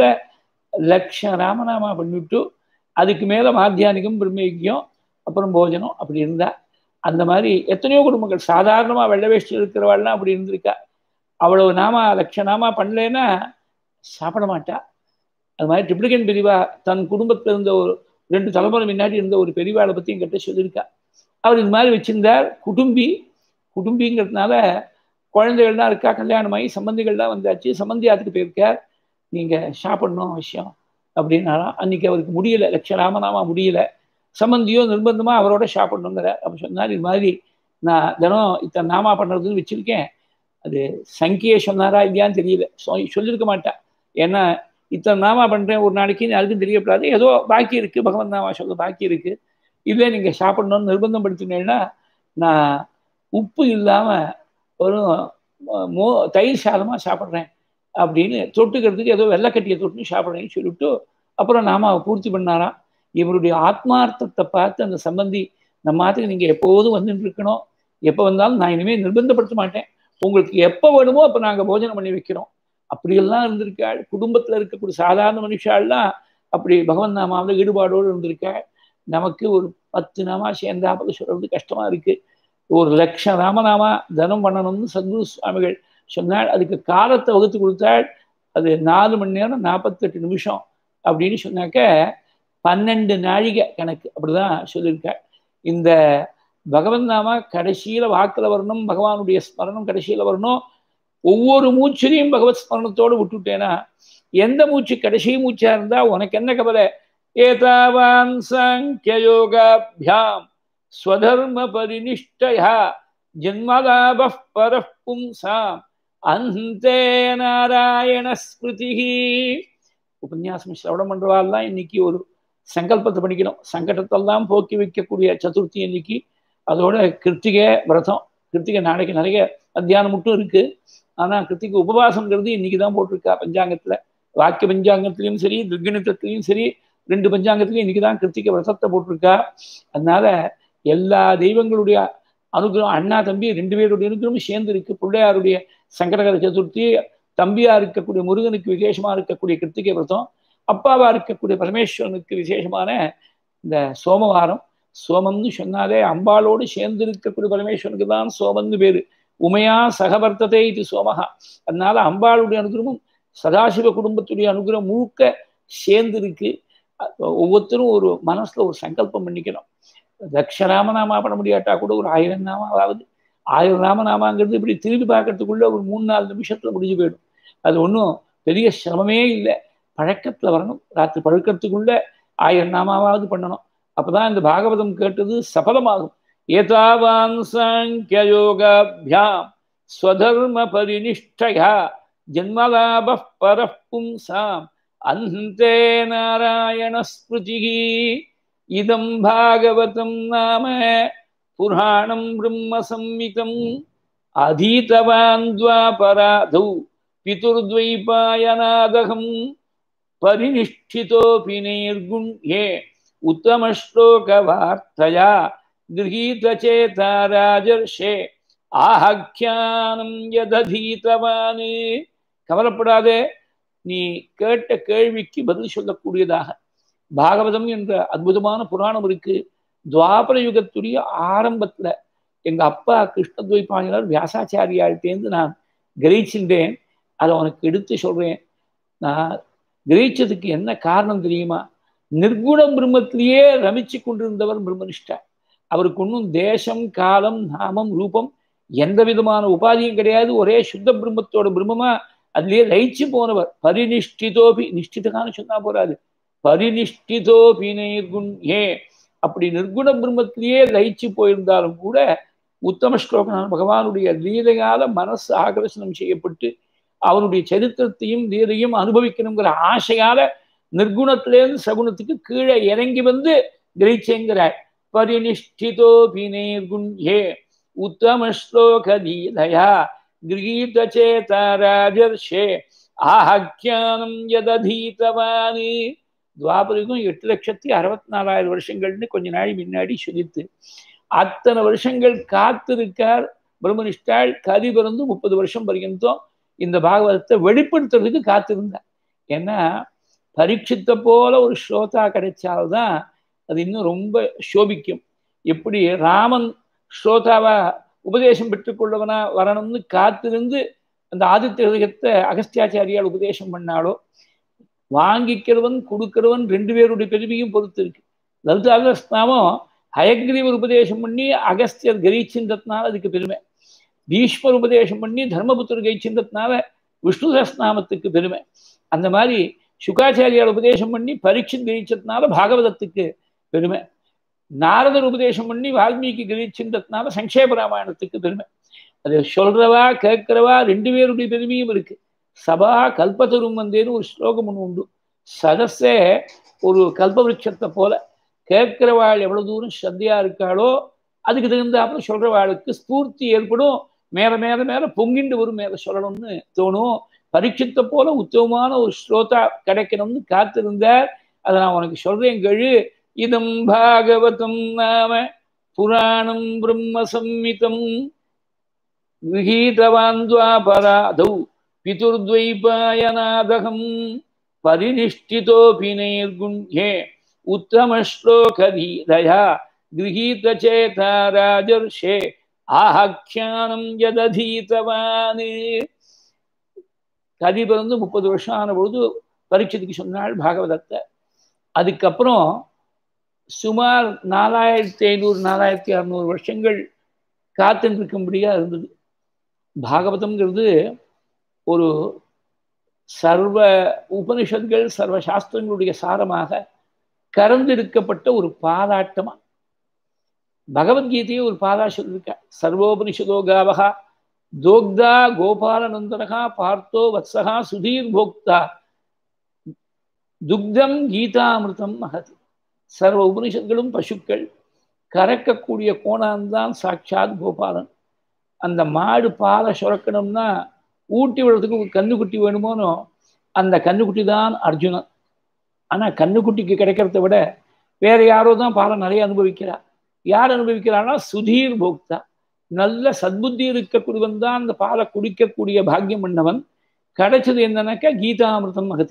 லட்சம் ராமநாமா பண்ணிவிட்டு அதுக்கு மேலே மாத்தியானிகம் பிரம்மயக்கியம் அப்புறம் போஜனம் அப்படி இருந்தா அந்த மாதிரி எத்தனையோ குடும்பங்கள் சாதாரணமாக வெள்ளை வேஷ்டி இருக்கிறவாள்லாம் அப்படி இருந்திருக்கா அவ்வளவு நாமா லட்ச நாமா பண்ணலன்னா சாப்பிட மாட்டா அது மாதிரி ட்ரிப்ளிகன் பெரியவா தன் குடும்பத்தில் இருந்த ஒரு ரெண்டு தலைமுறை முன்னாடி இருந்த ஒரு பெரியவாளை பற்றி என்கிட்ட சொல்லியிருக்கா அவர் இது மாதிரி வச்சிருந்தார் குடும்பி குடும்பிங்கிறதுனால குழந்தைகள்லாம் இருக்கா கல்யாணமாகி சம்பந்திகள்லாம் வந்தாச்சு சம்பந்தியாத்துக்கு போயிருக்கார் நீங்கள் சாப்பிடணும் அவசியம் அப்படின்னாலாம் அன்னைக்கு அவருக்கு முடியல லட்சராமநாமா முடியல சம்பந்தியோ நிர்பந்தமாக அவரோட சாப்பிடணுங்கிற அப்போ சொன்னார் இது மாதிரி நான் தினம் இத்தனை நாமா பண்ணுறதுன்னு வச்சுருக்கேன் அது சங்கியை சொன்னாரா இல்லையான்னு தெரியல சொல்லியிருக்க மாட்டேன் ஏன்னா இத்தனை நாமா பண்ணுறேன் ஒரு நாளைக்கு யாருக்கும் தெரியப்படாது ஏதோ பாக்கி இருக்குது பகவன் நாமா சொல்ல பாக்கி இருக்குது இதே நீங்கள் சாப்பிடணும்னு நிர்பந்தம் படுத்தினீங்கன்னா நான் உப்பு இல்லாமல் ஒரு மோ தயிர் சாதமாக சாப்பிட்றேன் அப்படின்னு தொட்டுக்கிறதுக்கு ஏதோ வெள்ளைக்கட்டியை தொட்டு சாப்பிட்றேன்னு சொல்லிவிட்டு அப்புறம் நாமாவை பூர்த்தி பண்ணாராம் இவருடைய ஆத்மார்த்தத்தை பார்த்து அந்த சம்பந்தி நம்ம மாத்துக்கு நீங்கள் எப்போதும் வந்துட்டு இருக்கணும் எப்போ வந்தாலும் நான் இனிமேல் நிர்பந்தப்படுத்த மாட்டேன் உங்களுக்கு எப்போ வேணுமோ அப்போ நாங்கள் போஜனம் பண்ணி வைக்கிறோம் அப்படியெல்லாம் இருந்திருக்காள் குடும்பத்தில் இருக்கக்கூடிய சாதாரண மனுஷாலாம் அப்படி பகவன் நாமாவில் ஈடுபாடோடு இருந்திருக்காள் நமக்கு ஒரு பத்து நாமா சேர்ந்தாப்பது சொல்றது கஷ்டமா இருக்கு ஒரு லட்சம் ராமநாமா தனம் பண்ணணும்னு சத்குரு சுவாமிகள் சொன்னாள் அதுக்கு காலத்தை வகுத்து கொடுத்தாள் அது நாலு மணி நேரம் நாற்பத்தெட்டு நிமிஷம் அப்படின்னு சொன்னாக்க பன்னெண்டு நாழிகை கணக்கு அப்படிதான் சொல்லியிருக்காள் இந்த பகவன் நாமா கடைசியில வாக்கில் வரணும் பகவானுடைய ஸ்மரணம் கடைசியில வரணும் ஒவ்வொரு மூச்சிலையும் பகவத் ஸ்மரணத்தோடு விட்டுட்டேன்னா எந்த மூச்சு கடைசி மூச்சா இருந்தா உனக்கு என்ன கவலை ஏதாவான் சாங்கியோகாபியாம் ஸ்வதர்ம பரிநிஷ்டயா ஜன்மலாப பர பும்சாம் அந்தே நாராயண ஸ்மிருதி உபன்யாசம் சிரவணம் பண்றவாள்லாம் இன்னைக்கு ஒரு சங்கல்பத்தை பண்ணிக்கணும் சங்கடத்தெல்லாம் போக்கி வைக்கக்கூடிய சதுர்த்தி இன்னைக்கு அதோட கிருத்திகை விரதம் கிருத்திகை நாளைக்கு நிறைய மத்தியானம் மட்டும் இருக்கு ஆனா கிருத்திகை உபவாசம்ங்கிறது இன்னைக்கு தான் போட்டிருக்கா பஞ்சாங்கத்துல வாக்கிய பஞ்சாங்கத்திலையும் சரி துர்கணிதத்திலையும் சரி ரெண்டு பஞ்சாங்கத்திலையும் இன்னைக்கு தான் கிருத்திகை விரதத்தை போட்டிருக்கா அதனால எல்லா தெய்வங்களுடைய அனுகிரகம் அண்ணா தம்பி ரெண்டு பேருடைய அனுகிரகமும் சேர்ந்து இருக்கு பிள்ளையாருடைய சங்கடகர சதுர்த்தி தம்பியா இருக்கக்கூடிய முருகனுக்கு விசேஷமா இருக்கக்கூடிய கிருத்திகை விரதம் அப்பாவா இருக்கக்கூடிய பரமேஸ்வரனுக்கு விசேஷமான இந்த சோமவாரம் சோமம்னு சொன்னாலே அம்பாளோடு சேர்ந்து இருக்கக்கூடிய பரமேஸ்வரனுக்கு தான் சோமன்னு பேரு உமையா சகவர்த்ததே இது சோமகா அதனால அம்பாளுடைய அனுகிரகமும் சதாசிவ குடும்பத்துடைய அனுகிரகம் முழுக்க சேர்ந்து இருக்கு ஒவ்வொருத்தரும் ஒரு மனசுல ஒரு சங்கல்பம் பண்ணிக்கணும் லட்ச ராமநாமா பண்ண முடியாட்டா கூட ஒரு ஆயிரம் நாமாவது ஆயிரம் ராமநாமாங்கிறது இப்படி திரும்பி பார்க்கறதுக்குள்ள ஒரு மூணு நாலு நிமிஷத்துல முடிஞ்சு போயிடும் அது ஒன்றும் பெரிய சிரமமே இல்லை பழக்கத்துல வரணும் ராத்திரி பழக்கத்துக்குள்ள ஆயிரம் நாமாவது பண்ணணும் அப்பதான் இந்த பாகவதம் கேட்டது சபலமாகும் ஏதாவான் சாங்கியோகாபியாம் ஸ்வதர்ம பரிநிஷ்டயா ஜன்மலாப பர பும்சாம் அந்தே நாராயண ஸ்மிருதி இதம் பாகவதம் நாம புராணம் பிரம்ம சம்மிதம் அதீதவான் துவாபராதௌ பிதுர்த்வைபாயனாதகம் परिनिष्ठितोऽपि नैर्गुण्ये उत्तमश्लोकवार्तया गृहीतचेता राजर्षे ஆஹ்யானம் யததீதவானு கவலைப்படாதே நீ கேட்ட கேள்விக்கு பதில் சொல்லக்கூடியதாக பாகவதம் என்ற அற்புதமான புராணம் இருக்கு துவாபர யுகத்துடைய ஆரம்பத்துல எங்க அப்பா கிருஷ்ணத்வைபாயனர் வியாசாச்சாரியாள்கிட்டேருந்து நான் கிரகிச்சின்றேன் அதை உனக்கு எடுத்து சொல்றேன் நான் கிரகிச்சதுக்கு என்ன காரணம் தெரியுமா நிர்குண பிரம்மத்திலேயே ரமிச்சு கொண்டிருந்தவர் பிரம்மனிஷ்டா அவருக்கு ஒன்றும் தேசம் காலம் நாமம் ரூபம் எந்த விதமான உபாதியும் கிடையாது ஒரே சுத்த பிரம்மத்தோட பிரம்மமா அதுலயே லயிச்சு போனவர் பரிநிஷ்டிதோபி நிஷ்டிதகான்னு சொன்னா போறாது பரிநிஷ்டிதோபி நிர்குண் ஏ அப்படி நிர்குண பிரம்மத்திலேயே லயிச்சு போயிருந்தாலும் கூட உத்தம ஸ்லோகனான பகவானுடைய லீலையால மனசு ஆகர்ஷணம் செய்யப்பட்டு அவனுடைய சரித்திரத்தையும் லீலையும் அனுபவிக்கணுங்கிற ஆசையால நிர்குணத்திலேருந்து சகுணத்துக்கு கீழே இறங்கி வந்து கிரகிச்சேங்கிறார் பரிநிஷ்டிதோபி நிர்குண் ஏ உத்தம ஸ்லோகலீலயா கிரகீதச்சேத ராஜர்ஷே ஆஹ்யானம் யததீதவானி துவாபரிகம் எட்டு லட்சத்தி அறுபத்தி நாலாயிரம் வருஷங்கள்னு கொஞ்ச நாள் முன்னாடி சொல்லித்து அத்தனை வருஷங்கள் காத்திருக்கார் பிரம்மனிஷ்டாள் கதி பிறந்து முப்பது வருஷம் பர்யந்தம் இந்த பாகவதத்தை வெளிப்படுத்துறதுக்கு காத்திருந்தார் ஏன்னா பரீட்சித்த போல ஒரு ஸ்ரோதா கிடைச்சால்தான் அது இன்னும் ரொம்ப சோபிக்கும் எப்படி ராமன் ஸ்ரோதாவா உபதேசம் பெற்றுக்கொள்ளவனா வரணும்னு காத்திருந்து அந்த ஆதித்ய ஹிருதயத்தை அகஸ்தியாச்சாரியால் உபதேசம் பண்ணாலோ வாங்கிக்கிறவன் கொடுக்கிறவன் ரெண்டு பேருடைய பெருமையும் பொறுத்து இருக்கு லலிதாகஸ்நாமம் ஹயக்ரீவர் உபதேசம் பண்ணி அகஸ்தியர் கரிச்சின்றதுனால அதுக்கு பெருமை பீஷ்மர் உபதேசம் பண்ணி தர்மபுத்தர் கயிச்சின்றதுனால விஷ்ணு சஸ்நாமத்துக்கு பெருமை அந்த மாதிரி சுகாச்சாரியால் உபதேசம் பண்ணி பரீட்சித் கிரகிச்சதுனால பாகவதத்துக்கு பெருமை நாரதர் உபதேசம் பண்ணி வால்மீகி கிரகிச்சின்றதுனால சங்கேப ராமாயணத்துக்கு பெருமை அது சொல்றவா கேட்கிறவா ரெண்டு பேருடைய பெருமையும் இருக்கு சபா கல்பத்தரும் வந்தேன்னு ஒரு ஸ்லோகம் ஒன்று உண்டு சதஸே ஒரு கல்பவருஷத்தை போல கேட்கிறவாள் எவ்வளவு தூரம் ஸ்ரத்தையா இருக்காளோ அதுக்கு தகுந்தாப்புல சொல்றவாளுக்கு ஸ்பூர்த்தி ஏற்படும் மேல மேல மேல பொங்கிண்டு வரும் மேல சொல்லணும்னு தோணும் பரீட்சித்த போல உத்தமமான ஒரு ஸ்ரோதா கிடைக்கணும்னு காத்திருந்தார் அதை நான் உனக்கு சொல்றேன் கழு இதம் பாகவதம் நாம புராணம் பிரம்ம சம்மிதம் गृहीतवान्द्वापराधौ पितुर्द्वैपायनादहम् परिनिष्ठितोऽपि नैर्गुण्ये उत्तमश्लोकधीरया गृहीतचेता राजर्षे ஆஹ்யானம் யததீதவான் கதி பிறந்து முப்பது வருஷம் ஆன பொழுது பரீட்சத்துக்கு சொன்னாள் பாகவதத்தை அதுக்கப்புறம் சுமார் நாலாயிரத்தி ஐநூறு நாலாயிரத்தி அறுநூறு வருஷங்கள் காத்துருக்கும்படியா இருந்தது பாகவதம்ங்கிறது ஒரு சர்வ உபனிஷத்கள் சர்வ சாஸ்திரங்களுடைய சாரமாக கறந்திருக்கப்பட்ட ஒரு பாதாட்டமா பகவத்கீதையை ஒரு பாதா சொல்லியிருக்க சர்வோபனிஷதோ காவகா தோக்தா கோபாலநந்தனகா பார்த்தோ வத்சகா சுதீர் போக்தா துக்தம் கீதாமிருதம் மகதி சர்வ உபனிஷத்களும் பசுக்கள் கறக்கக்கூடிய கோணான்தான் சாட்சாத் கோபாலன் அந்த மாடு பாலை சுரக்கணும்னா ஊட்டி விடுறதுக்கு ஒரு கண்ணுக்குட்டி வேணுமோனோ அந்த கண்ணுக்குட்டி தான் அர்ஜுனன் ஆனால் கண்ணுக்குட்டிக்கு கிடைக்கிறத விட வேற யாரோ தான் பாலை நிறைய அனுபவிக்கிறா யார் அனுபவிக்கிறான்னா சுதீர் போக்தா நல்ல சத்புத்தி இருக்கக்கூடியவன் தான் அந்த பாலை குடிக்கக்கூடிய பாக்கியம் பண்ணவன் கிடைச்சது என்னன்னாக்கா கீதாமிருதம் மகத்து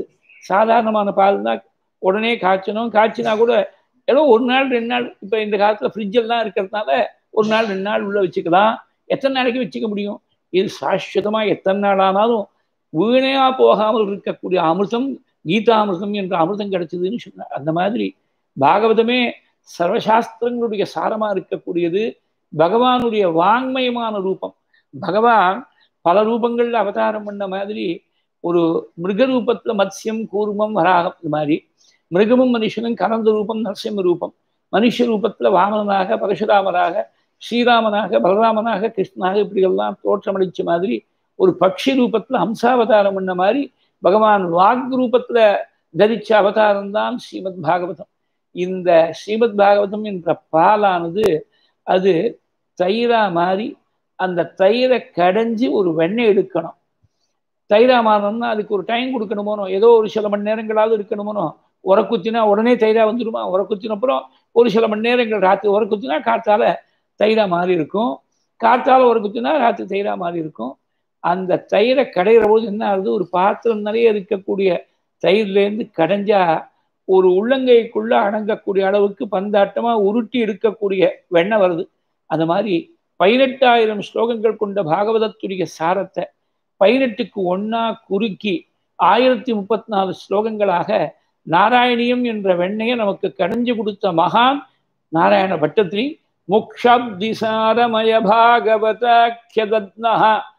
சாதாரணமான பால் தான் உடனே காய்ச்சணும் காய்ச்சினா கூட ஏதோ ஒரு நாள் ரெண்டு நாள் இப்போ இந்த காலத்தில் ஃப்ரிட்ஜெல்லாம் இருக்கிறதுனால ஒரு நாள் ரெண்டு நாள் உள்ளே வச்சுக்கலாம் எத்தனை நாளைக்கு வச்சுக்க முடியும் இது சாஸ்வதமாக எத்தனை நாள் ஆனாலும் வீணையா போகாமல் இருக்கக்கூடிய அமிர்தம் கீதாமிர்தம் என்ற அமிர்தம் கிடைச்சதுன்னு சொன்னார் அந்த மாதிரி பாகவதமே சர்வசாஸ்திரங்களுடைய சாரமா இருக்கக்கூடியது பகவானுடைய வாங்மயமான ரூபம் பகவான் பல ரூபங்கள்ல அவதாரம் பண்ண மாதிரி ஒரு மிருக ரூபத்துல மத்ஸ்யம் கூர்மம் வராகம் இது மாதிரி மிருகமும் மனுஷனும் கலந்த ரூபம் நரசிம்ம ரூபம் மனுஷ ரூபத்துல வாமனனாக பரசுராமராக ஸ்ரீராமனாக பலராமனாக கிருஷ்ணனாக இப்படியெல்லாம் தோற்றமளிச்ச மாதிரி ஒரு பக்ஷி ரூபத்துல ஹம்சாவதாரம் பண்ண மாதிரி பகவான் வாக் ரூபத்துல தரிச்ச அவதாரம் தான் ஸ்ரீமத் பாகவதம் இந்த ஸ்ரீமத் பாகவதம் என்ற பாலானது அது தயிரா மாதிரி அந்த தயிரை கடைஞ்சி ஒரு வெண்ணெய் எடுக்கணும் தயிரா மாறணும்னா அதுக்கு ஒரு டைம் கொடுக்கணுமோனோ ஏதோ ஒரு சில மணி நேரங்களாவது இருக்கணுமோனோ உரக்குத்தினா உடனே தயிரா வந்துடுமா உரக்குத்தின அப்புறம் ஒரு சில மணி நேரங்கள் ராத்திரி உரக்குத்தினா காத்தால தயிரா மாறி இருக்கும் காத்தால உரக்குத்தினா ராத்திரி தயிரா மாறி இருக்கும் அந்த தயிரை கடையிற போது என்ன ஆகுது ஒரு பாத்திரம் நிறைய இருக்கக்கூடிய தயிர்லேருந்து கடைஞ்சா ஒரு உள்ளங்கைக்குள்ள அடங்கக்கூடிய அளவுக்கு பந்தாட்டமா உருட்டி எடுக்கக்கூடிய வெண்ணெய் வருது அந்த மாதிரி பதினெட்டாயிரம் ஸ்லோகங்கள் கொண்ட பாகவதத்துடைய சாரத்தை பதினெட்டுக்கு ஒன்னா குறுக்கி ஆயிரத்தி முப்பத்தி நாலு ஸ்லோகங்களாக நாராயணியம் என்ற வெண்ணையை நமக்கு கடைஞ்சு கொடுத்த மகான் நாராயண பட்டத்திரி முக்ஷப்திசாரமய பாகவதாக்கியதத்னா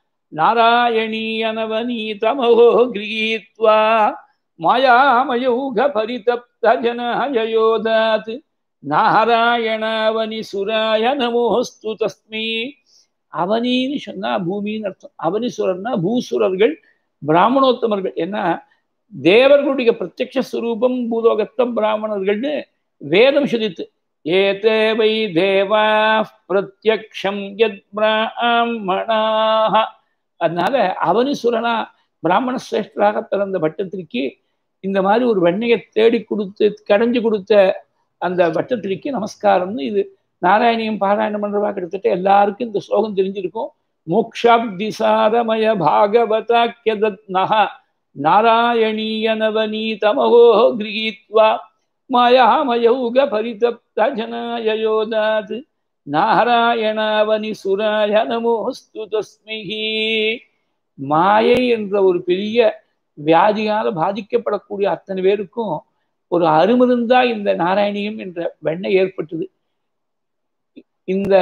நாராயணீயனவனீதமோ கிரகீத்வா மாயாமயூக பரிதப்த ஜனயோதாத் நாராயணாவனி சுராய நமோஸ்து தஸ்மி அவனின்னு சொன்னா பூமின்னு அர்த்தம் அவனிசுரர்னா பூசுரர்கள் பிராமணோத்தமர்கள் ஏன்னா தேவர்களுடைய பிரத்யக்ஷ ஸ்வரூபம் பூலோகத்தம் பிராமணர்கள்னு வேதம் சொல்லித்து ஏதே வை தேவா பிரத்யக்ஷம் யத் பிராமணாக அதனால அவனிசுரனா பிராமண சிரேஷ்டராக பிறந்த பட்டத்திற்கு இந்த மாதிரி ஒரு வெண்ணையை தேடி கொடுத்து கடைஞ்சு கொடுத்த அந்த பட்டத்திற்கு நமஸ்காரம்னு இது நாராயணியம் பாராயணம் பண்றவா கிட்டத்தட்ட எல்லாருக்கும் இந்த ஸ்லோகம் தெரிஞ்சிருக்கும் மோக்ஷாப்திசாரமய பாகவதாக்கியதத்னஹ நாராயணீயனவனீதமகோ கிரகீத்வா மாயாமயௌக பரிதப்த ஜனாயோதாத் நாராயணாவனி சுராய நமோஸ்து தஸ்மிஹி மாயை என்ற ஒரு பெரிய வியாதியால பாதிக்கப்படக்கூடிய அத்தனை பேருக்கும் ஒரு அருமருந்தா இந்த நாராயணியம் என்ற வெண்ணெய் ஏற்பட்டது இந்த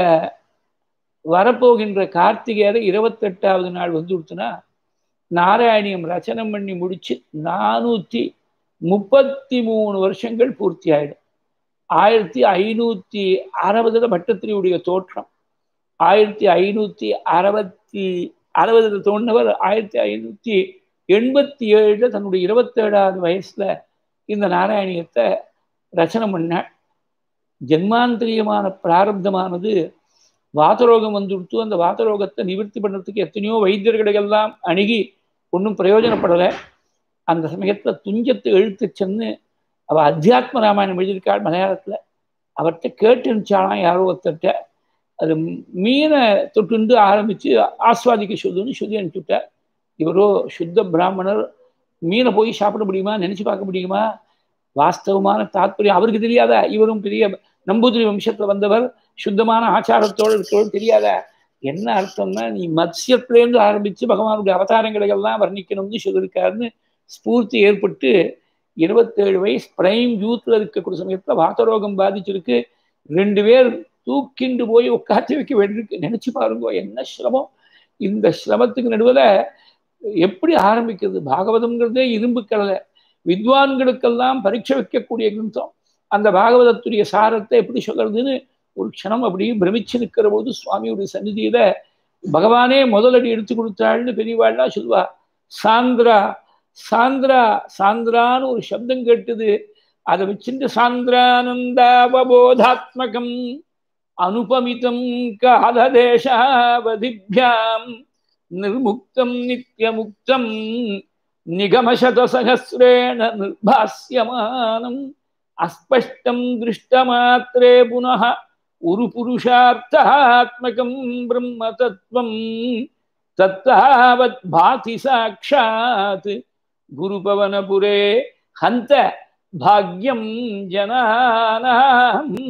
வரப்போகின்ற கார்த்திகையில இருபத்தெட்டாவது நாள் வந்து கொடுத்தனா நாராயணியம் ரச்சனம் பண்ணி முடிச்சு நானூத்தி முப்பத்தி மூணு வருஷங்கள் பூர்த்தி ஆயிடும் ஆயிரத்தி ஐநூத்தி அறுபதுல பட்டத்திரியுடைய தோற்றம் ஆயிரத்தி ஐநூத்தி அறுபத்தி அறுபதுல தோன்றவர் ஆயிரத்தி ஐநூத்தி எண்பத்தி ஏழுல தன்னுடைய இருபத்தேழாவது வயசுல இந்த நாராயணியத்தை ரச்சனை பண்ண ஜென்மாந்திரியமான பிராரப்தமானது வாதரோகம் வந்துடுத்து அந்த வாதரோகத்தை நிவர்த்தி பண்ணுறதுக்கு எத்தனையோ வைத்தியர்களெல்லாம் அணுகி ஒன்றும் பிரயோஜனப்படலை அந்த சமயத்தில் துஞ்சத்து எழுத்து சென்று அவள் அத்தியாத்ம ராமாயணம் எழுதியிருக்காள் மலையாளத்தில் அவர்கிட்ட கேட்டுச்சாலாம் யாரோ ஒருத்தர்கிட்ட அது மீனை தொட்டுண்டு ஆரம்பித்து ஆஸ்வாதிக்க சொல்லுன்னு சொல்லி அனுப்பிச்சுட்டார் இவரோ சுத்த பிராமணர் மீனை போய் சாப்பிட முடியுமா நினச்சி பார்க்க முடியுமா வாஸ்தவமான தாத்பரியம் அவருக்கு தெரியாதா இவரும் பெரிய நம்பூதிரி வம்சத்தில் வந்தவர் சுத்தமான ஆச்சாரத்தோடு இருக்கிறவர் தெரியாதா என்ன அர்த்தம்னா நீ மத்ஸ்யத்திலேருந்து ஆரம்பித்து பகவானுடைய அவதாரங்களை எல்லாம் வர்ணிக்கணும்னு சொல்லியிருக்காருன்னு ஸ்பூர்த்தி ஏற்பட்டு இருபத்தேழு வயசு பிரைம் யூத்தில் இருக்கக்கூடிய சமயத்தில் வாத்தரோகம் பாதிச்சிருக்கு ரெண்டு பேர் தூக்கிண்டு போய் உட்காந்து வைக்க வேண்டியிருக்கு நினைச்சு பாருங்க என்ன சிரமம் இந்த சிரமத்துக்கு நடுவில் எப்படி ஆரம்பிக்கிறது பாகவதம்ங்கிறதே இரும்பு கடலை வித்வான்களுக்கெல்லாம் பரீட்சை வைக்கக்கூடிய கிரந்தம் அந்த பாகவதத்துடைய சாரத்தை எப்படி சொல்றதுன்னு ஒரு க்ஷணம் அப்படியே பிரமிச்சு நிற்கிற போது சுவாமியுடைய சந்நிதியில பகவானே முதலடி எடுத்து கொடுத்தாள்னு பெரியவாள்லாம் சொல்லுவா சாந்திரா சாந்திரா சாந்திரான்னு ஒரு சப்தம் கேட்டது அதை வச்சுட்டு சாந்திரானந்தாவபோதாத்மகம் அனுபமிதம் காலதேசாவதிபியாம் நிர்முக்தம் நித்தியமுக்தம் நிகமசதசகசிரேண நிர்பாஸ்யமானம் அஸ்பஷ்டம் திருஷ்டமாத்திரே புனः உருபுருஷார்த்தாத்மகம் பிரம்ம தத்துவம் தத்தாவத் பாதி சாட்சாத் குருபவனபுரே ஹந்த பாக்யம் ஜனானாம்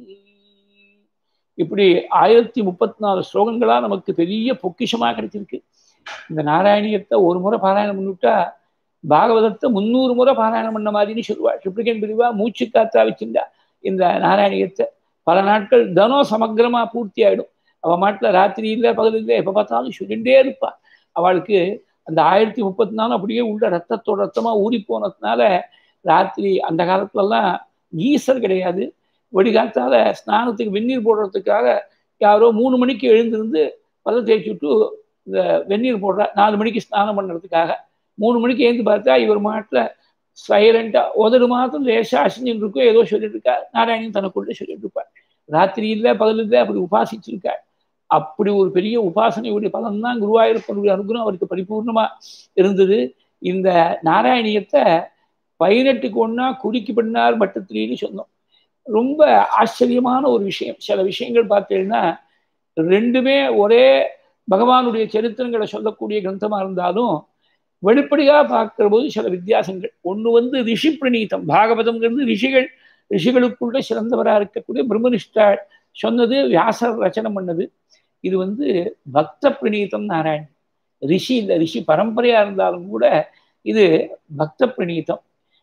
இப்படி ஆயிரத்தி முப்பத்தி நாலு ஸ்லோகங்களா நமக்கு பெரிய பொக்கிஷமா கிடைச்சிருக்கு இந்த நாராயணியத்தை ஒரு முறை பாராயணம் பண்ணிவிட்டா பாகவதத்தை முன்னூறு முறை பாராயணம் பண்ண மாதிரின்னு சொல்லுவா ட்ரிப்ளிகன் பிரிவா மூச்சு காத்தா வச்சிருந்தா இந்த நாராயணியத்தை பல நாட்கள் தனம் சமக்கிரமா பூர்த்தி ஆயிடும் அவள் மாட்டில் ராத்திரி இல்லை பகல் இல்லை எப்போ பார்த்தாலும் சொல்லிகிட்டே இருப்பா அவளுக்கு அந்த ஆயிரத்தி முப்பத்தி நாலு அப்படியே உள்ள ரத்தத்தோட ரத்தமா ஊறி போனதுனால ராத்திரி அந்த காலத்துலலாம் கீசர் கிடையாது வெடிகாலத்தால ஸ்நானத்துக்கு வெந்நீர் போடுறதுக்காக யாரோ மூணு மணிக்கு எழுந்திருந்து பல்ல தேய்ச்சி விட்டு இந்த வெந்நீர் போடுறா நாலு மணிக்கு ஸ்நானம் பண்ணுறதுக்காக மூணு மணிக்கு எழுந்து பார்த்தா இவர் மாட்டில் சைலண்டாக உதடு மாத்திரம் லேசாக அசிஞ்சுட்டு இருக்கும் ஏதோ சொல்லிட்டு இருக்கா நாராயணன் தனக்குள்ள சொல்லிட்டு இருப்பார் ராத்திரி இல்லை பகல் இல்லை அப்படி உபாசிச்சிருக்கார் அப்படி ஒரு பெரிய உபாசனையுடைய பலன் தான் குருவாயூரப்பனுடைய அனுகிரகம் அவருக்கு பரிபூர்ணமா இருந்தது இந்த நாராயணியத்தை பதினெட்டுக்கு ஒன்னா குடிக்கு பண்ணார் பட்டத்திரின்னு சொன்னோம் ரொம்ப ஆச்சரியமான ஒரு விஷயம் சில விஷயங்கள் பார்த்தீங்கன்னா ரெண்டுமே ஒரே பகவானுடைய சரித்திரங்களை சொல்லக்கூடிய கிரந்தமா இருந்தாலும் வெளிப்படையாக பார்க்கிற போது சில வித்தியாசங்கள் ஒன்று வந்து ரிஷி பிரணீதம் பாகவதம்ங்கிறது ரிஷிகள் ரிஷிகளுக்குள்ள சிறந்தவராக இருக்கக்கூடிய பிரம்மனிஷ்டா சொன்னது வியாசர் ரச்சனை பண்ணது இது வந்து பக்த பிரணீதம் நாராயண் ரிஷி இல்லை ரிஷி பரம்பரையா இருந்தாலும் கூட இது பக்த பிரணீதம்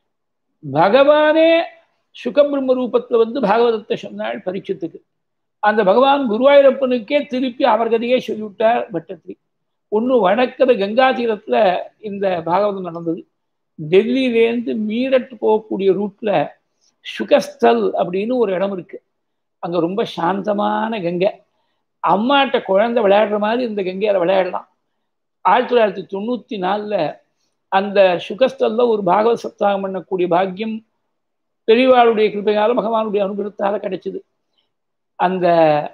பகவானே சுகபிரம்ம ரூபத்துல வந்து பாகவதத்தை சொன்னாள் பரீட்சத்துக்கு அந்த பகவான் குருவாயூரப்பனுக்கே திருப்பி அவர் கதையே சொல்லிவிட்டார் பட்டத்திரி ஒன்று வடக்கிற கங்கா தீரத்துல இந்த பாகவதம் நடந்தது டெல்லியிலேருந்து மீரட் போகக்கூடிய ரூட்ல சுகஸ்தல் அப்படின்னு ஒரு இடம் இருக்கு அங்க ரொம்ப சாந்தமான கங்கை அம்மாட்ட குழந்தை விளையாடுற மாதிரி இந்த கங்கையில விளையாடலாம் ஆயிரத்தி தொள்ளாயிரத்தி தொண்ணூத்தி நாலுல அந்த சுகஸ்தல்ல ஒரு பாகவத சப்தாகம் பண்ணக்கூடிய பாக்கியம் பெரியவாளுடைய கிருப்பையால பகவானுடைய அனுகிரகத்தால கிடைச்சிது அந்த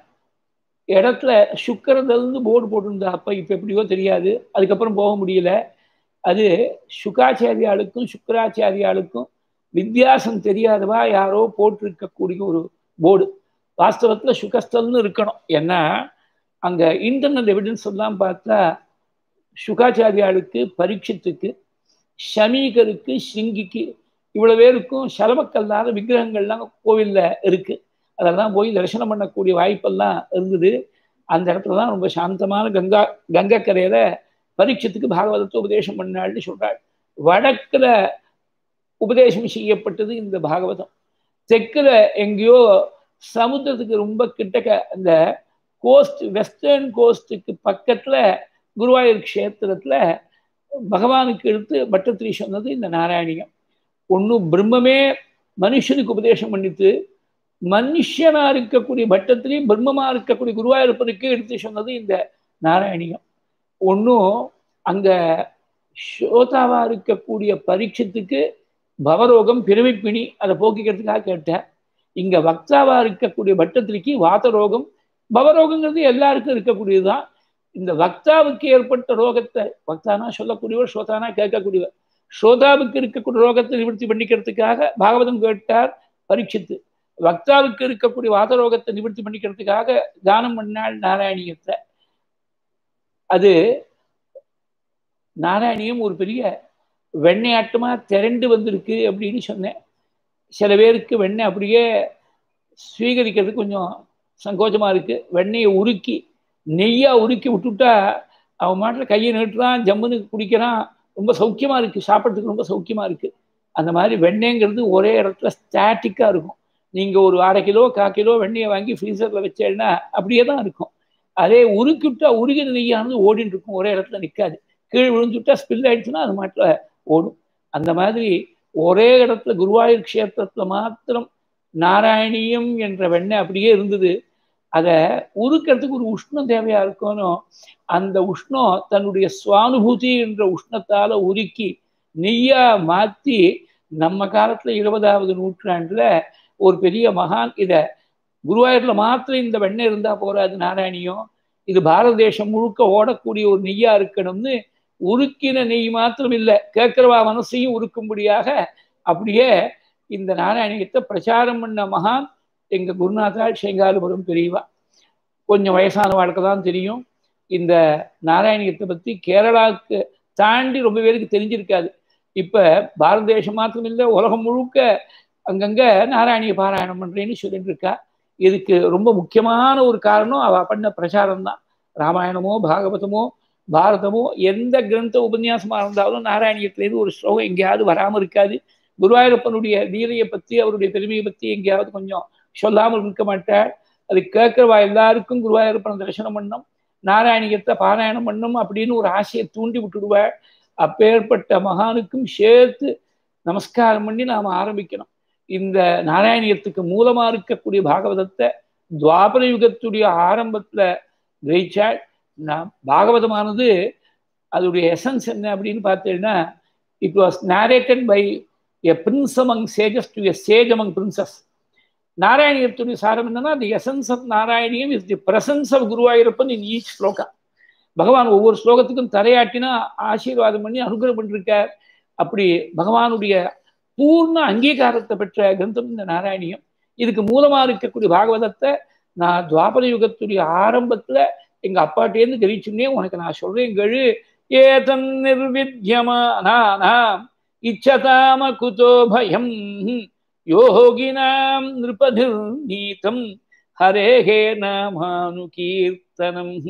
இடத்துல சுக்கரதல்னு போர்டு போட்டிருந்தா அப்ப இப்ப எப்படியோ தெரியாது அதுக்கப்புறம் போக முடியல அது சுக்காச்சாரியாளுக்கும் சுக்கராச்சாரியாளுக்கும் வித்தியாசம் தெரியாதவா யாரோ போட்டிருக்கக்கூடிய ஒரு போர்டு வாஸ்தவத்துல சுகஸ்தல்னு இருக்கணும் ஏன்னா அங்க இன்டர்னல் எவிடன்ஸ் எல்லாம் பார்த்தா சுகாச்சாரியாளுக்கு பரீட்சத்துக்கு ஷமீகருக்கு சிங்கிக்கு இவ்வளவு பேருக்கும் செலவக்கல்லாத விக்கிரகங்கள்லாம் கோவில்ல இருக்கு அதெல்லாம் போய் தரிசனம் பண்ணக்கூடிய வாய்ப்பெல்லாம் இருந்தது அந்த இடத்துல தான் ரொம்ப சாந்தமான கங்கா கங்கை கரையில பரீட்சத்துக்கு பாகவதத்தை உபதேசம் பண்ணாள்னு சொல்றாள் வடக்குல உபதேசம் செய்யப்பட்டது இந்த பாகவதம் தெற்குல எங்கேயோ சமுத்திரத்துக்கு ரொம்ப கிட்டக்க அந்த கோஸ்ட் வெஸ்டர்ன் கோஸ்ட்டுக்கு பக்கத்துல குருவாயூர் க்ஷேத்திரத்துல பகவானுக்கு எடுத்து பட்டத்திரி சொன்னது இந்த நாராயணியம் ஒன்றும் பிரம்மமே மனுஷனுக்கு உபதேசம் பண்ணித்து மனுஷனா இருக்கக்கூடிய பட்டத்திரி பிரம்மமா இருக்கக்கூடிய குருவாயூரப்பனுக்கு எடுத்து சொன்னது இந்த நாராயணியம் ஒன்றும் அங்க ஸ்ரோதாவா இருக்கக்கூடிய பரீட்சத்துக்கு பவரோகம் பிறவிப்பிணி அதை போக்கிக்கிறதுக்காக கேட்டேன் இங்க வக்தாவா இருக்கக்கூடிய பட்டத்திரிக்கு வாத ரோகம் பவரோகங்கிறது எல்லாருக்கும் இருக்கக்கூடியதுதான் இந்த வக்தாவுக்கு ஏற்பட்ட ரோகத்தை வக்தானா சொல்லக்கூடியவர் ஸ்ரோதானா கேட்கக்கூடியவர் ஸ்ரோதாவுக்கு இருக்கக்கூடிய ரோகத்தை நிவர்த்தி பண்ணிக்கிறதுக்காக பாகவதம் கேட்டார் பரீட்சித்து வக்தாவுக்கு இருக்கக்கூடிய வாத ரோகத்தை நிவர்த்தி பண்ணிக்கிறதுக்காக தானம் பண்ணாள் நாராயணியத்தை அது நாராயணியம் ஒரு பெரிய வெண்ணையாட்டமா திரண்டு வந்திருக்கு அப்படின்னு சொன்னேன் சில பேருக்கு வெண்ணெய் அப்படியே ஸ்வீகரிக்கிறதுக்கு கொஞ்சம் சங்கோச்சமா இருக்கு வெண்ணெயை உருக்கி நெய்யா உருக்கி விட்டுட்டா அவன் மாட்டில் கையை நீட்டுறான் ஜம்முன்னு குடிக்கிறான் ரொம்ப சௌக்கியமா இருக்கு சாப்பிட்றதுக்கு ரொம்ப சௌக்கியமா இருக்கு அந்த மாதிரி வெண்ணெய்ங்கிறது ஒரே இடத்துல ஸ்டாட்டிக்கா இருக்கும் நீங்க ஒரு அரை கிலோ கால் கிலோ வெண்ணெயை வாங்கி ஃப்ரீசர்ல வச்சேன்னா அப்படியே தான் இருக்கும் அதே உருக்கிவிட்டா உருகின நெய்யானது ஓடின்னு இருக்கும் ஒரே இடத்துல நிற்காது கீழே விழுந்துட்டா ஸ்பில் ஆயிடுச்சுன்னா அது மாட்டில் ஓடும் அந்த மாதிரி ஒரே இடத்துல குருவாயூர் க்ஷேத்திரத்துல மாத்திரம் நாராயணியம் என்ற வெண்ணெய் அப்படியே இருந்தது அதை உருக்கிறதுக்கு ஒரு உஷ்ணம் தேவையா இருக்கணும் அந்த உஷ்ணம் தன்னுடைய சுவானுபூதி என்ற உஷ்ணத்தால உருக்கி நெய்யா மாத்தி நம்ம காலத்துல இருபதாவது நூற்றாண்டுல ஒரு பெரிய மகான் இத குருவாயூர்ல மாத்திரம் இந்த வெண்ணெய் இருந்தா போறாது நாராயணியம் இது பாரத தேசம் முழுக்க ஓடக்கூடிய ஒரு நெய்யா இருக்கணும்னு உருக்கின நெய் மாத்திரம் இல்லை கேட்கிறவா மனசையும் உருக்கும்படியாக அப்படியே இந்த நாராயணியத்தை பிரச்சாரம் பண்ண மகான் எங்க குருநாதாள் செங்காலுபுரம் பெரியவா கொஞ்சம் வயசான வாழ்க்கை தான் தெரியும் இந்த நாராயணியத்தை பத்தி கேரளாவுக்கு தாண்டி ரொம்ப பேருக்கு தெரிஞ்சிருக்காது இப்ப பாரத தேசம் மாத்திரம் இல்லை உலகம் முழுக்க அங்கங்க நாராயணிய பாராயணம் பண்றேன்னு சொல்லிட்டு இருக்கா இதுக்கு ரொம்ப முக்கியமான ஒரு காரணம் அவ பண்ண பிரச்சாரம் தான் ராமாயணமோ பாகவதமோ பாரதமோ எந்த கிரந்த உபன்யாசமா இருந்தாலும் நாராயணியத்திலேருந்து ஒரு ஸ்லோகம் எங்கேயாவது வராமல் இருக்காது குருவாயூரப்பனுடைய லீலையை பத்தி அவருடைய பெருமையை பத்தி எங்கேயாவது கொஞ்சம் சொல்லாமல் இருக்க மாட்டார் அது கேட்கிறவா எல்லாருக்கும் குருவாயூரப்பன் தரிசனம் பண்ணும் நாராயணியத்தை பாராயணம் பண்ணும் அப்படின்னு ஒரு ஆசையை தூண்டி விட்டுடுவார் அப்பேற்பட்ட மகானுக்கும் சேர்த்து நமஸ்காரம் பண்ணி நாம் ஆரம்பிக்கணும் இந்த நாராயணியத்துக்கு மூலமா இருக்கக்கூடிய பாகவதத்தை துவாபர யுகத்துடைய ஆரம்பத்துல கிரகிச்சாள் நான் பாகவதமானது அதோடைய எசன்ஸ் என்ன அப்படின்னு பார்த்தீங்கன்னா it was narrated by a prince among sages to a sage among princes நாராயணியத்துடைய சாரம் என்னன்னா the essence of Narayaneeyam is the presence of Guruvayurappan in each shloka பகவான் ஒவ்வொரு ஸ்லோகத்துக்கும் தலையாட்டினா ஆசீர்வாதம் பண்ணி அனுகிரகம் பண்ணிருக்கார் அப்படி பகவானுடைய பூர்ண அங்கீகாரத்தை பெற்ற கிரந்தம் இந்த நாராயணியம் இதுக்கு மூலமா இருக்கக்கூடிய பாகவதத்தை நான் துவாபர யுகத்துடைய ஆரம்பத்துல எங்க அப்பாட்டேருந்து தெரிவிச்சுன்னே உனக்கு நான் சொல்றேன் கழு ஏதன் நிர்வித்யமானாம் இச்சதாம குதோ பயம் யோகினாம் நிருபதிர் நீதம் ஹரேகே நாமானுகீர்த்தனம்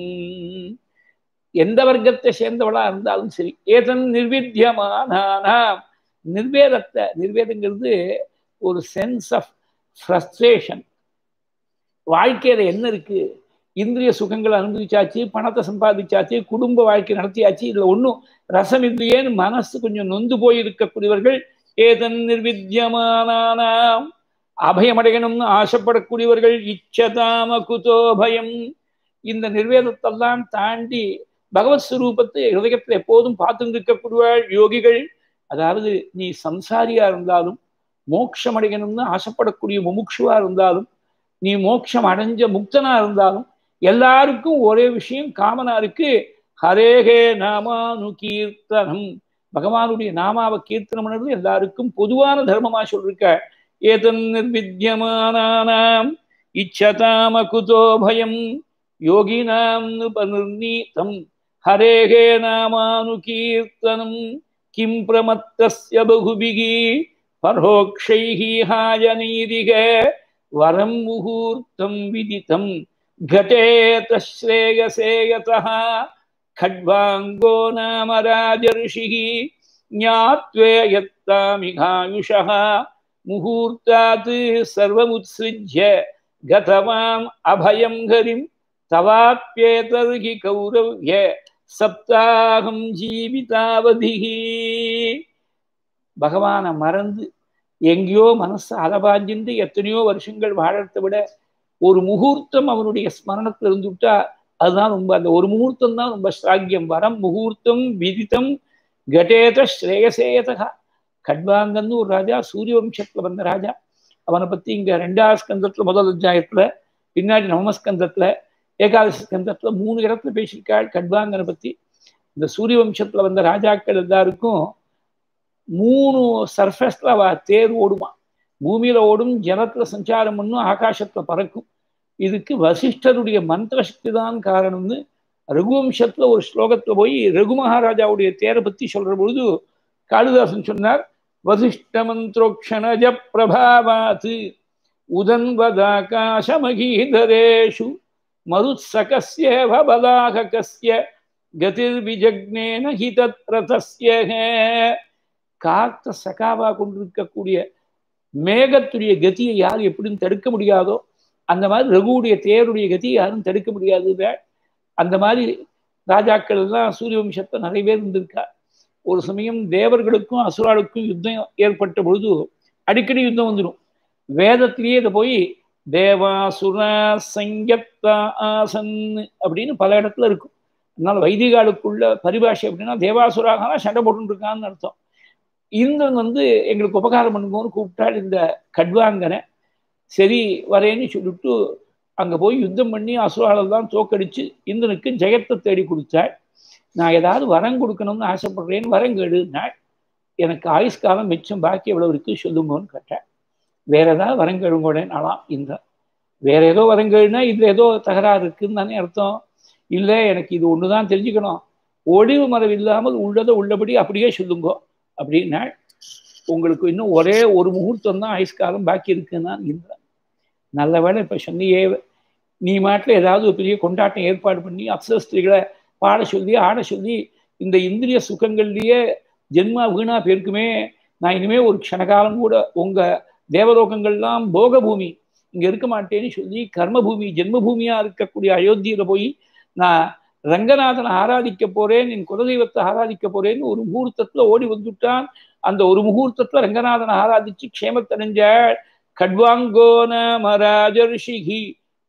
எந்த வர்க்கத்தை சேர்ந்தவளா இருந்தாலும் சரி ஏதன் நிர்வித்யமானாம் நிர்வேதத்தை நிர்வேதங்கிறது ஒரு சென்ஸ் ஆஃப் ஃப்ரஸ்ட்ரேஷன் வாழ்க்கையில என்ன இருக்கு இந்திரிய சுகங்களை அனுபவிச்சாச்சு பணத்தை சம்பாதிச்சாச்சு குடும்ப வாழ்க்கை நடத்தியாச்சு இதுல ஒன்றும் ரசம் இல்லையேன்னு மனசு கொஞ்சம் நொந்து போய் இருக்கக்கூடியவர்கள் ஏதன் நிர்வித்யமானாம் அபயமடையணும்னு ஆசைப்படக்கூடியவர்கள் இச்சதாம குதோ பயம் இந்த நிர்வேதத்தெல்லாம் தாண்டி பகவத் ஸ்வரூபத்தை ஹிருதயத்தில் எப்போதும் பார்த்து இருக்கக்கூடியவள் யோகிகள் அதாவது நீ சம்சாரியா இருந்தாலும் மோட்சம் அடையணும்னு ஆசைப்படக்கூடிய முமுட்சுவா இருந்தாலும் நீ மோட்சம் அடைஞ்ச முக்தனா இருந்தாலும் எல்லாருக்கும் ஒரே விஷயம் காமனா இருக்கு ஹரேகே நாமானு கீர்த்தனம் பகவானுடைய நாமாவை கீர்த்தனம் பண்ணுறது எல்லாருக்கும் பொதுவான தர்மமா சொல்லிருக்க ஏதன் நிர்வித்யமானாம் இச்சதாம குதோ பயம் யோகினாம் உபநிர்ணீதம் ஹரேகே நாமானு கீர்த்தனம் கிம் பிரமத்தஸ்ய பகுபிகி பரோக்ஷைः हायनीरिக வரம் முகூர்த்தம் விதித்தம் घटेत श्रेयसे यतः खड्वाङ्गो नाम राजर्षिः ज्ञात्वे यत्तामिघायुषः मुहूर्तात् सर्वमुत्सृज्य गतवान् अभयं हरिं तवाप्येतर्हि कौरव्य சப்தாகம் ஜீவிதாவதிகி பகவானை மறந்து எங்கேயோ மனசு அலபாஞ்சிருந்து எத்தனையோ வருஷங்கள் வாழறதை விட ஒரு முகூர்த்தம் அவனுடைய ஸ்மரணத்தில் இருந்துவிட்டா அதுதான் ரொம்ப அந்த ஒரு முகூர்த்தம் தான் ரொம்ப ஸ்ராகியம் வரம் முகூர்த்தம் விதித்தம் கடேத ஸ்ரேயசேயதகா கட்வாங்கன்னு ஒரு ராஜா சூரிய வம்சத்துல வந்த ராஜா அவனை பத்தி இங்க ரெண்டாவது ஸ்கந்தத்துல முதல் அத்தியாயத்துல பின்னாடி நவமஸ்கந்தத்துல ஏகாதசி ஸ்கந்தத்துல மூணு இடத்துல பேசியிருக்காள் கட்வாங்கனை பத்தி இந்த சூரிய வம்சத்துல வந்த ராஜாக்கள் எல்லாருக்கும் மூணு சர்ஃபேஸ்ல அவ தேர் ஓடுமா பூமியில ஓடும் ஜலத்துல சஞ்சாரம் பண்ணும் ஆகாசத்துல பறக்கும் இதுக்கு வசிஷ்டருடைய மந்திர சக்தி தான் காரணம்னு ரகுவம்சத்துல ஒரு ஸ்லோகத்துல போய் ரகு மகாராஜாவுடைய தேரை பத்தி சொல்ற பொழுது காளிதாசன் சொன்னார் வசிஷ்ட மந்திரோக்ஷணஜ பிரபாவாத் உதன்வதாகாசமகீதரேஷு மருத்சகஸ்யேவ பலாககஸ்ய கதிர்விஜக்னேன ஹி தத்ரதஸ்ய காத்த சகாவா கொண்டிருக்கக்கூடிய மேகத்துடைய கதியை யார் எப்படின்னு தடுக்க முடியாதோ அந்த மாதிரி ரகுவுடைய தேருடைய கதியை யாரும் தடுக்க முடியாது அந்த மாதிரி ராஜாக்கள் எல்லாம் சூரிய வம்சத்தை நிறைய பேர் இருந்திருக்கா ஒரு சமயம் தேவர்களுக்கும் அசுராளுக்கும் யுத்தம் ஏற்பட்ட பொழுது அடிக்கடி யுத்தம் வந்துடும் வேதத்திலேயே இதை போய் தேவாசுரா சங்கத்தா ஆசன் அப்படின்னு பல இடத்துல இருக்கும் அதனால வைதிகாலுக்குள்ள பரிபாஷை அப்படின்னா தேவாசுராகனா சண்டை போட்டுட்டு இருக்கான்னு அர்த்தம் இந்திரன் வந்து எங்களுக்கு உபகாரம் பண்ணுங்கன்னு கூப்பிட்டாள் இந்த கட்வாங்கனை சரி வரேன்னு சொல்லிட்டு அங்கே போய் யுத்தம் பண்ணி அசுராலெல்லாம் தோக்கடிச்சு இந்திரனுக்கு ஜெயத்தை தேடி கொடுத்தாள் நான் ஏதாவது வரம் கொடுக்கணும்னு ஆசைப்படுறேன்னு வரம் கேடுனாள் எனக்கு ஆயுஷ்காலம் மிச்சம் பாக்கி எவ்வளவு இருக்கு சொல்லுங்கன்னு கேட்டேன் வேற ஏதாவது வரம் கேளுங்கோடனாலாம் இந்திரன் வேற ஏதோ வரம் கேளுனா இதுல ஏதோ தகராறு இருக்குன்னு தானே அர்த்தம் இல்லை எனக்கு இது ஒன்று தான் தெரிஞ்சுக்கணும் ஒளிவு மறைவு இல்லாமல் உள்ளதை உள்ளபடி அப்படியே சொல்லுங்கோ அப்படின்னா உங்களுக்கு இன்னும் ஒரே ஒரு முகூர்த்தம் தான் ஆயுஷ்காலம் பாக்கி இருக்குன்னா இல்லை நல்ல வேலை இப்போ சொன்னியே நீ மாட்டில் ஏதாவது ஒரு பெரிய கொண்டாட்டம் ஏற்பாடு பண்ணி அப்சஸ்திரிகளை பாட சொல்லி ஆட சொல்லி இந்த இந்திரிய சுகங்கள்லேயே ஜென்மா வீணா போயிருக்குமே நான் இனிமே ஒரு க்ஷணகாலம் கூட உங்க தேவலோகங்கள்லாம் போக பூமி இங்க இருக்க மாட்டேன்னு சொல்லி கர்மபூமி ஜென்மபூமியா இருக்கக்கூடிய அயோத்தியில போய் நான் ரங்கநாதனை ஆராதிக்க போறேன் என் குலதெய்வத்தை ஆராதிக்க போறேன்னு ஒரு முகூர்த்தத்துல ஓடி வந்துட்டான் அந்த ஒரு முகூர்த்தத்துல ரங்கநாதனை ஆராதிச்சு க்ஷேமத்தடைஞ்சாள் கட்வாங்கோன மராஜர்ஷிகி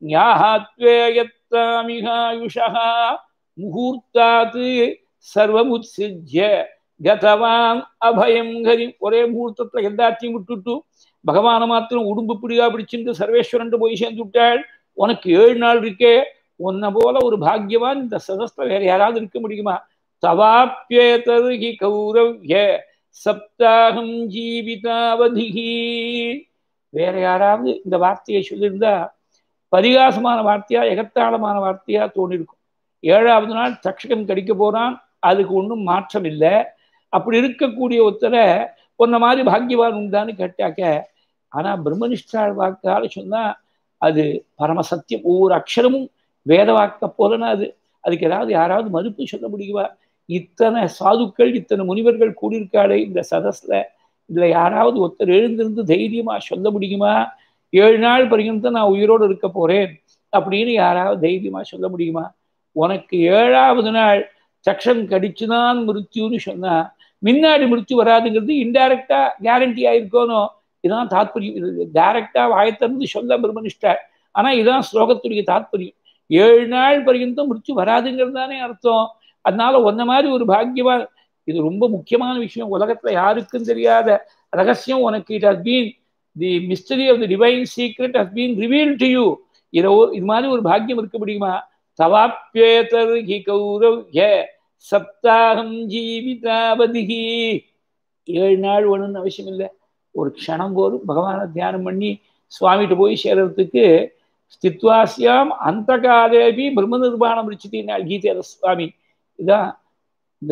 ஞாஹாத்வேயத்தாமிகாயுஷா முகூர்த்தாத்து சர்வமுத்சிஜ்ய கதவான் அபயம் கரி ஒரே முகூர்த்தத்துல எல்லாத்தையும் விட்டுட்டு பகவானை மாத்திரம் உடும்பு பிடியா பிடிச்சிட்டு சர்வேஸ்வரன் போய் சேர்ந்து விட்டாள் உனக்கு ஏழு நாள் இருக்கே உன்னை போல ஒரு பாக்கியவான் இந்த சதஸ்ல வேற யாராவது இருக்க முடியுமா தவாப்பியேதரு ஹி கௌரவ்ய சப்தாகம் ஜீவிதாவதிகி வேற யாராவது இந்த வார்த்தையை சொல்லியிருந்தா பரிகாசமான வார்த்தையா எகத்தாளமான வார்த்தையா தோணிருக்கும் ஏழாவது நாள் தக்ஷகன் கடிக்க போறான் அதுக்கு ஒன்றும் மாற்றம் இல்லை அப்படி இருக்கக்கூடிய ஒருத்தரை உன்ன மாதிரி பாக்கியவான் உண்டான்னு கேட்டாக்க ஆனா பிரம்மனிஷ்டாள் வாக்கால சொன்னா அது பரமசத்தியம் ஒவ்வொரு அக்ஷரமும் வேத வாக்க போலனா அது அதுக்கு ஏதாவது யாராவது மறுப்பு சொல்ல முடியுமா இத்தனை சாதுக்கள் இத்தனை முனிவர்கள் கூடியிருக்காளே இந்த சதஸ்ல இதுல யாராவது ஒருத்தர் எழுந்திருந்து தைரியமா சொல்ல முடியுமா ஏழு நாள் பர்யந்தம் நான் உயிரோடு இருக்க போறேன் அப்படின்னு யாராவது தைரியமா சொல்ல முடியுமா உனக்கு ஏழாவது நாள் சக்ஷன் கடிச்சுதான் மிருத்யுன்னு சொன்னா முன்னாடி மிருத்யு வராதுங்கிறது இன்டைரக்டா கேரண்டி ஆயிருக்கோனோ இதுதான் தாத்பரியம் இது டைரக்டா வாயத்திறந்து சொல்ல பிரம்மனிஷ்டா ஆனா இதுதான் ஸ்லோகத்துடைய தாத்பரியம் ஏழு நாள் பர்யந்தம் மிருத்யு வராதுங்கிறது தானே அர்த்தம் அதனால ஒன்ன மாதிரி ஒரு பாக்கியமா இது ரொம்ப முக்கியமான விஷயம் உலகத்துல யாருக்கும் தெரியாத ரகசியம் உனக்கு it has been the mystery of the divine secret has been reveal to you இதை இது மாதிரி ஒரு பாக்கியம் இருக்க முடியுமா தவாப்பியேதர் ஹி கௌரவ்ய சப்தாகம் ஜீவிதாவதிகி ஏழு நாள் ஒன்றுன்னு அவசியம் இல்லை ஒரு க்ஷணம் போதும் பகவானை தியானம் பண்ணி சுவாமிகிட்ட போய் சேர்றதுக்கு ஸ்தித்வாசியாம் அந்த காலேபி பிரம்ம நிர்மாணம் ரிச்சித்தினாள் கீதையில சுவாமி இதான் இந்த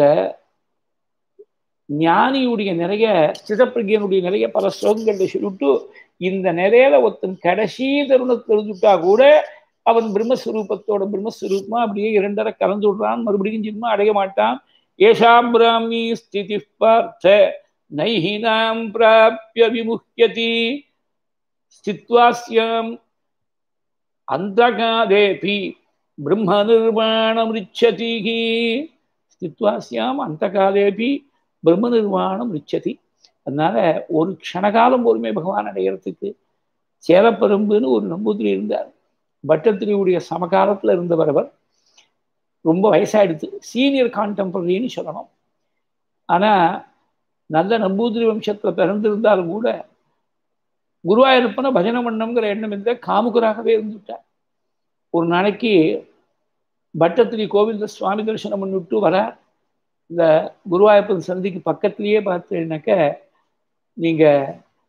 ஞானியுடைய நிறைய சிதப்பிரகியனுடைய நிறைய பல ஸ்லோகங்கள்ல சொல்லிட்டு இந்த நிறையில ஒருத்தன் கடைசி தருணத்தை இருந்துட்டா கூட அவன் பிரம்மஸ்வரூபத்தோட பிரம்மஸ்வரூபமா அப்படியே இரண்டரை கலந்து விடுறான் மறுபடியும் ஜென்மா அடைய மாட்டான் ஏஷாம் பிராமி ஸ்திதி பார்த்த நைஹினாம் பிராபிய விமுக்கியதி ஸ்தித்வாஸ்யாம் அந்தகாதேபி பிரம்ம நிர்மாணமிச்சதி ஸ்தித்வாஸ்யாம் அந்த காலேபி பிரம்ம நிர்மாணம் ரிச்சதி அதனால ஒரு க்ஷணகாலம் பொறுமை பகவான் அடையிறதுக்கு சேலப்பெரும்புன்னு ஒரு நம்பூதிரி இருந்தார் பட்டத்திரியுடைய சமகாலத்தில் இருந்தவர் அவர் ரொம்ப வயசாயிடுது சீனியர் கான்டெம்பரரின்னு சொல்லணும் ஆனால் நல்ல நம்பூதிரி வம்சத்தில் பிறந்திருந்தாலும் கூட குருவாயூரப்பனை பஜனை பண்ணணுங்கிற எண்ணம் இருந்த காமுகராகவே இருந்துட்டார் ஒரு நாளைக்கு பட்டத்திரி கோவிந்த சுவாமி தரிசனம் பண்ணிவிட்டு வரார் இந்த குருவாயூரப்பன் சந்திக்கு பக்கத்துலேயே பார்த்தீங்கன்னாக்க நீங்கள்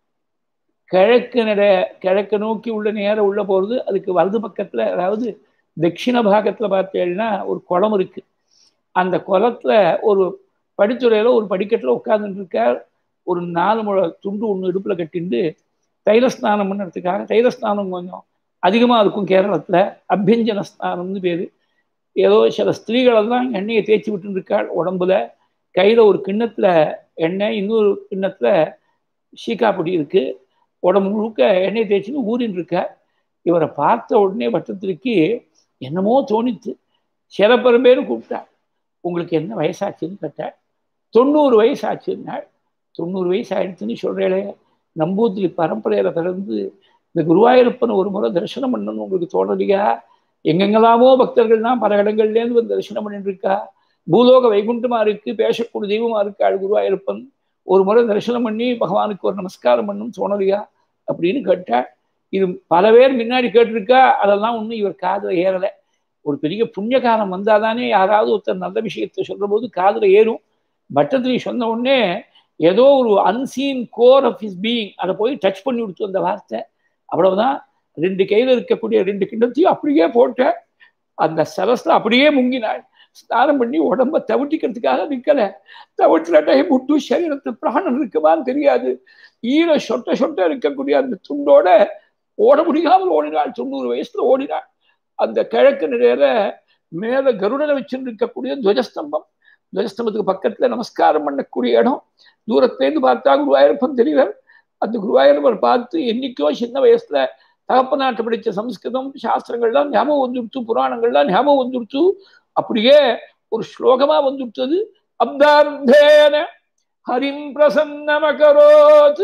கிழக்கு நட கிழக்கு நோக்கி உள்ள நேரம் உள்ள போகிறது அதுக்கு வலது பக்கத்தில் அதாவது தட்சிண பாகத்தில் பார்த்தீங்கன்னா ஒரு குளம் இருக்கு அந்த குளத்துல ஒரு படித்துறையில் ஒரு படிக்கட்டில் உட்கார்ந்துட்டு இருக்கார் ஒரு நாலு முழ துண்டு ஒன்று இடுப்பில் கட்டிண்டு தைல ஸ்நானம் பண்ணுறதுக்காக தைல ஸ்நானம் கொஞ்சம் அதிகமாக இருக்கும் கேரளத்தில் அபியஞ்சன ஸ்நானம்னு பேர் ஏதோ சில ஸ்திரீகளெல்லாம் எண்ணெயை தேய்ச்சி விட்டுருக்காள் உடம்புல கையில் ஒரு கிண்ணத்தில் எண்ணெய் இன்னொரு கிண்ணத்தில் சீக்காப்பொடி இருக்குது உடம்பு முழுக்க எண்ணெய் தேய்ச்சின்னு ஊறின்னு இருக்க இவரை பார்த்த உடனே வட்டத்திற்கு என்னமோ தோணித்து சிறப்பெரும்பேன்னு கூப்பிட்டா உங்களுக்கு என்ன வயசாச்சுன்னு கேட்டாள் தொண்ணூறு வயசு ஆச்சுன்னாள் தொண்ணூறு வயசு ஆயிடுச்சுன்னு சொல்கிறேளே நம்பூத்திரி பரம்பரையில் பிறந்து இந்த குருவாயூரப்பன் ஒரு முறை தரிசனம் பண்ணணும்னு உங்களுக்கு தோணலையா எங்கெங்கெல்லாமோ பக்தர்கள்லாம் பல இடங்கள்லேருந்து வந்து தரிசனம் பண்ணிட்டு இருக்கா பூலோக வைகுண்டமா இருக்கு பேசக்கூடிய தெய்வமா இருக்காள் குருவாயூரப்பன் ஒரு முறை தரிசனம் பண்ணி பகவானுக்கு ஒரு நமஸ்காரம் பண்ணும் தோணலையா அப்படின்னு கேட்டா இது பல பேர் முன்னாடி கேட்டிருக்கா அதெல்லாம் ஒன்றும் இவர் காதில் ஏறலை ஒரு பெரிய புண்ணிய காலம் வந்தாதானே யாராவது ஒருத்தர் நல்ல விஷயத்தை சொல்ற போது காதில் ஏறும் பட்டத்திரி சொன்ன உடனே ஏதோ ஒரு unseen core of his being அதை போய் டச் பண்ணி கொடுத்து அந்த வார்த்தை அவ்வளவுதான் ரெண்டு கையில் இருக்கக்கூடிய ரெண்டு கிண்ணத்தையும் அப்படியே போட்ட அந்த சரஸ்ல அப்படியே முங்கினாள் ஸ்நானம் பண்ணி உடம்ப தவிட்டிக்கிறதுக்காக நிக்கல தவிட்டுற டைம் விட்டு சரீரத்து பிராணம் இருக்குமான்னு தெரியாது ஈர சொட்ட சொட்ட இருக்கக்கூடிய அந்த துண்டோட ஓட முடியாமல் ஓடினாள் தொண்ணூறு வயசுல ஓடினாள் அந்த கிழக்கு நிலையில மேல கருடனை வச்சுட்டு இருக்கக்கூடிய துவஜஸ்தம்பம் துவஜஸ்தம்பத்துக்கு பக்கத்துல நமஸ்காரம் பண்ணக்கூடிய இடம் தூரத்துலேருந்து பார்த்தா குருவாயூரப்பன் தெரியவர் அந்த குருவாயூரப்பர் பார்த்து என்னைக்கோ சின்ன வயசுல தகப்பநாட்டை படிச்ச சம்ஸ்கிருதம் சாஸ்திரங்கள்லாம் ஞாபகம் வந்துடுத்து புராணங்கள்லாம் ஞாபகம் வந்துடுத்து அப்படியே ஒரு ஸ்லோகமா வந்துடுத்தது அப்தார்த்தேன ஹரிம் பிரசன்னமகரோத்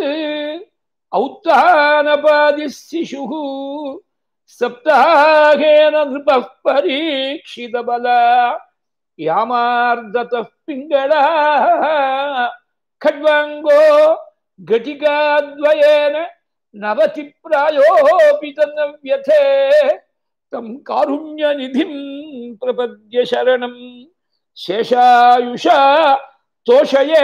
ஔத்தானபாதி சிசு சப்தாகேன நிருப பரீட்சித பல யாமார்தத பிங்களா खड्वाङ्गो घटिकाद्वयेन नवति प्रायोऽपि तन्नव्यथे तं कारुण्यनिधिं प्रपद्य शरणं शेषायुषा தோஷயே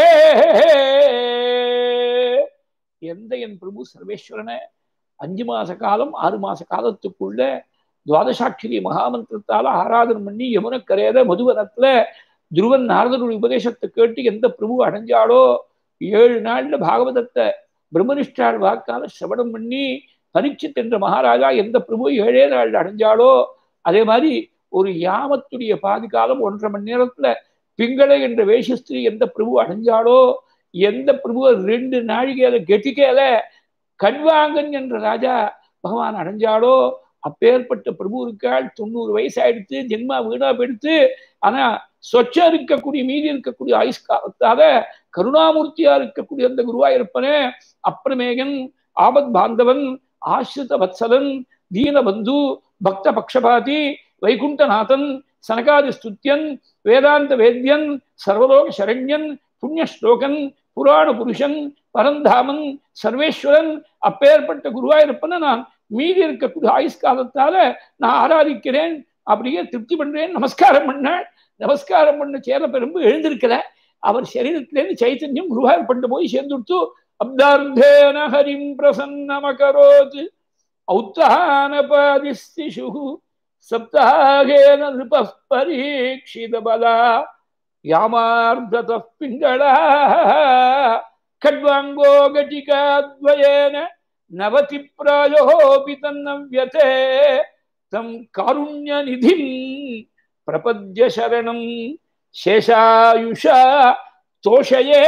எந்த என் பிரபு சர்வேஸ்வரனை அஞ்சு மாச காலம் ஆறு மாச காலத்துக்குள்ள துவாதசாட்சிரி மகாமந்திரத்தால ஆராதனை பண்ணி யமுனக்கரையில மதுவனத்துல துருவன் நாரதனுடைய உபதேசத்தை கேட்டு எந்த பிரபு அடைஞ்சாலோ ஏழு நாள்ல பாகவதத்தை பிரம்மனிஷ்டாள் வாக்கால சிரவணம் பண்ணி பரீட்சித் என்ற மகாராஜா எந்த பிரபு ஏழே நாள் அடைஞ்சாலோ அதே மாதிரி ஒரு யாமத்துடைய பாதி காலம் ஒன்றரை மணி நேரத்துல பிங்களை என்ற வேஷஸ்திரி எந்த பிரபு அடைஞ்சாலோ எந்த பிரபு ரெண்டு நாழிகையில கெட்டிக்கையில கண்வாங்கன் என்ற ராஜா பகவான் அடைஞ்சாலோ அப்பேற்பட்ட பிரபு இருக்காள் தொண்ணூறு வயசு ஆயிடுத்து ஜென்மா வீணா போயிடுத்து ஆனா சொச்சம் இருக்கக்கூடிய மீதி இருக்கக்கூடிய ஆயுஷ்காலத்தால கருணாமூர்த்தியா இருக்கக்கூடிய அந்த குருவாயிருப்பனே அப்பிரமேகன் ஆபத் பாந்தவன் ஆசிரித வத்சலன் தீனபந்து பக்த பக்ஷபாதி வைகுண்டநாதன் சனகாதி ஸ்துத்யன் வேதாந்த வேத்யன் சர்வலோக சரண்யன் புண்ணியஸ்லோகன் புராண புருஷன் பரந்தாமன் சர்வேஸ்வரன் அப்பேற்பட்ட குருவாயிருப்பன நான் மீதி இருக்கக்கூடிய ஆயுஷ்காலத்தால நான் ஆராதிக்கிறேன் அப்படியே திருப்தி பண்றேன் நமஸ்காரம் பண்ணாள் நமஸ்காரம் பண்ண சேர பெரும்பு எழுந்திருக்கல அவர் சரீரத்திலேருந்து சைத்தன்யம் குருவாயூர் பண்ண போய் சேர்ந்துடுத்து அப்தார்த்தேன ஹரிம் பிரசன்னமகரோத் ஔத்தானபாதிஸ்திஷு சப்தாகேன நிருப பரீட்சித பலா யாமார்த்தத பிங்களா खड्वाङ्गो घटिकाद्वयेन नवति प्रायोऽपि तन्नव्यते तं कारुण्यनिधिं प्रपद्य शरणं शेषायुषा தோஷையே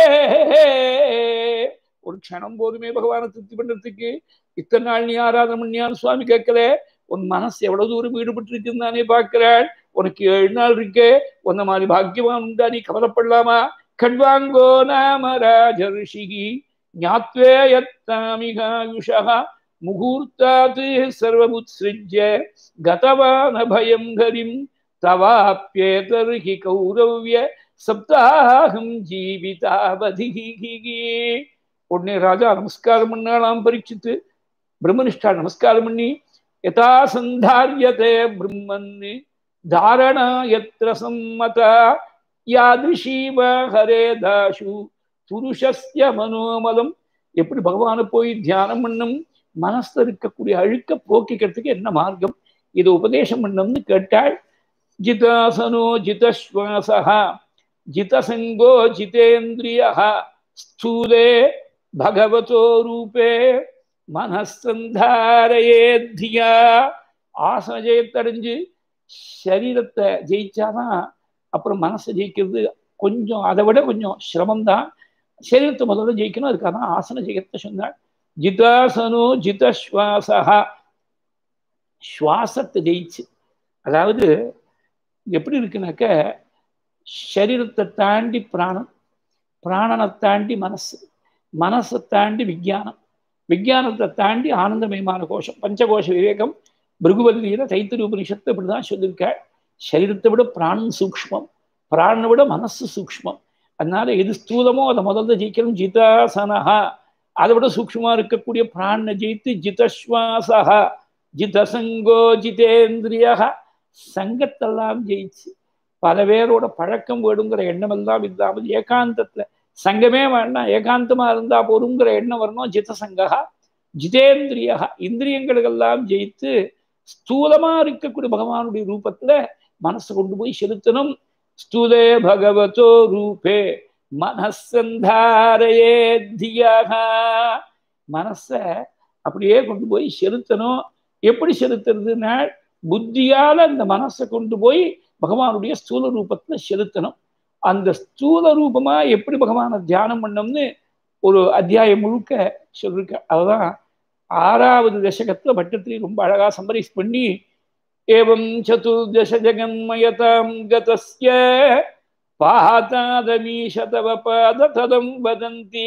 ஒரு க்ஷணம் போதுமே பகவானை திருப்தி பண்றதுக்கு இத்தனை நாள் நீ ஆராதனை பண்ணியான்னு சுவாமி கேட்கல உன் மனசு எவ்வளவு தூரம் ஈடுபட்டு இருக்குன்னு தானே பார்க்கிறாள் உனக்கு ஏழு நாள் இருக்கே உன்ன மாதிரி பாக்கியவான் உண்டா நீ கவலைப்படலாமா खड्वाङ्गो नाम राजर्षिः ज्ञात्वे यत्तामिहायुषः मुहूर्तात् सर्वमुत्सृज्य गतवान् अभयं हरिं तवाप्येतर्हि कौरव्य சப்தாகம் ஜீவிதாவதிகி உடனே ராஜா நமஸ்காரம் பண்ணாலாம் பரீட்சித்து பிரம்மனிஷ்டா நமஸ்காரம் பண்ணி யதா சந்தாரியதே பிரம்மன் தாரணா எத்திர சம்மதா யாதிருஷீவ ஹரே தாஷு புருஷஸ்ய மனோமலம் எப்படி பகவானை போய் தியானம் பண்ணும் மனசுல இருக்கக்கூடிய அழுக்க போக்கிக்கிறதுக்கு என்ன மார்க்கம் இது உபதேசம் பண்ணம்னு கேட்டாள் ஜிதாசனோ ஜிதஸ்வாசா ஜிதசங்கோ ஜிதேந்திரிய ஸ்தூலே பகவதோ ரூபே மனசந்தாரையே தியா ஆசன ஜெயத்தடைஞ்சு சரீரத்தை ஜெயிச்சாதான் அப்புறம் மனசை ஜெயிக்கிறது கொஞ்சம் அதை விட கொஞ்சம் சிரமம்தான் சரீரத்தை முதல்ல ஜெயிக்கணும் அதுக்காக தான் ஆசன ஜெயத்தை சொன்னாள் ஜிதாசனோ ஜிதஸ்வாசா சுவாசத்தை ஜெயிச்சு அதாவது எப்படி இருக்குனாக்க சரீரத்தை தாண்டி பிராணம் பிராணனை தாண்டி மனசு மனசை தாண்டி விஜயானம் விஜயானத்தை தாண்டி ஆனந்தமயமான கோஷம் பஞ்சகோஷ விவேகம் பிருகுவதியில தைத்திரி உபனிஷத்தை இப்படிதான் சொல்லியிருக்காள் சரீரத்தை விட பிராணம் சூக்ஷ்மம் பிராணனை விட மனசு சூக்ஷ்மம் அதனால எது ஸ்தூலமோ அதை முதல்ல ஜெயிக்கணும் ஜிதாசனஹா அதை விட சூக்ஷ்மா இருக்கக்கூடிய பிராணனை ஜெயித்து ஜிதஸ்வாசா ஜிதசங்கோ ஜிதேந்திரியா சங்கத்தெல்லாம் ஜெயிச்சு பல பேரோட பழக்கம் வேடுங்கிற எண்ணம் எல்லாம் இல்லாமல் ஏகாந்தத்துல சங்கமே வேண்டாம் ஏகாந்தமா இருந்தா போருங்கிற எண்ணம் வரணும் ஜிதசங்கா ஜிதேந்திரியா இந்திரியங்களுக்கெல்லாம் ஜெயித்து ஸ்தூலமா இருக்கக்கூடிய பகவானுடைய ரூபத்துல மனசை கொண்டு போய் செலுத்தணும் ஸ்துலே பகவதோ ரூபே மனசந்தாரையே தியாக மனச அப்படியே கொண்டு போய் செலுத்தணும் எப்படி செலுத்துறதுன்னா புத்தியால அந்த மனசை கொண்டு போய் பகவானுடைய ஸ்தூல ரூபத்துல செலுத்தணும் அந்த ஸ்தூல ரூபமா எப்படி பகவானை தியானம் பண்ணோம்னு ஒரு அத்தியாயம் முழுக்க சொல்லிருக்க அதுதான் ஆறாவது தசகத்துல பட்டத்திரி ரொம்ப அழகா சம்பரைஸ் பண்ணி ஏவம் சதுர்தச ஜெகன்மயதாம் கதஸ்ய பாதாதமீஷதவ பாதததம் வதந்தி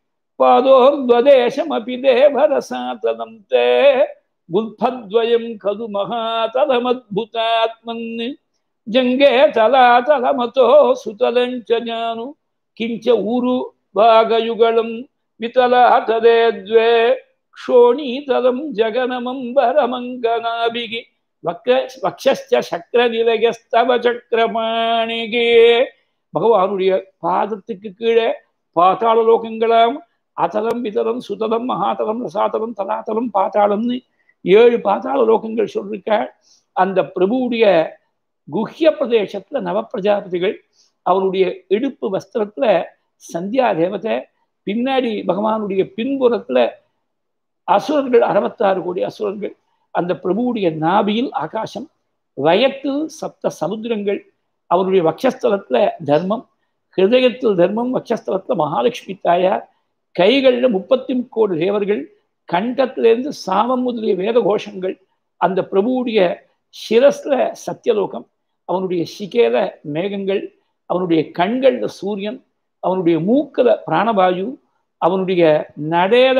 பாதோர்வதேசமபி தேவரசாததம் தே புல்பத்வயம் கது மகாதலமத்புதாத்மன் ஜங்கே தலாதலமதோ சுதலஞ்ச ஜானு கிஞ்ச ஊரு भागयुगलं वितला तदे द्वे क्षोणीतलं जगनमम्बरमङ्गनाभिः वक्र वक्षश्च சக்கரநிலையஸ்தவ சக்கரமாணிகே பகவானுடைய பாதத்துக்கு கீழே பாத்தாள லோகங்களாம் அதலம் விதலம் சுதலம் மகாதலம் ரசாதலம் தலாதலம் பாத்தாளம்னு ஏழு பாத்தாள லோகங்கள் சொல்லிருக்க அந்த பிரபுவுடைய குஹ்ய பிரதேசத்துல நவப்பிரஜாபதிகள் அவருடைய இடுப்பு வஸ்திரத்துல சந்தியா தேவதை பின்னாடி பகவானுடைய பின்புறத்துல அசுரர்கள் அறுபத்தாறு கோடி அசுரர்கள் அந்த பிரபுவுடைய நாபியில் ஆகாசம் வயத்தில் சப்த சமுத்திரங்கள் அவருடைய வக்ஷஸ்தலத்துல தர்மம் ஹிருதயத்தில் தர்மம் வக்ஷஸ்தலத்துல மகாலட்சுமி தாயார் கைகளில் முப்பத்தி கோடி தேவர்கள் கண்டத்திலிருந்து சாமம் முதலிய வேத கோஷங்கள் அந்த பிரபுவுடைய சிரஸ்ல சத்தியலோகம் அவனுடைய சிகேல மேகங்கள் அவனுடைய கண்கள்ல சூரியன் அவனுடைய மூக்கில் பிராணவாயு அவனுடைய நடேல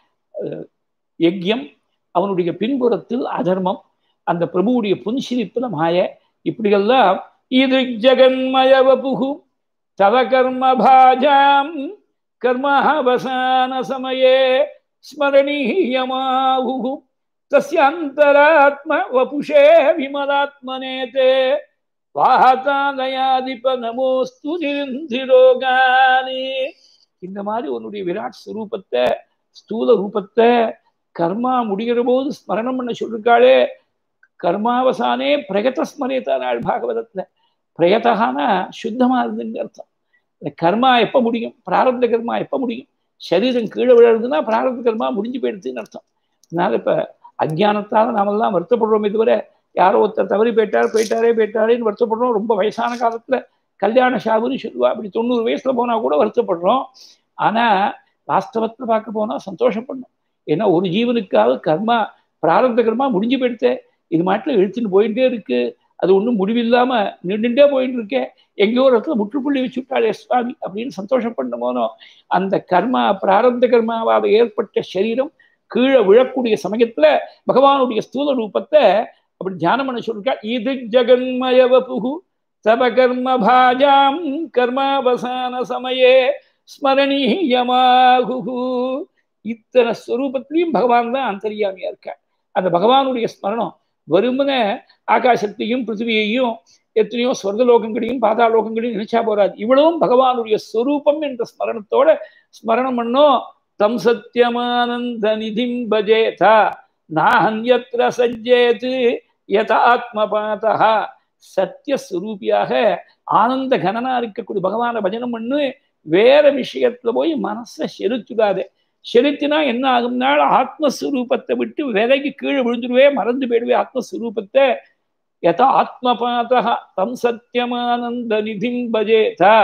யஜ்யம் அவனுடைய பின்புறத்தில் அதர்மம் அந்த பிரபுவுடைய புன்சிரிப்புல மாய இப்படியெல்லாம் இது ஜெகன்மயவபுகு தவ கர்ம பாஜாம் கர்மாவசான சமயே ஸ்மரணீயமாகு தஸ்யாந்தராத்ம வபுஷே விமலாத்மனே தே வாஹாலயாதிப நமோஸ்து நிருந்திரோகானி இந்த மாதிரி உன்னுடைய விராட் ஸ்வரூபத்தை ஸ்தூல ரூபத்தை கர்மா முடிகிற போது ஸ்மரணம் பண்ண சொல்லிருக்காளே கர்மாவசானே பிரகத ஸ்மரேதானாள் பாகவதத்துல பிரயத்தகானா சுத்தமா இருந்துங்க அர்த்தம் இந்த கர்மா எப்ப முடியும் பிராரப்த கர்மா எப்ப முடியும் சரீரம் கீழே விழுறதுன்னா பிராரப்த கர்மா முடிஞ்சு போயிடுதுன்னு அர்த்தம் அதனால இப்ப அஜானத்தால நாமெல்லாம் வருத்தப்படுறோம் இதுவரை யாரோ ஒருத்தர் தவறி போயிட்டார் போயிட்டாரே போயிட்டாரேன்னு வருத்தப்படுறோம் ரொம்ப வயசான காலத்துல கல்யாண ஷாபுன்னு சொல்லுவா அப்படி தொண்ணூறு வயசுல போனா கூட வருத்தப்படுறோம் ஆனா வாஸ்தவத்துல பார்க்க போனா சந்தோஷப்படணும் ஏன்னா ஒரு ஜீவனுக்காக கர்மா பிராரப்த கர்மா முடிஞ்சு போயிடுத்து இது மாட்டில் இழுத்துன்னு போயிட்டே இருக்கு அது ஒன்றும் முடிவில்லாம நின்றுட்டே போயிட்டு இருக்கேன் எங்கேயோ ஒரு இடத்துல முற்றுப்புள்ளி வச்சுட்டாளே சுவாமி அப்படின்னு சந்தோஷப்படணும் போனோம் அந்த கர்மா பிராரப்த கர்மாவால் ஏற்பட்ட சரீரம் கீழே விழக்கூடிய சமயத்துல பகவானுடைய ஸ்தூல ரூபத்தை அப்படி தியானம் பண்ண சொல்லிருக்கா இது ஜெகன்மயவபுகு தப கர்ம பாஜாம் கர்மாவசான சமயே ஸ்மரணீயமாகு இத்தனை ஸ்வரூபத்திலையும் பகவான் தான் அந்தரியாமியா இருக்கா அந்த பகவானுடைய ஸ்மரணம் வெறுமனே ஆகாசத்தையும் பிருத்திவியையும் எத்தனையோ சொர்க்கலோகங்களையும் பாதாளோகங்களையும் நினைச்சா போறாது இவ்வளவும் பகவானுடைய ஸ்வரூபம் என்ற ஸ்மரணத்தோட ஸ்மரணம் பண்ணோம் தம் சத்தியமானந்த நிதிம் பஜேதா நாஹன்யத்ர சஜ்ஜேது யதாத்மபாதா சத்தியஸ்வரூபியாக ஆனந்த கனனா இருக்கக்கூடிய பகவான பஜனம் பண்ணு வேற விஷயத்துல போய் மனசை செலுத்துடாதே செலுத்தினா என்ன ஆகும்னால் ஆத்மஸ்வரூபத்தை விட்டு விலகி கீழே விழுந்துருவே மறந்து போயிடுவே ஆத்மஸ்வரூபத்தை யதா ஆத்மபாதா தம் சத்தியமானந்த நிதிம் பஜேதா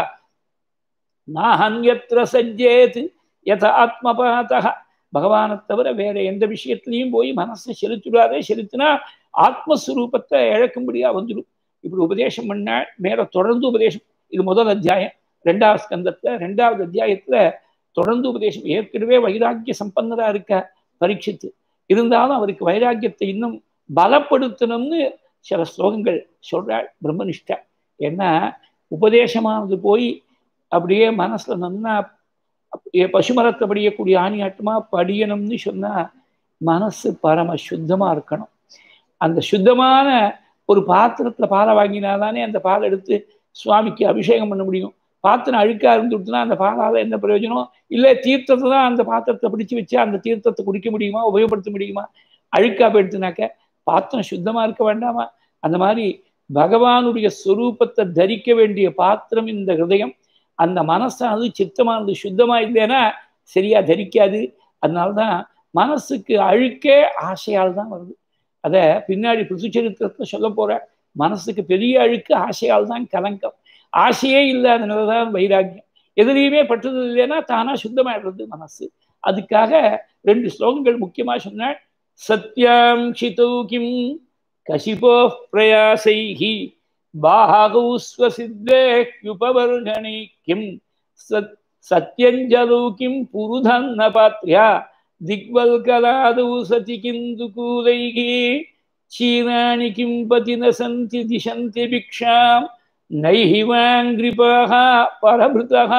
நாஹன்யத்ர சஜ்ஜேத் யதா ஆத்மபாதா பகவானை தவிர வேற எந்த விஷயத்திலையும் போய் மனசை செலுத்திடாதே செலுத்தினா ஆத்மஸ்வரூபத்தை இழக்கும்படியா வந்துடும் இப்படி உபதேசம் பண்ண மேல தொடர்ந்து உபதேசம் இது முதல் அத்தியாயம் ரெண்டாவது ஸ்கந்தத்துல ரெண்டாவது அத்தியாயத்துல தொடர்ந்து உபதேசம் ஏற்கனவே வைராக்கிய சம்பந்தரா இருக்க பரீட்சித்து இருந்தாலும் அவருக்கு வைராக்கியத்தை இன்னும் பலப்படுத்தணும்னு சில ஸ்லோகங்கள் சொல்றாள் பிரம்மனிஷ்டா ஏன்னா உபதேசமானது போய் அப்படியே மனசுல நன்னா பசுமரத்தை படியக்கூடிய ஆணியாட்டமா படியணும்னு சொன்னா மனசு பரம சுத்தமா இருக்கணும் அந்த சுத்தமான ஒரு பாத்திரத்துல பாலை வாங்கினாதானே அந்த பாலை எடுத்து சுவாமிக்கு அபிஷேகம் பண்ண முடியும் பாத்திரம் அழுக்கா இருந்துட்டுனா அந்த பாலால என்ன பிரயோஜனம் இல்லை தீர்த்தத்தை தான் அந்த பாத்திரத்தை பிடிச்சு வச்சு அந்த தீர்த்தத்தை குடிக்க முடியுமா உபயோகப்படுத்த முடியுமா அழுக்கா போயிடுத்துனாக்க பாத்திரம் சுத்தமா இருக்க வேண்டாமா அந்த மாதிரி பகவானுடைய ஸ்வரூபத்தை தரிக்க வேண்டிய பாத்திரம் இந்த ஹிருதயம் அந்த மனசானது சித்தமானது சுத்தமா இல்லைன்னா சரியா தரிக்காது அதனால்தான் மனசுக்கு அழுக்கே ஆசையால் தான் வருது அதை பின்னாடி புதுச்சரித்திரத்துல சொல்ல போற மனசுக்கு பெரிய அழுக்கு ஆசையால் தான் கலங்கம் ஆசையே இல்லாதனால தான் வைராக்கியம் எதுலையுமே பட்டது இல்லைன்னா தானா சுத்தமாயிடுறது மனசு அதுக்காக ரெண்டு ஸ்லோகங்கள் முக்கியமா சொன்ன சத்யாம் சிதௌ கிம் கசிபோ பிரயாசைஹி பாகௌ ஸ்வசித்தேயுபவர்கணி கிம் சத் சத்யஞ்சலௌ கிம் புருதன்ன பாத்ரியா திக்வல்கலாதௌ சதி கிந்து கூதைகி क्षीणानि किं पति न सन्ति दिशन्ति भिक्षां नैहि वाङ्घ्रिपाः परभृतः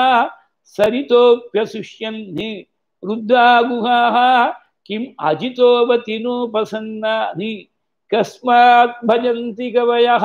सरितोऽप्यसुष्यन्ति रुद्धा गुहाः किम् अजितोवतिनोपसन्नानि कस्मात् भजन्ति कवयः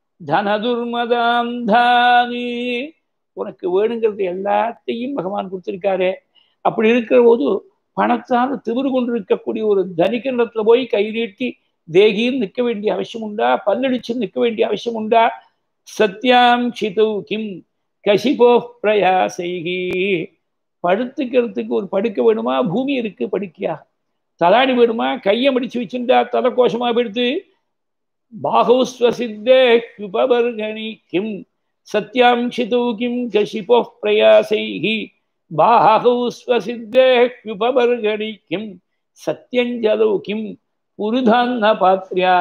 தனதுர்மதாந்தானி உனக்கு வேணுங்கிறது எல்லாத்தையும் பகவான் கொடுத்திருக்காரு அப்படி இருக்கிற போது பணத்தால் திமிரு கொண்டு இருக்கக்கூடிய ஒரு தனிக்கிணத்துல போய் கை நீட்டி தேகின்னு நிற்க வேண்டிய அவசியம் உண்டா பல்லடிச்சு நிற்க வேண்டிய அவசியம் உண்டா சத்யாம் சிதௌ கிம் கசிபோ பிரயாசைகி படுத்துக்கிறதுக்கு ஒரு படுக்க வேணுமா பூமி இருக்கு படுக்கையா தலாடி வேணுமா கையை மடிச்சு வச்சுட்டா தலை கோஷமா போயிடுத்து பாகௌஸ்வசித்தே உபவர்கணி கிம் சத்யாம் சிதௌ கிம் கசிபோ பிரயாசைகி பாகௌஸ்வசித்தே உபவர்கணி கிம் சத்யஞ்சலௌ கிம் புருதான்ன பாத்ரியா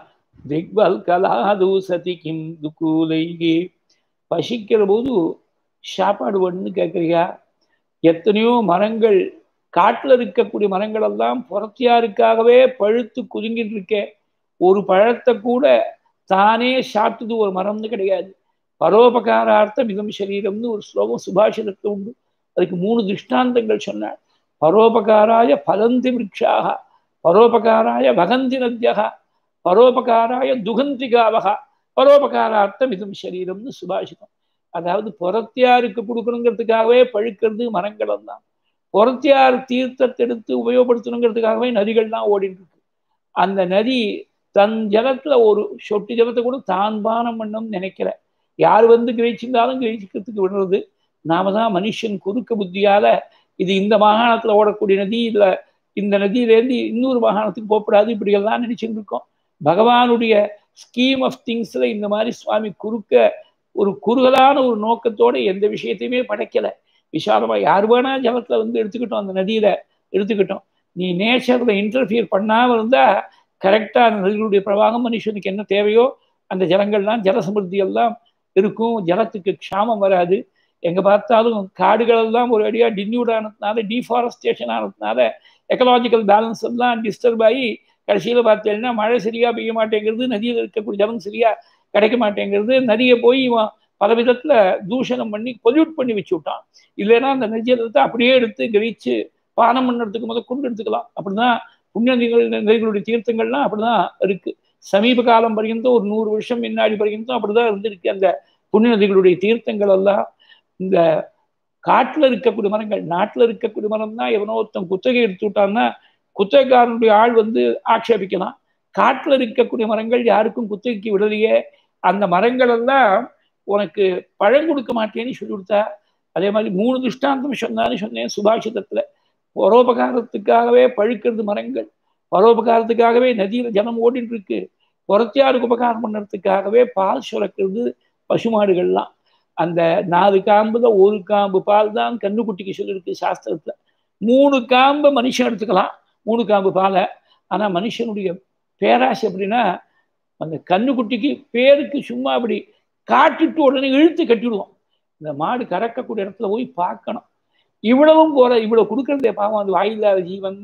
திக்வல் கலாது சதி கிம் துக்கூலைகி பசிக்கிற போது சாப்பாடு ஒன்று கேட்குறியா எத்தனையோ மரங்கள் காட்டில் இருக்கக்கூடிய மரங்கள் எல்லாம் புறத்தியாருக்காகவே பழுத்து குதுங்கிட்டு இருக்கே ஒரு பழத்தை கூட தானே சாப்பிட்டது ஒரு மரம்னு கிடையாது பரோபகாரார்த்தம் மிகம் சரீரம்னு ஒரு ஸ்லோகம் சுபாஷிதத்தில் உண்டு அதுக்கு மூணு திருஷ்டாந்தங்கள் சொன்னார் பரோபகாராய பலந்தி விரக்ஷாக பரோபகாராய வகந்தி நத்தியக பரோபகாராய துகந்தி காவகா பரோபகாரார்த்தம் இதும் சரீரம்னு சுபாஷிதம் அதாவது புறத்தியாருக்கு கொடுக்கணுங்கிறதுக்காகவே பழுக்கிறது மரங்கள் தான் புறத்தியார் தீர்த்தத்தை எடுத்து உபயோகப்படுத்தணுங்கிறதுக்காகவே நதிகள்லாம் ஓடிட்டு இருக்கு அந்த நதி தன் ஜலத்துல ஒரு சொட்டு ஜலத்தை கூட தான் பானம் பண்ணணும்னு நினைக்கல யார் வந்து கிரகிச்சிருந்தாலும் கிரகிக்கிறதுக்கு விடுறது நாம தான் மனுஷன் குறுக்க புத்தியால இது இந்த மாகாணத்துல ஓடக்கூடிய நதி இதுல இந்த நதியிலேருந்து இன்னொரு மாகாணத்துக்கு போகக்கூடாது இப்படியெல்லாம் நினைச்சுட்டு இருக்கோம் பகவானுடைய ஸ்கீம் ஆஃப் திங்ஸ்ல இந்த மாதிரி சுவாமி குறுக்க ஒரு குறுகலான ஒரு நோக்கத்தோட எந்த விஷயத்தையுமே படைக்கல விசாலமா யார் வேணா ஜலத்துல வந்து எடுத்துக்கிட்டோம் அந்த நதியில எடுத்துக்கிட்டோம் நீ நேச்சர்ல இன்டர்ஃபியர் பண்ணாம இருந்தா கரெக்டா அந்த நதிகளுடைய பிரவாகம் மனுஷனுக்கு என்ன தேவையோ அந்த ஜலங்கள்லாம் ஜலசமிருத்தி எல்லாம் இருக்கும் ஜலத்துக்கு க்ஷாமம் வராது எங்க பார்த்தாலும் காடுகள் எல்லாம் ஒரு அடியா டின்யூட் ஆனதுனால டீஃபாரஸ்டேஷன் ஆனதுனால எக்கலாஜிக்கல் பேலன்ஸ் எல்லாம் டிஸ்டர்ப் ஆகி கடைசியில் பார்த்தீங்கன்னா மழை சரியா பெய்ய மாட்டேங்கிறது நதியில் இருக்கக்கூடிய ஜலம் சரியா கிடைக்க மாட்டேங்கிறது நதியை போய் இவன் பல விதத்துல தூஷணம் பண்ணி பொல்யூட் பண்ணி வச்சு விட்டான் இல்லைன்னா அந்த நதியத்தை அப்படியே எடுத்து கிரகிச்சு பானம் பண்ணுறதுக்கு முதல் கொண்டு எடுத்துக்கலாம் அப்படிதான் புண்ணிய நதிகள் நதிகளுடைய தீர்த்தங்கள்லாம் அப்படிதான் இருக்கு சமீப காலம் பர்யந்தம் ஒரு நூறு வருஷம் முன்னாடி பர்யந்தம் அப்படிதான் இருந்திருக்கு அந்த புண்ணிய நதிகளுடைய தீர்த்தங்கள் எல்லாம் இந்த காட்டுல இருக்கக்கூடிய மரங்கள் நாட்டுல இருக்கக்கூடிய மரம் தான் எவனோ ஒருத்தன் குத்தகை எடுத்து விட்டான்னா குத்தகைக்காரனுடைய ஆள் வந்து ஆக்ஷேபிக்கலாம் காட்டுல இருக்கக்கூடிய மரங்கள் யாருக்கும் குத்தகைக்கு விடலையே அந்த மரங்கள் எல்லாம் உனக்கு பழம் கொடுக்க மாட்டேன்னு சொல்லி கொடுத்தா அதே மாதிரி மூணு திருஷ்டாந்தம் சொன்னான்னு சொன்னேன் சுபாஷிதத்துல பரோபகாரத்துக்காகவே பழுக்கிறது மரங்கள் பரோபகாரத்துக்காகவே நதியில ஜனம் ஓடிட்டு இருக்கு புறத்தியாருக்கு உபகாரம் பண்ணுறதுக்காகவே பால் சுரக்கிறது பசுமாடுகள்லாம் அந்த நாலு காம்புல ஒரு காம்பு பால் தான் கண்ணுக்குட்டிக்கு சொல்லியிருக்கு சாஸ்திரத்துல மூணு காம்பை மனுஷன் எடுத்துக்கலாம் மூணு காம்பு பாலை ஆனா மனுஷனுடைய பேராசை அப்படின்னா அந்த கண்ணுக்குட்டிக்கு பேருக்கு சும்மா அப்படி காட்டுட்டு உடனே இழுத்து கட்டிடுவோம் இந்த மாடு கறக்கக்கூடிய இடத்துல போய் பார்க்கணும் இவ்வளவும் போற இவ்வளவு கொடுக்கறதே பாவம் அந்த வாயில்லாத ஜீவன்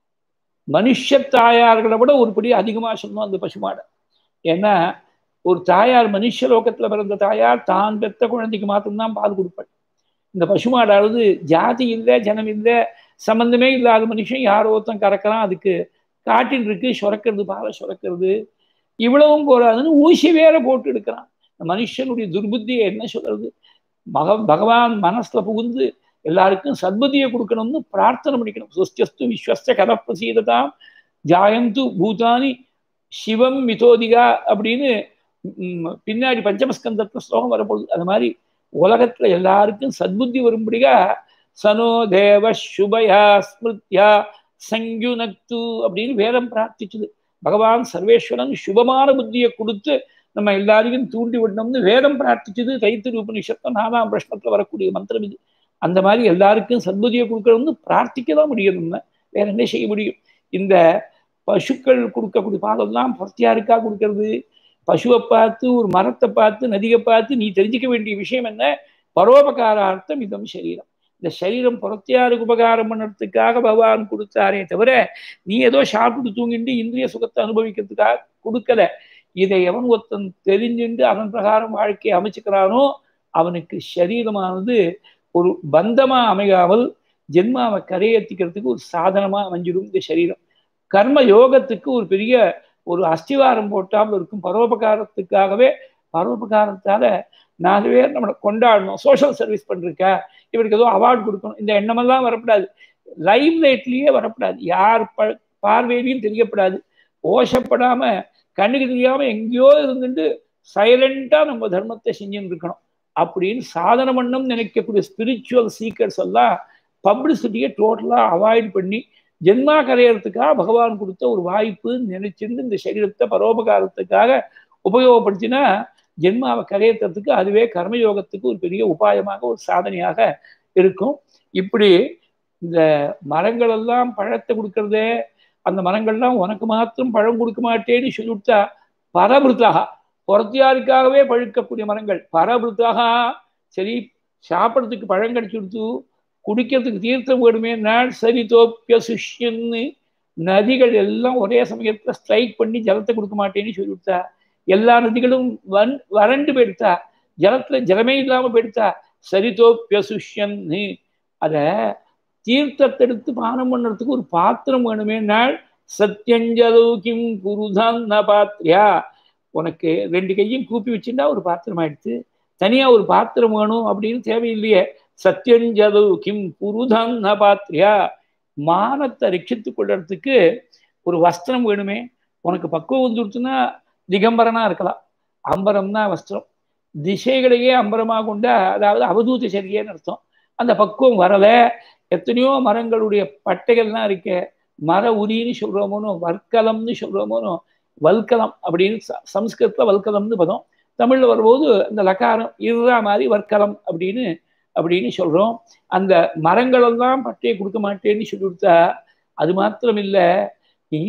மனுஷ தாயார்களை விட ஒருபடி அதிகமாக சொல்லணும் அந்த பசுமாடை ஏன்னா ஒரு தாயார் மனுஷ லோகத்துல பிறந்த தாயார் தான் பெத்த குழந்தைக்கு மாத்திரம்தான் பால் கொடுப்பாள் இந்த பசுமாடாவது ஜாதி இல்லை ஜனம் இல்லை சம்பந்தமே இல்லாத மனுஷன் யாரோ ஒருத்தன் கறக்கிறான் அதுக்கு காட்டில் இருக்கு சுரக்கிறது பாலை சுரக்கிறது இவ்வளவும் போறாதுன்னு ஊசி வேற போட்டு எடுக்கிறான் மனுஷனுடைய துர்புத்தியை என்ன சொல்றது மக பகவான் மனசுல புகுந்து எல்லாருக்கும் சத்பதியை கொடுக்கணும்னு பிரார்த்தனை பண்ணிக்கணும் சுஸ்தியஸ்து விஸ்வஸ்த கதப்பிரசீததாம் ஜாயந்து பூதானி சிவம் மிதோதிகா அப்படின்னு பின்னாடி பஞ்சமஸ்கந்தத்துல ஸ்லோகம் வரப்போகுது அது மாதிரி உலகத்துல எல்லாருக்கும் சத்புத்தி வரும்படியா சனோ தேவ சுபயா ஸ்மிருத்யா சங்குனக்து அப்படின்னு வேதம் பிரார்த்திச்சுது பகவான் சர்வேஸ்வரன் சுபமான புத்தியை கொடுத்து நம்ம எல்லாரையும் தூண்டி விடணும்னு வேதம் பிரார்த்திச்சது தைத்திரு உபனிஷத்தம் நாலாம் பிரஷ்னத்துல வரக்கூடிய மந்திரம் இது அந்த மாதிரி எல்லாருக்கும் சத்புதியை கொடுக்கணும்னு பிரார்த்திக்க தான் முடியும் நம்ம வேற என்ன செய்ய முடியும் இந்த பசுக்கள் கொடுக்கக்கூடிய பாலெல்லாம் பர்த்தியாருக்கா கொடுக்கறது பசுவை பார்த்து ஒரு மரத்தை பார்த்து நதியை பார்த்து நீ தெரிஞ்சுக்க வேண்டிய விஷயம் என்ன பரோபகாரார்த்தம் இதம் சரீரம் இந்த சரீரம் புறத்தியாருக்கு உபகாரம் பண்ணுறதுக்காக பகவான் கொடுத்தாரே தவிர நீ ஏதோ சாப்பிட்டு தூங்கிட்டு இந்திரிய சுகத்தை அனுபவிக்கிறதுக்காக கொடுக்கல இதை எவன் ஒருத்தன் தெரிஞ்சுண்டு அதன் பிரகாரம் வாழ்க்கையை அமைச்சுக்கிறானோ அவனுக்கு சரீரமானது ஒரு பந்தமா அமையாமல் ஜென்மாவை கரையேற்றிக்கிறதுக்கு ஒரு சாதனமா அமைஞ்சிடும் இந்த சரீரம் கர்ம யோகத்துக்கு ஒரு பெரிய ஒரு அஸ்திவாரம் போட்டாமல் இருக்கும் பரோபகாரத்துக்காகவே பரோபகாரத்தால நாலு பேர் நம்மளை கொண்டாடணும் சோஷியல் சர்வீஸ் பண்ணிருக்கா இவருக்கு ஏதோ அவார்டு கொடுக்கணும் இந்த எண்ணமெல்லாம் வரக்கூடாது லைவ் லைட்லயே வரக்கூடாது யார் ப பார்வையிலையும் தெரியப்படாது ஓசப்படாம கண்ணுக்கு தெரியாம எங்கேயோ இருந்துட்டு சைலண்டா நம்ம தர்மத்தை செஞ்சுன்னு இருக்கணும் அப்படின்னு சாதன பண்ணம் நினைக்கக்கூடிய ஸ்பிரிச்சுவல் சீக்கர்ஸ் எல்லாம் பப்ளிசிட்டியை டோட்டலா அவாய்ட் பண்ணி ஜென்மா கரையறதுக்காக பகவான் கொடுத்த ஒரு வாய்ப்பு நினைச்சிருந்து இந்த சரீரத்தை பரோபகாரத்துக்காக உபயோகப்படுத்தினா ஜென்மாவை கரையேற்றத்துக்கு அதுவே கர்மயோகத்துக்கு ஒரு பெரிய உபாயமாக ஒரு சாதனையாக இருக்கும் இப்படி இந்த மரங்கள் எல்லாம் பழத்தை கொடுக்கறதே அந்த மரங்கள்லாம் உனக்கு மாத்திரம் பழம் கொடுக்க மாட்டேன்னு சொல்லிவிட்டா பரபிருத்தாக புறத்தியாருக்காகவே பழுக்கக்கூடிய மரங்கள் பரபிருத்தாக சரி சாப்பிட்றதுக்கு பழம் கிடைச்சி கொடுத்து குடிக்கிறதுக்கு தீர்த்தம் வேணுமே நான் சரி தோப்பிய சுஷ்யன்னு நதிகள் எல்லாம் ஒரே சமயத்துல ஸ்ட்ரைக் பண்ணி ஜலத்தை கொடுக்க மாட்டேன்னு சொல்லிவிட்டா எல்லா நதிகளும் வன் வறண்டு போயிடுத்தா ஜலத்துல ஜலமே இல்லாம போயிடுத்தா சரிதோப்பிய சுஷ்யன்னு அத தீர்த்தத்தை எடுத்து பானம் பண்ணுறதுக்கு ஒரு பாத்திரம் வேணுமே நாள் சத்யஞ்சலோ கிம் குருதான் ந பாத்திரியா உனக்கு ரெண்டு கையும் கூப்பி வச்சுட்டா ஒரு பாத்திரம் ஆயிடுச்சு தனியா ஒரு பாத்திரம் வேணும் அப்படின்னு தேவையில்லையே சத்யஞ்சலோ கிம் குருதான் ந பாத்திரியா மானத்தை ரட்சித்து கொள்றதுக்கு ஒரு வஸ்திரம் வேணுமே உனக்கு பக்குவம் வந்துடுச்சுன்னா திகம்பரனா இருக்கலாம் அம்பரம் தான் வஸ்திரம் திசைகளையே அம்பரமாக கொண்டா அதாவது அவதூத சரியான அர்த்தம் அந்த பக்குவம் வரல எத்தனையோ மரங்களுடைய பட்டைகள்லாம் இருக்க மர உரின்னு சொல்றோமோனோ வர்க்கலம்னு சொல்றோமோனோ வல்கலம் அப்படின்னு சம்ஸ்கிருத்துல வல்கலம்னு பதம் தமிழ்ல வரும்போது அந்த லக்காரம் இருறா மாதிரி வர்க்கலம் அப்படின்னு அப்படின்னு சொல்றோம் அந்த மரங்கள் எல்லாம் பட்டையை கொடுக்க மாட்டேன்னு சொல்லி கொடுத்தா அது மாத்திரம் இல்லை நீ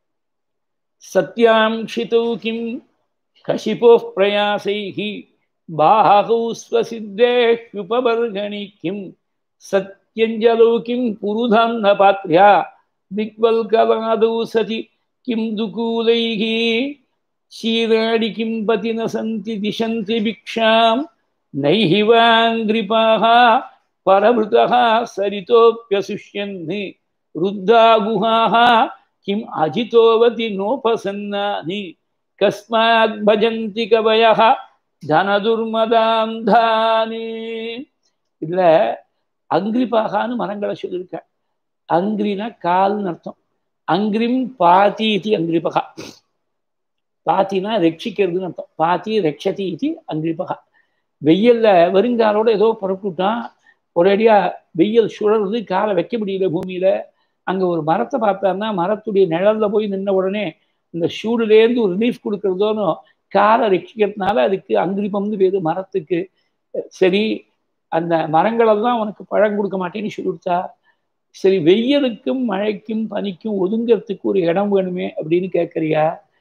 சத்யாம்ஷிதோ கிம் கஷிபோ பிரயாசைः बाहौ स्वसिद्धेह्युपवर्गणि किं सत्यञ्जलौ किं पुरुधां न पात्र्या दिग्वल्कलादौ सति किं दुकूलैः क्षीराणि किं पति न सन्ति दिशन्ति भिक्षां नैहि वाङ्घ्रिपाः परभृतः सरितोऽप्यसुष्यन् रुद्धा गुहाः किम् अजितोवति नोपसन्नानि कस्मात् भजन्ति कवयः தனதுர்மதாம் தானே இதுல அங்கிரிபாகான்னு மரங்களை சொல்லியிருக்க அங்கிரினா கால்னு அர்த்தம் அங்கிரிம் பாத்தி இது அங்கிரிபகா பாத்தினா ரட்சிக்கிறதுன்னு அர்த்தம் பாத்தி ரட்சதி இது அங்கிரிபகா வெயில்ல வருங்காலோட ஏதோ புறப்பட்டுட்டான் ஒரேடியா வெயில் சுழறது காலை வைக்க முடியல பூமியில அங்க ஒரு மரத்தை பார்த்தாருன்னா மரத்துடைய நிழல்ல போய் நின்ன உடனே இந்த சூடுலேருந்து ஒரு ரிலீஃப் கொடுக்கறதோன்னு காலை ரட்சிக்கிறதுனால அதுக்கு அங்கிரிப்பம்னு பேரு மரத்துக்கு சரி அந்த மரங்களெல்லாம் உனக்கு பழம் கொடுக்க மாட்டேன்னு சொல்லிவிட்டா சரி வெயிலுக்கும் மழைக்கும் பனிக்கும் ஒதுங்கிறதுக்கு ஒரு இடம் வேணுமே அப்படின்னு கேட்குறியா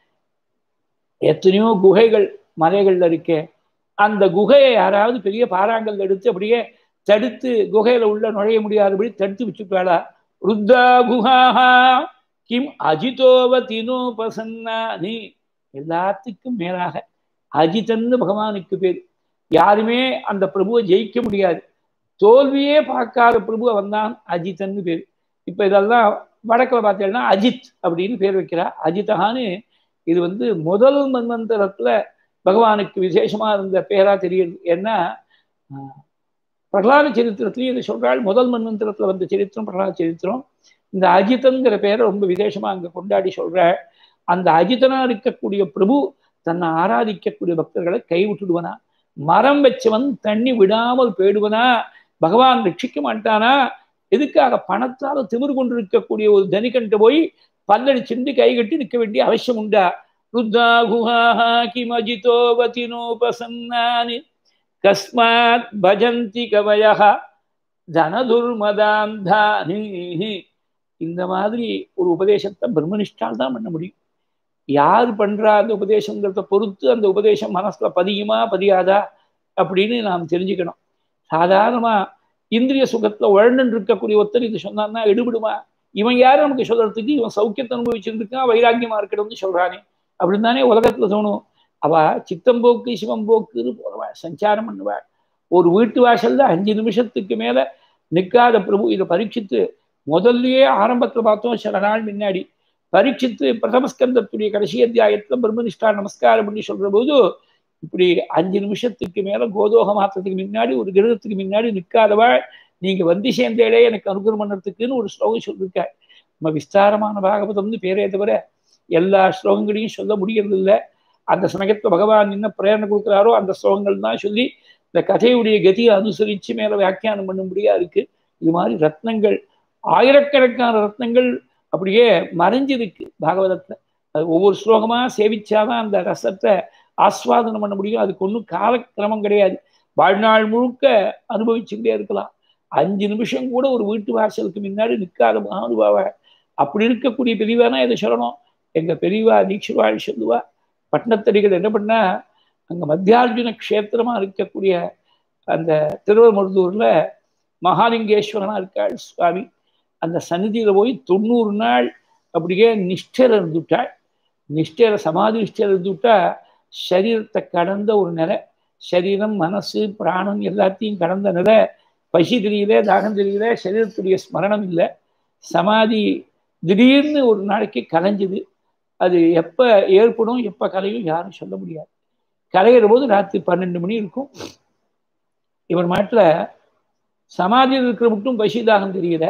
எத்தனையோ குகைகள் மலைகள்ல இருக்கே அந்த குகையை யாராவது பெரிய பாறாங்கல் எடுத்து அப்படியே தடுத்து குகையில உள்ள நுழைய முடியாதபடி தடுத்து வச்சுப்பாளா ருத்தா குஹாஹா கிம் அஜிதோவ தினோபசன்னா நீ எல்லாத்துக்கும் மேலாக அஜிதன்னு பகவானுக்கு பேர் யாருமே அந்த பிரபுவை ஜெயிக்க முடியாது தோல்வியே பார்க்காத பிரபு வந்தான் அஜித்தன்னு பேர் இப்ப இதெல்லாம் வடக்கில் பார்த்தீங்கன்னா அஜித் அப்படின்னு பேர் வைக்கிறா அஜிதஹான்னு இது வந்து முதல் மன்வந்தரத்துல பகவானுக்கு விசேஷமா இருந்த பேரா தெரியுது ஏன்னா பிரகலாத சரித்திரத்திலையும் இதை சொல்றாள் முதல் மன்வந்தரத்துல வந்த சரித்திரம் பிரகலாத சரித்திரம் இந்த அஜிதங்கிற பேரை ரொம்ப விசேஷமா அங்க கொண்டாடி சொல்ற அந்த அஜிதனா இருக்கக்கூடிய பிரபு தன்னை ஆராதிக்கக்கூடிய பக்தர்களை கைவிட்டுடுவனா மரம் வச்சவன் தண்ணி விடாமல் போயிடுவனா பகவான் ரட்சிக்க மாட்டானா எதுக்காக பணத்தால திமிர் கொண்டிருக்கக்கூடிய ஒரு தனிகன்ட்ட போய் பல்லடிச்சுண்டு கை கட்டி நிற்க வேண்டிய அவசியம் உண்டா ருத்தா குஹாஹா கிமஜிதோபதினோபசன்னானி கஸ்மாத் பஜந்தி கவயः தனதுர்மதாந்தானி இந்த மாதிரி ஒரு உபதேசத்தை பிரம்மனிஷ்டால் தான் பண்ண முடியும் யார் பண்றா அந்த உபதேசங்கிறத பொறுத்து அந்த உபதேசம் மனசுல பதியுமா பதியாதா அப்படின்னு நாம் தெரிஞ்சுக்கணும் சாதாரணமா இந்திரிய சுகத்துல உழண்டு இருக்கக்கூடிய ஒருத்தர் இது சொன்னான்னா எடுபடுமா இவன் யாரு நமக்கு சொல்றதுக்கு இவன் சௌக்கியத்தை அனுபவிச்சிருக்கான் வைராக்கியமா இருக்கணும்னு சொல்றானே அப்படின்னு தானே உலகத்துல தோணும் அவ சித்தம்போக்கு சிவம்போக்குன்னு போறவா சஞ்சாரம் பண்ணுவாள் ஒரு வீட்டு வாசல்ல அஞ்சு நிமிஷத்துக்கு மேல நிற்காத பிரபு இதை பரீட்சித்து முதல்லயே ஆரம்பத்துல பார்த்தோம் சில நாள் முன்னாடி பரீட்சித்து பிரதமஸ்கந்தத்துடைய கடைசி அத்தியாயத்துல பிரம்மனிஷ்டா நமஸ்காரம் பண்ணி சொல்ற போது இப்படி அஞ்சு நிமிஷத்துக்கு மேல கோதோக மாத்திரத்துக்கு முன்னாடி ஒரு கிரகத்துக்கு முன்னாடி நிற்காதவா நீங்க வந்து சேர்ந்தேடே எனக்கு அனுகிரம் பண்ணுறதுக்குன்னு ஒரு ஸ்லோகம் சொல்லியிருக்க நம்ம விஸ்தாரமான பாகவதம்னு பேரே தவிர எல்லா ஸ்லோகங்களையும் சொல்ல முடியறது இல்லை அந்த சமயத்துல பகவான் என்ன பிரேரணை கொடுக்குறாரோ அந்த ஸ்லோகங்கள் தான் சொல்லி இந்த கதையுடைய கதியை அனுசரித்து மேல வியாக்கியானம் பண்ணும்படியா இருக்கு இது மாதிரி ரத்னங்கள் ஆயிரக்கணக்கான ரத்னங்கள் அப்படியே மறைஞ்சிருக்கு பாகவதத்துல அது ஒவ்வொரு ஸ்லோகமா சேவிச்சாதான் அந்த ரசத்தை ஆஸ்வாதனம் பண்ண முடியும் அதுக்கு ஒன்றும் காலக்கிரமம் கிடையாது வாழ்நாள் முழுக்க அனுபவிச்சுக்கிட்டே இருக்கலாம் அஞ்சு நிமிஷம் கூட ஒரு வீட்டு வாசலுக்கு முன்னாடி நிற்காத மகானுபாவ அப்படி இருக்கக்கூடிய பெரியவானா இதை சொல்லணும் எங்க பெரியவா தீட்சிவாள் சொல்லுவா பட்டணத்தடிகள் என்ன பண்ணா அங்க மத்தியார்ஜுன க்ஷேத்திரமா இருக்கக்கூடிய அந்த திருவமருதூர்ல மகாலிங்கேஸ்வரனா இருக்காள் சுவாமி அந்த சந்நிதியில போய் தொண்ணூறு நாள் அப்படியே நிஷ்டர் இருந்துட்டாள் நிஷ்டர சமாதி நிஷ்டர் இருந்துட்டா சரீரத்தை கடந்த ஒரு நிலை சரீரம் மனசு பிராணம் எல்லாத்தையும் கடந்த நிலை பசி தெரியல தாகம் தெரியல சரீரத்துடைய ஸ்மரணம் இல்லை சமாதி திடீர்னு ஒரு நாளைக்கு கலைஞ்சுது அது எப்போ ஏற்படும் எப்போ கலையும் யாரும் சொல்ல முடியாது கலையிற போது ராத்திரி பன்னெண்டு மணி இருக்கும் இவர் மாட்டில் சமாதியில் இருக்கிற மட்டும் பசி தாகம் தெரியல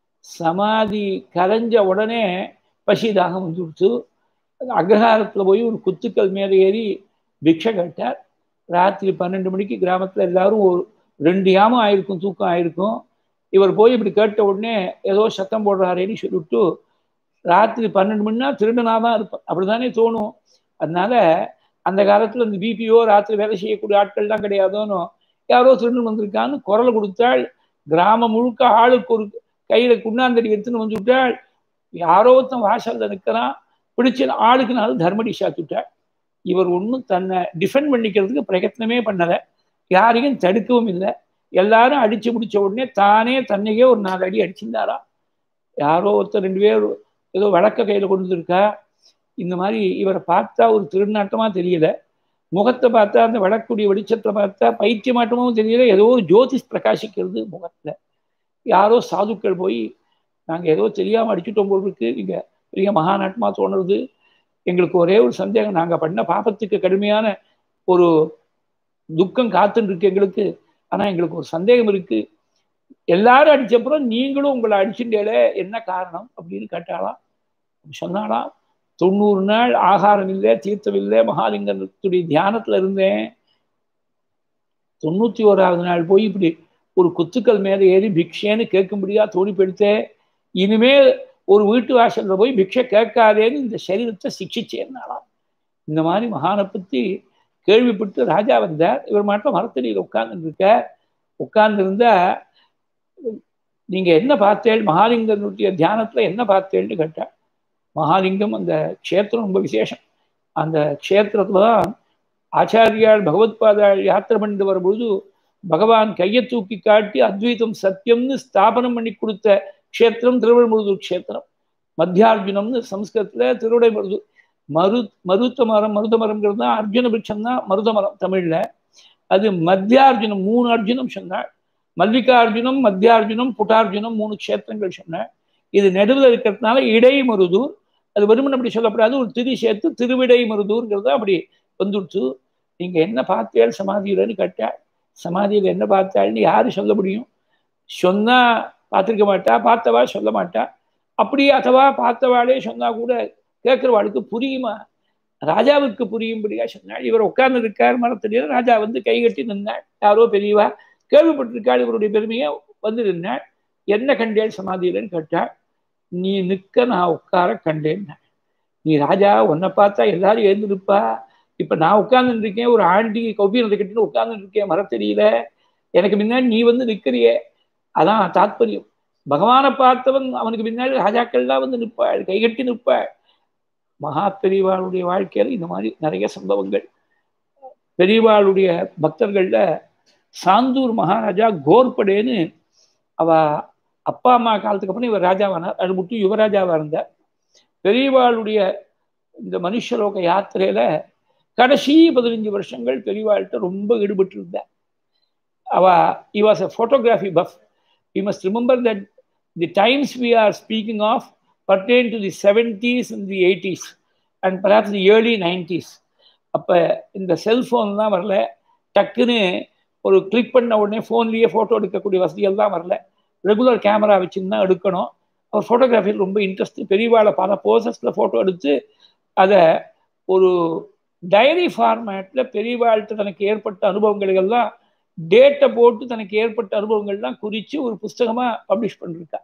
சமாதி கலைஞ்ச உடனே பசி தாகம் வந்துடுச்சு அக்ரஹாரத்தில் போய் ஒரு குத்துக்கள் மேலே ஏறி பிக்ஷை கேட்டார் ராத்திரி பன்னெண்டு மணிக்கு கிராமத்தில் எல்லாரும் ஒரு ரெண்டு யாமம் ஆயிருக்கும் தூக்கம் ஆயிருக்கும் இவர் போய் இப்படி கேட்ட உடனே ஏதோ சத்தம் போடுறாரேன்னு சொல்லிவிட்டு ராத்திரி பன்னெண்டு மணினா திருடனா தான் இருப்பேன் அப்படிதானே தோணும் அதனால அந்த காலத்தில் இந்த பிபிஓ ராத்திரி வேலை செய்யக்கூடிய ஆட்கள் தான் கிடையாதோன்னு யாரோ திருடன் வந்திருக்கான்னு குரலை கொடுத்தாள் கிராமம் முழுக்க ஆளுக்கு ஒரு கையில குண்ணாந்தடி எடுத்துன்னு வந்து விட்டாள் யாரோ ஒருத்தன் வாசல்ல நிற்கிறான் பிடிச்ச ஆளுக்கு நாள் தர்மடி சாத்துட்டாள் இவர் ஒன்றும் தன்னை டிஃபெண்ட் பண்ணிக்கிறதுக்கு பிரயத்னமே பண்ணலை யாரையும் தடுக்கவும் இல்லை எல்லாரும் அடிச்சு முடிச்ச உடனே தானே தன்னையே ஒரு நாலு அடி அடிச்சிருந்தாரா யாரோ ஒருத்தர் ரெண்டு பேர் ஏதோ வழக்க கையில் கொண்டு வந்திருக்கா இந்த மாதிரி இவரை பார்த்தா ஒரு திருநாட்டமா தெரியல முகத்தை பார்த்தா அந்த வடக்குடைய வெளிச்சத்தை பார்த்தா பைத்தியமாட்டமும் தெரியல ஏதோ ஒரு ஜோதிஷ் பிரகாசிக்கிறது முகத்துல யாரோ சாதுக்கள் போய் நாங்கள் ஏதோ தெரியாமல் அடிச்சுட்டோம் போல் இருக்கு நீங்க பெரிய மகாநாட்டமா தோணுறது எங்களுக்கு ஒரே ஒரு சந்தேகம் நாங்கள் பண்ண பாபத்துக்கு கடுமையான ஒரு துக்கம் காத்துன்னு இருக்கு எங்களுக்கு ஆனா எங்களுக்கு ஒரு சந்தேகம் இருக்கு எல்லாரும் அடிச்சப்புறம் நீங்களும் உங்களை அடிச்சுட்டேல என்ன காரணம் அப்படின்னு கேட்டாலாம் சொன்னாலாம் தொண்ணூறு நாள் ஆகாரம் இல்லை தீர்த்தம் இல்லை மகாலிங்கத்துடைய தியானத்துல இருந்தேன் தொண்ணூத்தி ஓராவது நாள் போய் இப்படி ஒரு குத்துக்கள் மேலே ஏறி பிக்ஷேன்னு கேட்கும்படியா தோணி போயிடுத்தேன் இனிமேல் ஒரு வீட்டு வாசல்ல போய் பிக்ஷை கேட்காதேன்னு இந்த சரீரத்தை சிக்ஷிச்சேன்னாலாம் இந்த மாதிரி மகானை பத்தி கேள்விப்பட்டு ராஜா வந்தார் இவர் மட்டும் மரத்தடியில் உட்கார்ந்து இருக்க உட்கார்ந்து இருந்தா நீங்க என்ன பார்த்தேள் மகாலிங்கனுடைய தியானத்துல என்ன பார்த்தேள்னு கேட்டார் மகாலிங்கம் அந்த க்ஷேத்திரம் ரொம்ப விசேஷம் அந்த க்ஷேத்திரத்துல தான் ஆச்சாரியால் பகவத்பாதாள் யாத்திரை பண்ணிட்டு வரும்பொழுது பகவான் கையை தூக்கி காட்டி அத்வைதம் சத்தியம்னு ஸ்தாபனம் பண்ணி கொடுத்த க்ஷேத்திரம் திருவள்ளுவர் க்ஷேத்திரம் மத்தியார்ஜுனம்னு சம்ஸ்கிருதத்துல திருவிடைமருது மரு மருத்த மரம் மருத மரம்ங்கிறது தான் அர்ஜுன பிருட்சம் தான் மருத மரம் தமிழ்ல அது மத்தியார்ஜுனம் மூணு அர்ஜுனம் சொன்னாள் மல்லிகார்ஜுனம் மத்தியார்ஜுனம் புட்டார்ஜுனம் மூணு க்ஷேத்திரங்கள் சொன்னாள் இது நடுவில் இருக்கிறதுனால இடை மருதூர் அது வெறுமன் அப்படி சொல்லப்படாது ஒரு திரு சேர்த்து திருவிடை மருதூர்ங்கிறத அப்படி வந்துடுச்சு நீங்க என்ன பார்த்தேள் சமாதியிலன்னு கேட்டாள் சமாதியில் என்ன பார்த்தாள்னு யாரு சொல்ல முடியும் சொன்னா பார்த்துருக்க மாட்டா பார்த்தவா சொல்ல மாட்டா அப்படியே அத்தவா பார்த்தவாளே சொன்னா கூட கேட்குறவாளுக்கு புரியுமா ராஜாவுக்கு புரியும்படியா சொன்னாள் இவர் உட்கார்ந்து இருக்கார் மரத்தடியில் ராஜா வந்து கை கட்டி நின்னாள் யாரோ பெரியவா கேள்விப்பட்டிருக்காள் இவருடைய பெருமையை வந்து நின்னாள் என்ன கண்டேன் சமாதியிலன்னு கேட்டாள் நீ நிற்க நான் உட்கார கண்டேன் நீ ராஜா உன்னை பார்த்தா எல்லாரும் எழுந்திருப்பா இப்ப நான் உட்கார்ந்து இருக்கேன் ஒரு ஆண்டி கௌபீனத்தை கட்டின்னு உட்கார்ந்து இருக்கேன் மரத்தடியில எனக்கு முன்னாடி நீ வந்து நிற்கிறியே அதான் தாத்பரியம் பகவானை பார்த்தவன் அவனுக்கு பின்னாடி ராஜாக்கள்லாம் வந்து நிற்பாள் கைகட்டி நிற்பாள் மகா பெரியவாளுடைய வாழ்க்கையில இந்த மாதிரி நிறைய சம்பவங்கள் பெரியவாளுடைய பக்தர்கள்ல சாந்தூர் மகாராஜா கோர்படேன்னு அவ அப்பா அம்மா காலத்துக்கு அப்புறம் இவர் ராஜாவானார் அது மட்டும் யுவராஜாவா இருந்தார் பெரியவாளுடைய இந்த மனுஷலோக யாத்திரையில கடைசி பதினஞ்சு வருஷங்கள் பெரியவாள்கிட்ட ரொம்ப ஈடுபட்டு இருந்தார் அவ he was a photography buff we must remember that the times we are speaking of pertain to the 70s and the 80s and perhaps the early 90s அப்போ இந்த செல்ஃபோன்லாம் வரல டக்குன்னு ஒரு கிளிக் பண்ண உடனே ஃபோன்லேயே ஃபோட்டோ எடுக்கக்கூடிய வசதிகள் வரல ரெகுலர் கேமரா வச்சுன்னு தான் எடுக்கணும் அவர் ஃபோட்டோகிராஃபியில் ரொம்ப இன்ட்ரெஸ்ட் பெரியவாளை பல போசஸில் ஃபோட்டோ எடுத்து அதை ஒரு டைரி ஃபார்மேட்டில் பெரியவாழ்கிட்ட தனக்கு ஏற்பட்ட அனுபவங்களுக்கெல்லாம் டேட்டை போட்டு தனக்கு ஏற்பட்ட அனுபவங்கள்லாம் குறித்து ஒரு புஸ்தகமாக பப்ளிஷ் பண்ணிருக்கா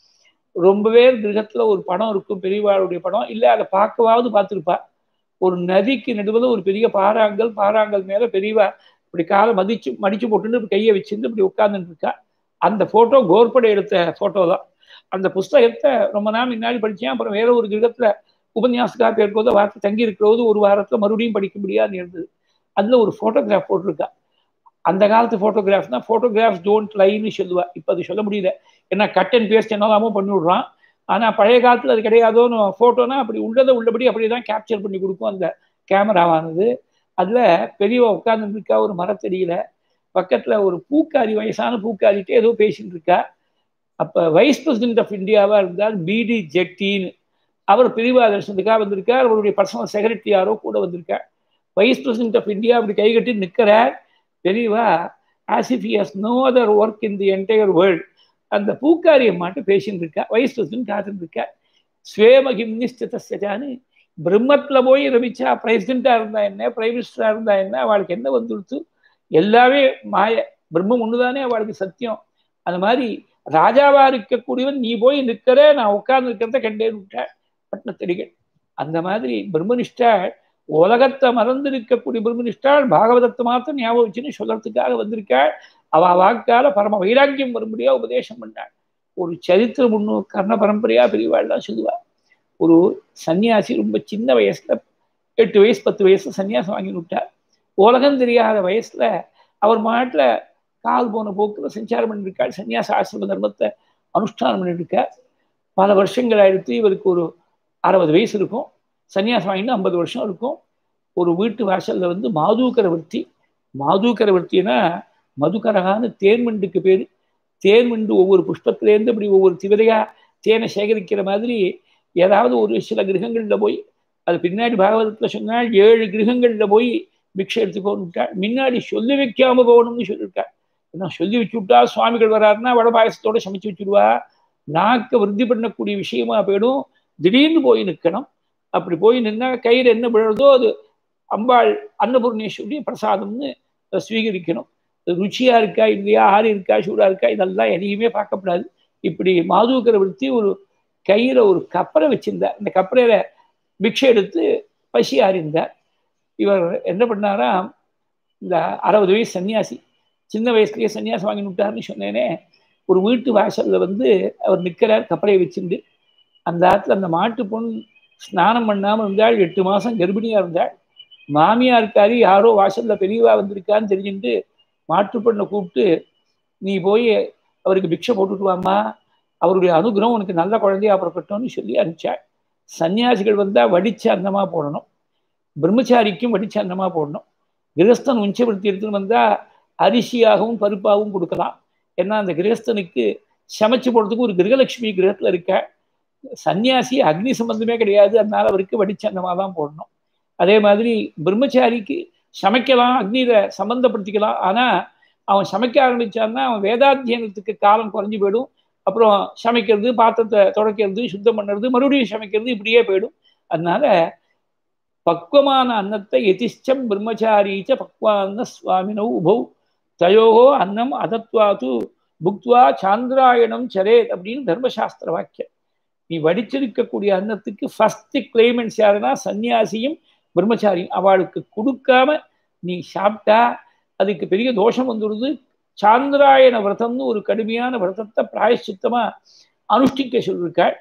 ரொம்பவே கிரகத்தில் ஒரு படம் இருக்கும் பெரியவாளுடைய படம் இல்லை அதை பார்க்கவாவது பார்த்துருப்பா ஒரு நதிக்கு நடுவில் ஒரு பெரிய பாறாங்கல் பாறாங்கல் மேலே பெரியவா இப்படி காலை மதிச்சு மடிச்சு போட்டுன்னு கையை வச்சுருந்து இப்படி உட்கார்ந்துட்டு இருக்கா அந்த ஃபோட்டோ கோர்படை எடுத்த ஃபோட்டோ தான் அந்த புஸ்தகத்தை ரொம்ப நாள் முன்னாடி படித்தேன் அப்புறம் வேற ஒரு கிரகத்தில் உபன்யாசக்காக பேருக்கோத வார்த்தை தங்கி இருக்கிறது ஒரு வாரத்தில் மறுபடியும் படிக்க முடியாது இருந்தது அதில் ஒரு ஃபோட்டோகிராஃப் போட்டிருக்கா அந்த காலத்து ஃபோட்டோகிராஃப் தான் ஃபோட்டோகிராஃப் டோன்ட் லைன்னு சொல்லுவா இப்போ அது சொல்ல முடியல ஏன்னா கட் அண்ட் பேஸ்ட் என்னலாமோ பண்ணி விட்றான் ஆனால் பழைய காலத்தில் அது கிடையாதோன்னு ஃபோட்டோனா அப்படி உள்ளதை உள்ளபடி அப்படி தான் கேப்சர் பண்ணி கொடுக்கும் அந்த கேமராவானது அதில் பெரியவ உட்காந்துருக்கா ஒரு மரத்தடியில் பக்கத்தில் ஒரு பூக்காரி வயசான பூக்காரிட்டே ஏதோ பேசிட்டு இருக்கா அப்போ வைஸ் பிரசிடென்ட் ஆஃப் இந்தியாவாக இருந்தால் பிடி ஜெட்டின்னு அவர் பிரிவா தரிசனத்துக்காக வந்திருக்கார் அவருடைய பர்சனல் செக்ரட்டரி யாரோ கூட வந்திருக்கார் வைஸ் பிரசிடென்ட் ஆஃப் இந்தியா அப்படி கைகட்டி நிற்கிறார் Periyava as if has no other work in the entire world அந்த பூக்காரியை மாட்டு பேசின்னு இருக்கா வைஸ் பிரசிடென்ட் காத்துட்டு இருக்கா ஸ்வேமகிம் நிஷ்டத்தான்னு பிரம்மத்தில் போய் ரமிச்சா பிரசிடென்ட்டாக இருந்தா என்ன பிரைம் மினிஸ்டராக இருந்தா என்ன அவளுக்கு என்ன வந்துடுத்து எல்லாமே மாய பிரம்மம் ஒண்ணுதானே அவளுக்கு சத்தியம் அந்த மாதிரி ராஜாவா இருக்கக்கூடியவன் நீ போய் நிற்கிற நான் உட்கார்ந்து இருக்கிறத கண்டேன் விட்டாள் பட்னத்தடிகள் அந்த மாதிரி பிரம்மனிஷ்டாள் உலகத்தை மறந்து இருக்கக்கூடிய பிரம்மனிஷ்டாள் பாகவதத்தை மாத்திரம் ஞாபகம் வச்சுன்னு சொல்றதுக்காக வந்திருக்காள் அவ வாக்கால பரம வைராக்கியம் வரும்படியா உபதேசம் பண்ணாள் ஒரு சரித்திர முன்னு கர்ண பரம்பரையா பெரியவாள் தான் சொல்லுவா ஒரு சன்னியாசி ரொம்ப சின்ன வயசுல எட்டு வயசு பத்து வயசுல சன்னியாசம் வாங்கி விட்டார் உலகம் தெரியாத வயசுல அவர் மாட்டில் கால் போன போக்கில் சஞ்சாரம் பண்ணியிருக்காள் சன்னியாச ஆசிரம தர்மத்தை அனுஷ்டானம் பண்ணியிருக்கார் பல வருஷங்கள் ஆயிடுத்து இவருக்கு ஒரு அறுபது வயசு இருக்கும் சன்னியாசம் வாங்கிட்டு ஐம்பது வருஷம் இருக்கும் ஒரு வீட்டு வாசல்ல வந்து மாதூக்கரவர்த்தி மாதூக்கரவர்த்தினா மதுக்கரகான்னு தேன்மண்டுக்கு பேர் தேன்மண்டு ஒவ்வொரு புஷ்பத்திலேருந்து இப்படி ஒவ்வொரு திவரையா தேனை சேகரிக்கிற மாதிரி ஏதாவது ஒரு சில கிரகங்களில் போய் அது பின்னாடி பாகவதத்தில் சொன்னால் ஏழு கிரகங்களில் போய் பிக்ஷை எடுத்துக்கோன்னு விட்டாள் முன்னாடி சொல்லி வைக்காம போகணும்னு சொல்லியிருக்காள் ஏன்னா சொல்லி வச்சு விட்டா சுவாமிகள் வராருன்னா வட பாயசத்தோட சமைச்சு வச்சுடுவா நாக்க விருத்தி பண்ணக்கூடிய விஷயமா போயிடும் திடீர்னு போய் நிற்கணும் அப்படி போய் நின்னா கயிறு என்ன விழுறதோ அது அம்பாள் அன்னபூர்ணேஸ்வரிய பிரசாதம்னு ஸ்வீகரிக்கணும் ருச்சியா இருக்கா இல்லையா ஆறு இருக்கா சூடா இருக்கா இதெல்லாம் எதையுமே பார்க்கப்படாது இப்படி மாதூக்கரை விடுத்தி ஒரு கையில ஒரு கப்பரை வச்சிருந்தார் இந்த கப்பரையில பிக்ஷை எடுத்து பசி ஆறிந்தார் இவர் என்ன பண்ணாரா இந்த அறுபது வயசு சன்னியாசி சின்ன வயசுலயே சன்னியாசம் வாங்கி விட்டார்னு சொன்னேனே ஒரு வீட்டு வாசல்ல வந்து அவர் நிற்கிறார் கப்பலையை வச்சுட்டு அந்த ஆற்றுல அந்த மாட்டு பொண் ஸ்நானம் பண்ணாமல் இருந்தாள் எட்டு மாதம் கர்ப்பிணியாக இருந்தாள் மாமியாருக்காரி யாரோ வாசல்ல பெரியவா வந்திருக்கான்னு தெரிஞ்சுட்டு மாட்டு பொண்ணை கூப்பிட்டு நீ போய் அவருக்கு பிக்ஷை போட்டுட்டு வாமா அவருடைய அனுகிரகம் உனக்கு நல்ல குழந்தையா புறப்பட்டோம்னு சொல்லி அனுப்பிச்சாள் சன்னியாசிகள் வந்தால் வடிச்ச அன்னமாக போடணும் பிரம்மச்சாரிக்கும் வடிச்ச அன்னமாக போடணும் கிரகஸ்தன் உஞ்சப்படுத்தி எடுத்துன்னு வந்தால் அரிசியாகவும் பருப்பாகவும் கொடுக்கலாம் ஏன்னா அந்த கிரகஸ்தனுக்கு சமைச்சு போடுறதுக்கு ஒரு கிரகலட்சுமி கிரகத்தில் இருக்க சன்னியாசி அக்னி சம்பந்தமே கிடையாது அதனால அவருக்கு வடிச்ச அன்னமாக தான் போடணும் அதே மாதிரி பிரம்மச்சாரிக்கு சமைக்கலாம் அக்னியில சம்பந்தப்படுத்திக்கலாம் ஆனால் அவன் சமைக்க ஆரம்பிச்சான்னா அவன் வேதாத்தியனத்துக்கு காலம் குறைஞ்சி போயிடும் அப்புறம் சமைக்கிறது பாத்திரத்தை துடைக்கிறது சுத்தம் பண்ணுறது மறுபடியும் சமைக்கிறது இப்படியே போயிடும் அதனால பக்குவமான அன்னத்தை எதிஷ்டம் பிரம்மச்சாரீச்ச பக்வான்ன சுவாமினோ உபௌ தயோகோ அன்னம் அதத்வாது புக்துவா சாந்திராயணம் சரேத் அப்படின்னு தர்மசாஸ்திர வாக்கியம் நீ வடிச்சிருக்கக்கூடிய அன்னத்துக்கு ஃபர்ஸ்ட் கிளைமெண்ட்ஸ் யாருன்னா சன்னியாசியும் பிரம்மச்சாரியும் அவளுக்கு கொடுக்காம நீ சாப்பிட்டா அதுக்கு பெரிய தோஷம் வந்துடுது சாந்திராயண விரதம்னு ஒரு கடுமையான விரதத்தை பிராயச்சித்தமா அனுஷ்டிக்க சொல்லியிருக்காள்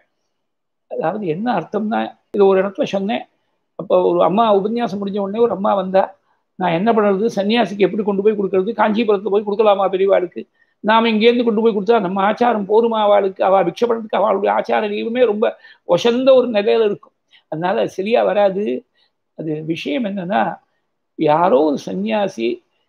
அதாவது என்ன அர்த்தம்னா இது ஒரு இடத்துல சொன்னேன் அப்போ ஒரு அம்மா உபன்யாசம் முடிஞ்ச உடனே ஒரு அம்மா வந்தா நான் என்ன பண்ணுறது சன்னியாசிக்கு எப்படி கொண்டு போய் கொடுக்கறது காஞ்சிபுரத்தில் போய் கொடுக்கலாமா பெரியவாளுக்கு நாம் இங்கேருந்து கொண்டு போய் கொடுத்தா நம்ம ஆச்சாரம் போருமா அவளுக்கு அவள் பிக்ஷ பண்ணுறதுக்கு அவளுடைய ஆச்சார நியமமே ரொம்ப ஒசந்த ஒரு நிலையில இருக்கும் அதனால அது சரியா வராது அது விஷயம் என்னன்னா யாரோ ஒரு சன்னியாசி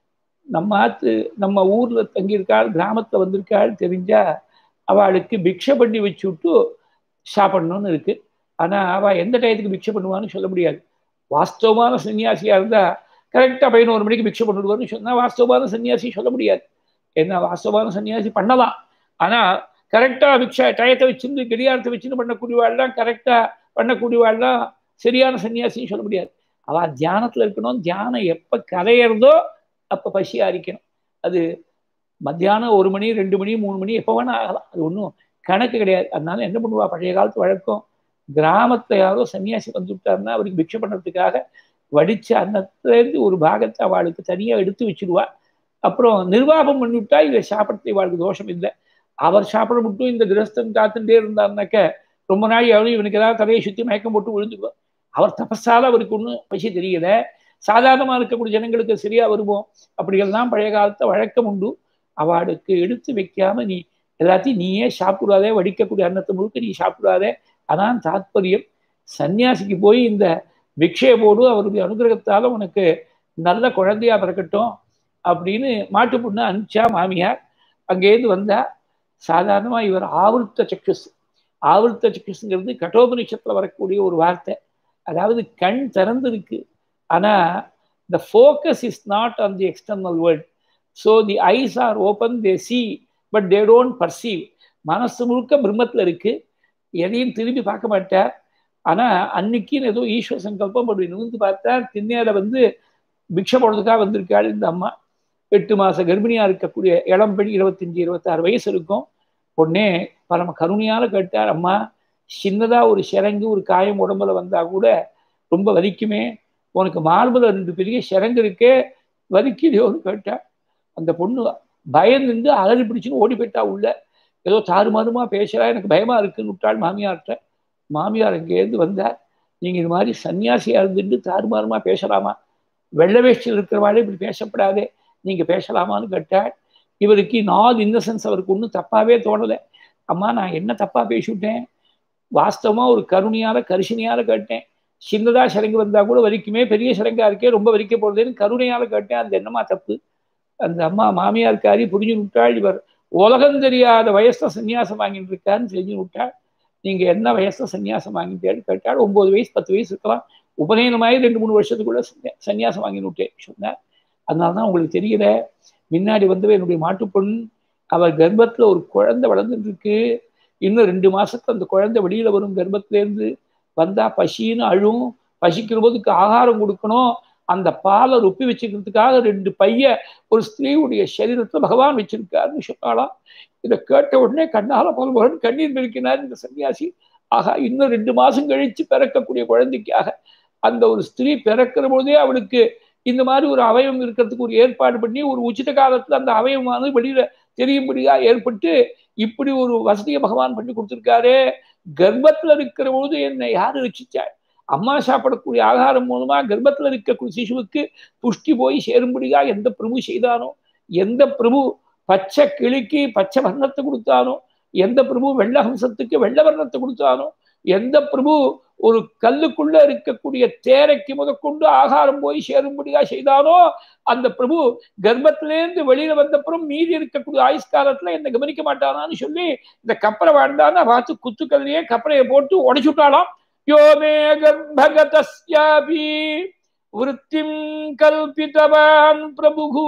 நம்ம ஆத்து நம்ம ஊர்ல தங்கியிருக்காள் கிராமத்துல வந்திருக்காள் தெரிஞ்சா அவளுக்கு பிக்ஷை பண்ணி வச்சு விட்டு சாப்பிடணும்னு இருக்கு ஆனா அவ எந்த டயத்துக்கு பிக்ஷை பண்ணுவான்னு சொல்ல முடியாது வாஸ்தவமான சன்னியாசியா இருந்தா கரெக்டா பதினோரு மணிக்கு பிக்ஷை பண்ணிடுவார்னு சொன்னா வாஸ்தவமான சன்னியாசி சொல்ல முடியாது என்ன வாஸ்தவமான சன்னியாசி பண்ணலாம் ஆனா கரெக்டா பிக்ஷா டயத்தை வச்சிருந்து கடிகாரத்தை வச்சுன்னு பண்ணக்கூடியவாள்லாம் கரெக்டா பண்ணக்கூடியவாள்லாம் சரியான சன்னியாசின்னு சொல்ல முடியாது அவ தியானத்துல இருக்கணும் தியானம் எப்ப கரையிறதோ அப்ப பசி அரிக்கணும் அது மத்தியானம் ஒரு மணி ரெண்டு மணி மூணு மணி எப்போ வேணா ஆகலாம் அது ஒன்றும் கணக்கு கிடையாது அதனால என்ன பண்ணுவா பழைய காலத்து வழக்கம் கிராமத்துல யாரோ சன்னியாசி வந்து விட்டாருன்னா அவருக்கு பிக்ஷை பண்ணுறதுக்காக வடிச்ச அன்னத்துலேருந்து ஒரு பாகத்தை அவளுக்கு தனியா எடுத்து வச்சிருவா அப்புறம் நிர்வாகம் பண்ணிவிட்டா இதை சாப்பிட்றது இவாளுக்கு தோஷம் இல்லை அவர் சாப்பிட மட்டும் இந்த கிரஸ்தன் காத்துட்டே இருந்தாருனாக்க ரொம்ப நாள் எவனும் இவனுக்கு ஏதாவது தலையை சுற்றி மயக்கம் போட்டு விழுந்துக்குவார் அவர் தபஸால அவருக்கு ஒன்றும் பசி தெரியல சாதாரணமாக இருக்கக்கூடிய ஜனங்களுக்கு சரியா வருவோம் அப்படியெல்லாம் பழைய காலத்தை வழக்கம் உண்டு அவளுக்கு எடுத்து வைக்காம நீ எல்லாத்தையும் நீயே சாப்பிடாதே வடிக்கக்கூடிய அன்னத்தை முழுக்க நீ சாப்பிடாதே அதான் தாத்பரியம் சன்னியாசிக்கு போய் இந்த பிக்ஷையை போடு அவருடைய அனுகிரகத்தால உனக்கு நல்ல குழந்தையா பிறக்கட்டும் அப்படின்னு மாட்டு பொண்ணு அனுப்பிச்சா மாமியார் அங்கேருந்து வந்தா சாதாரணமா இவர் ஆவருத்த சக்ஷஸ் ஆவருத்த சக்ஷஸ்ங்கிறது கட்டோபனிஷத்துல வரக்கூடிய ஒரு வார்த்தை அதாவது கண் திறந்திருக்கு ஆனா the focus is not on the external world so the eyes are open they see but they don't perceive மனசு முழுக்க பிரம்மத்தில் இருக்கு எதையும் திரும்பி பார்க்க மாட்டார் ஆனா அன்னைக்குன்னு ஏதோ ஈஸ்வர சங்கல்பம் அப்படி நிமிந்து பார்த்தா திண்ணையில வந்து பிக்ஷை போடுறதுக்காக வந்திருக்காள் இந்த அம்மா எட்டு மாச கர்ப்பிணியா இருக்கக்கூடிய இளம்பெண் இருபத்தஞ்சு இருபத்தாறு வயசு இருக்கும் உடனே பரம கருணையால கேட்டார் அம்மா சின்னதா ஒரு சிறங்கு ஒரு காயம் உடம்புல வந்தா கூட ரொம்ப வலிக்குமே உனக்கு மார்புல ரெண்டு பெரிய சிறங்கு இருக்கே வலிக்குதோன்னு கேட்டா அந்த பொண்ணு பயந்து அலறி பிடிச்சுன்னு ஓடி போயிட்டா உள்ள ஏதோ தாறுமாறுமா பேசுறா எனக்கு பயமா இருக்குன்னு விட்டாள் மாமியார்கிட்ட மாமியார் அங்கேருந்து வந்தார் நீங்க இது மாதிரி சன்னியாசியா இருந்துட்டு தாறுமாறுமா பேசலாமா வெள்ள வேஷ்டியில் இருக்கிறவாளே இப்படி பேசப்படாதே நீங்க பேசலாமான்னு கேட்டாள் இவருக்கு நால் இன்னசென்ஸ் அவருக்கு ஒன்றும் தப்பாவே தோணலை அம்மா நான் என்ன தப்பா பேசிவிட்டேன் வாஸ்தவமா ஒரு கருணையால கரிசனையால கேட்டேன் சின்னதா சிறங்கு வந்தா கூட வலிக்குமே பெரிய சிறங்கா இருக்கே ரொம்ப வலிக்க போறதுன்னு கருணையால கேட்டேன் அந்த என்னமா தப்பு அந்த அம்மா மாமியார்காரி புரிஞ்சு விட்டாள் இவர் உலகம் தெரியாத வயசுல சன்னியாசம் வாங்கிட்டு இருக்காருன்னு செஞ்சு விட்டாள் நீங்க என்ன வயசுல சன்னியாசம் வாங்கிட்டேன்னு கேட்டால் ஒன்பது வயசு பத்து வயசு இருக்கலாம் உபநயனமாயி ரெண்டு மூணு வருஷத்துக்குள்ள சன்னியாசம் வாங்கி விட்டேன் சொன்னார் அதனால தான் உங்களுக்கு தெரியல முன்னாடி வந்தவ என்னுடைய மாட்டுப்பொண் அவர் கர்ப்பத்துல ஒரு குழந்தை வளர்ந்துட்டு இருக்கு இன்னும் ரெண்டு மாசத்துல அந்த குழந்தை வெளியில வரும் கர்ப்பத்திலேருந்து வந்தா பசின்னு அழும் பசிக்கிற போதுக்கு ஆகாரம் கொடுக்கணும் அந்த பாலை ரொப்பி வச்சுக்கிறதுக்காக ரெண்டு பைய ஒரு ஸ்திரீவுடைய சரீரத்துல பகவான் வச்சிருக்காருன்னு சொன்னாலாம் இதை கேட்ட உடனே கண்ணால போல கண்ணீர் பெருக்கினார் இந்த சன்னியாசி ஆகா இன்னும் ரெண்டு மாசம் கழிச்சு பிறக்கக்கூடிய குழந்தைக்காக அந்த ஒரு ஸ்திரீ பிறக்கிற போதே அவளுக்கு இந்த மாதிரி ஒரு அவயம் இருக்கிறதுக்கு ஒரு ஏற்பாடு பண்ணி ஒரு உச்சித காலத்துல அந்த அவயமானது வெளியில தெரியும்படியா ஏற்பட்டு இப்படி ஒரு வசதியை பகவான் பண்ணி கொடுத்துருக்காரு கர்ப்பத்துல இருக்கிற போது என்னை யாரு ரசிச்சாள் அம்மா சாப்பிடக்கூடிய ஆகாரம் மூலமா கர்ப்பத்துல இருக்கக்கூடிய சிசுவுக்கு புஷ்டி போய் சேரும்படியா எந்த பிரபு செய்தானோ எந்த பிரபு பச்சை கிளிக்கு பச்சை வர்ணத்தை கொடுத்தானோ எந்த பிரபு வெள்ள ஹம்சத்துக்கு வெள்ள வர்ணத்தை கொடுத்தானோ எந்த பிரபு ஒரு கல்லுக்குள்ள இருக்கக்கூடிய தேரைக்கு முதற்கொண்டு ஆகாரம் போய் சேரும்படியா செய்தானோ அந்த பிரபு கர்ப்பத்திலேருந்து வெளியில வந்தப்புறம் மீதி இருக்கக்கூடிய ஆயுஷ்காலத்துல என்ன கவனிக்க மாட்டானான்னு சொல்லி இந்த கப்பலை வேண்டான்னு பார்த்து குத்துக்கல்லையே கப்பலையை போட்டு உடைச்சுட்டாலாம் யோமே கர்ப்பகதஸ்யாபி விருத்திம் கல்பித்தவான் பிரபு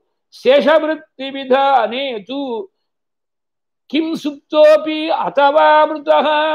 சேஷவிருத்தி விதானே தூ கிம் சுப்தோபி அதவா மிருதா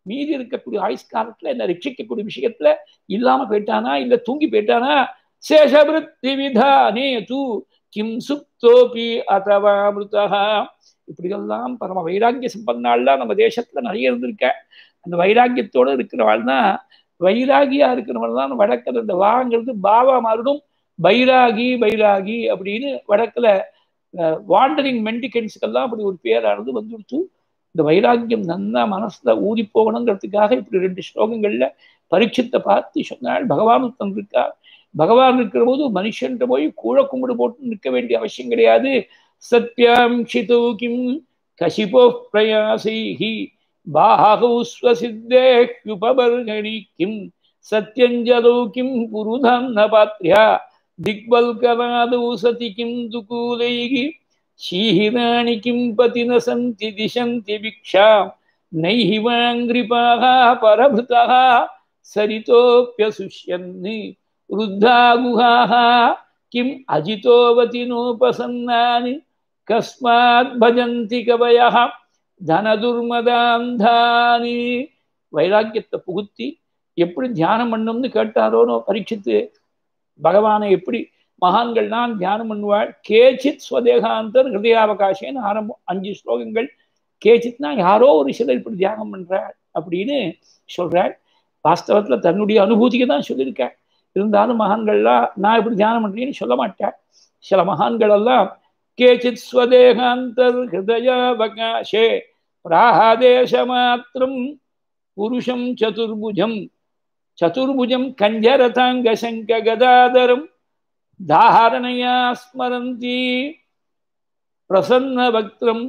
மீதி இருக்கக்கூடிய ஆயுஷ்காலத்துல என்ன ரட்சிக்கக்கூடிய விஷயத்துல இல்லாம போயிட்டானா இல்ல தூங்கி போயிட்டானா சேஷபிருத்தி விதானே தூ கிம் சுப்தோபி அதவா மிருதா இப்படியெல்லாம் பரம வைராக்கிய சம்பந்தாள்லாம் நம்ம தேசத்துல நிறைய இருந்திருக்க அந்த வைராக்கியத்தோட இருக்கிறவாள் தான் வைராகியா இருக்கிறவள் தான் வடக்கில் இந்த வாங்கிறது பாவா மாறிடும் பைராகி பைராகி அப்படின்னு வடக்குல வாண்டரிங் மெண்டிகன்ஸுக்கெல்லாம் அப்படி ஒரு பேரானது வந்துடுத்து இந்த வைராக்கியம் நன்னா மனசுல ஊறி போகணுங்கிறதுக்காக இப்படி ரெண்டு ஸ்லோகங்கள்ல பரீட்சத்தை பார்த்து சொன்னால் பகவான் தந்திருக்கார் பகவான் இருக்கிற போது மனுஷன்ட்ட போய் கூழ கும்பிடு போட்டு நிற்க வேண்டிய அவசியம் கிடையாது சத்யாம் ஷிதோ கிம் கசிபோ பிரயாசைஹி பாஹௌ ஸ்வசித்தேஹ்யுபபர்கணி கிம் சத்யஞ்சலோ கிம் புருதம் ந பாத்யா திக்பல்கநாதௌ சதி கிம் துகூலைகி ஷீஹிராணி கிம் பதின சந்தி திசந்தி பிக்ஷாம் நைஹி வாங்கிரிபாக பரபுதः சரிதோப்யசுஷ்யன்னு वृद्धा गुहाः किम् अजितोवति नोपसन्नानि कस्मात् भजन्ति कवयः தனதுர்மதாந்தானி வைராக்கியத்தை புகுத்தி எப்படி தியானம் பண்ணணும்னு கேட்டாரோனோ பரீட்சித்து பகவானை எப்படி மகான்கள்லாம் தியானம் பண்ணுவாள் கேச்சித் ஸ்வதேகாந்தர் ஹிருதயாவகாசேன்னு ஆரம்பம் அஞ்சு ஸ்லோகங்கள் கேச்சித்னா யாரோ ஒரு சிலர் இப்படி தியானம் பண்றாள் அப்படின்னு சொல்றாள் வாஸ்தவத்துல தன்னுடைய அனுபூதிக்கு தான் சொல்லியிருக்கேன் இருந்தாலும் மகான்கள்லாம் நான் இப்படி தியானம் பண்றேன்னு சொல்ல மாட்டேன் சில மகான்கள் எல்லாம் கேச்சித் ஸ்வதேகாந்தர் ஹிருதயாவகாசே பிராஹாதேசமாத்திரம் புருஷம் சதுர்புஜம் சதுர்புஜம் கஞ்சரதாங்க சங்க கதாதரம் தாரணயா ஸ்மரந்தி பிரசன்ன பக்திரம்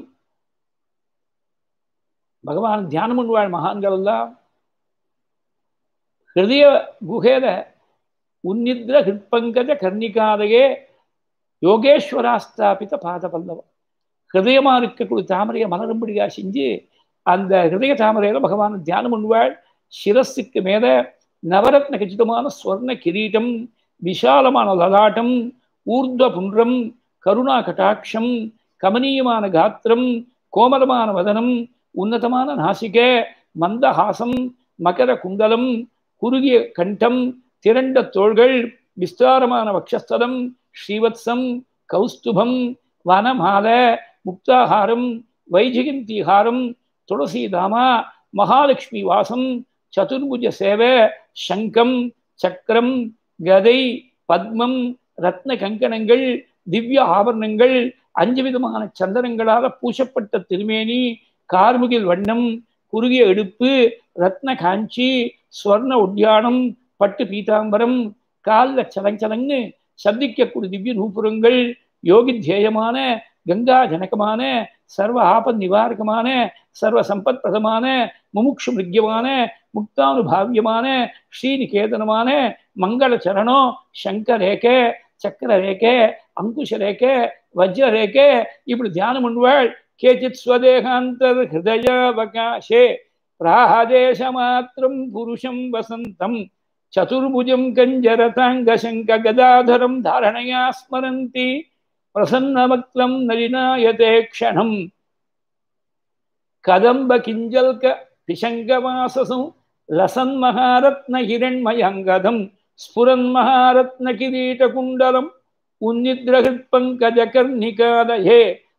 பகவான் தியானம் பண்ணுவாள் மகான்கள் எல்லாம் ஹிருதய குஹேத உன்னித்ர ஹிருப்பங்கஜ கர்ணிகாதையே யோகேஸ்வராஸ்தாபித பாத பல்லவம் ஹிருதயமா இருக்கக்கூடிய தாமரையை மலரும்படியா செஞ்சு அந்த ஹிருதய தாமரையில பகவான் தியானம் பண்ணுவாள் சிரஸுக்கு மேல நவரத்ன கச்சிதமான ஸ்வர்ண கிரீட்டம் விஷாலமான லலாட்டம் ஊர்த்வ புன்றம் கருணா கட்டாட்சம் கமனீயமான காத்திரம் கோமலமான வதனம் உன்னதமான நாசிக மந்தஹாசம் மகர குண்டலம் குறுகிய கண்டம் திரண்ட தோள்கள் விஸ்தாரமான வக்ஷஸ்தலம் ஸ்ரீவத்சம் கௌஸ்துபம் வனமால முக்தாஹாரம் வைஜகந்திஹாரம் துளசிதாமா மகாலட்சுமி வாசம் சதுர்புஜ சேவை சங்கம் சக்கரம் கதை பத்மம் ரத்ன கங்கணங்கள் திவ்ய ஆபரணங்கள் அஞ்சு விதமான சந்தனங்களால பூசப்பட்ட திருமேனி கார்முகில் வண்ணம் குறுகிய எடுப்பு ரத்ன காஞ்சி ஸ்வர்ண உத்தியானம் பட்டு பீதாம்பரம் காலில் சலஞ்சலங்கு சந்திக்கக்கூடிய திவ்ய நூபுரங்கள் யோகித்யேயமான கங்கா ஜனகமான சர்வ ஆபத் நிவாரகமான சர்வ சம்பத்பிரதமான முமுக்ஷு மிருக்கியமான முக்தானுபாவியமான ஸ்ரீநிகேதனமான மங்கள சரணோ சங்கர ரேகே சக்கர ரேகே அங்குஷ ரேகே வஜ்ர ரேகே இப்படி தியானம் பண்ணுவாள் கேச்சித் ஸ்வதேகாந்தர் ஹிருதயாவகாசே பிராஹதேசமாத்திரம் புருஷம் வசந்தம் சதுர்புஜம் கஞ்சரதாங்கசங்க கதாதரம் தாரணயா ஸ்மரந்தி பிரசன்னமக்லம் நளினாயதே க்ஷணம் கதம்ப கிஞ்சல்க பிசங்கவாசசம் லசன் மகாரத்ன ஹிரண்மயங்கதம் ஸ்புரன் மகாரத்ன கிரீட்டகுண்டலம் உன்னித்ரகிருப்பங்கஜகர்ணிகாதயே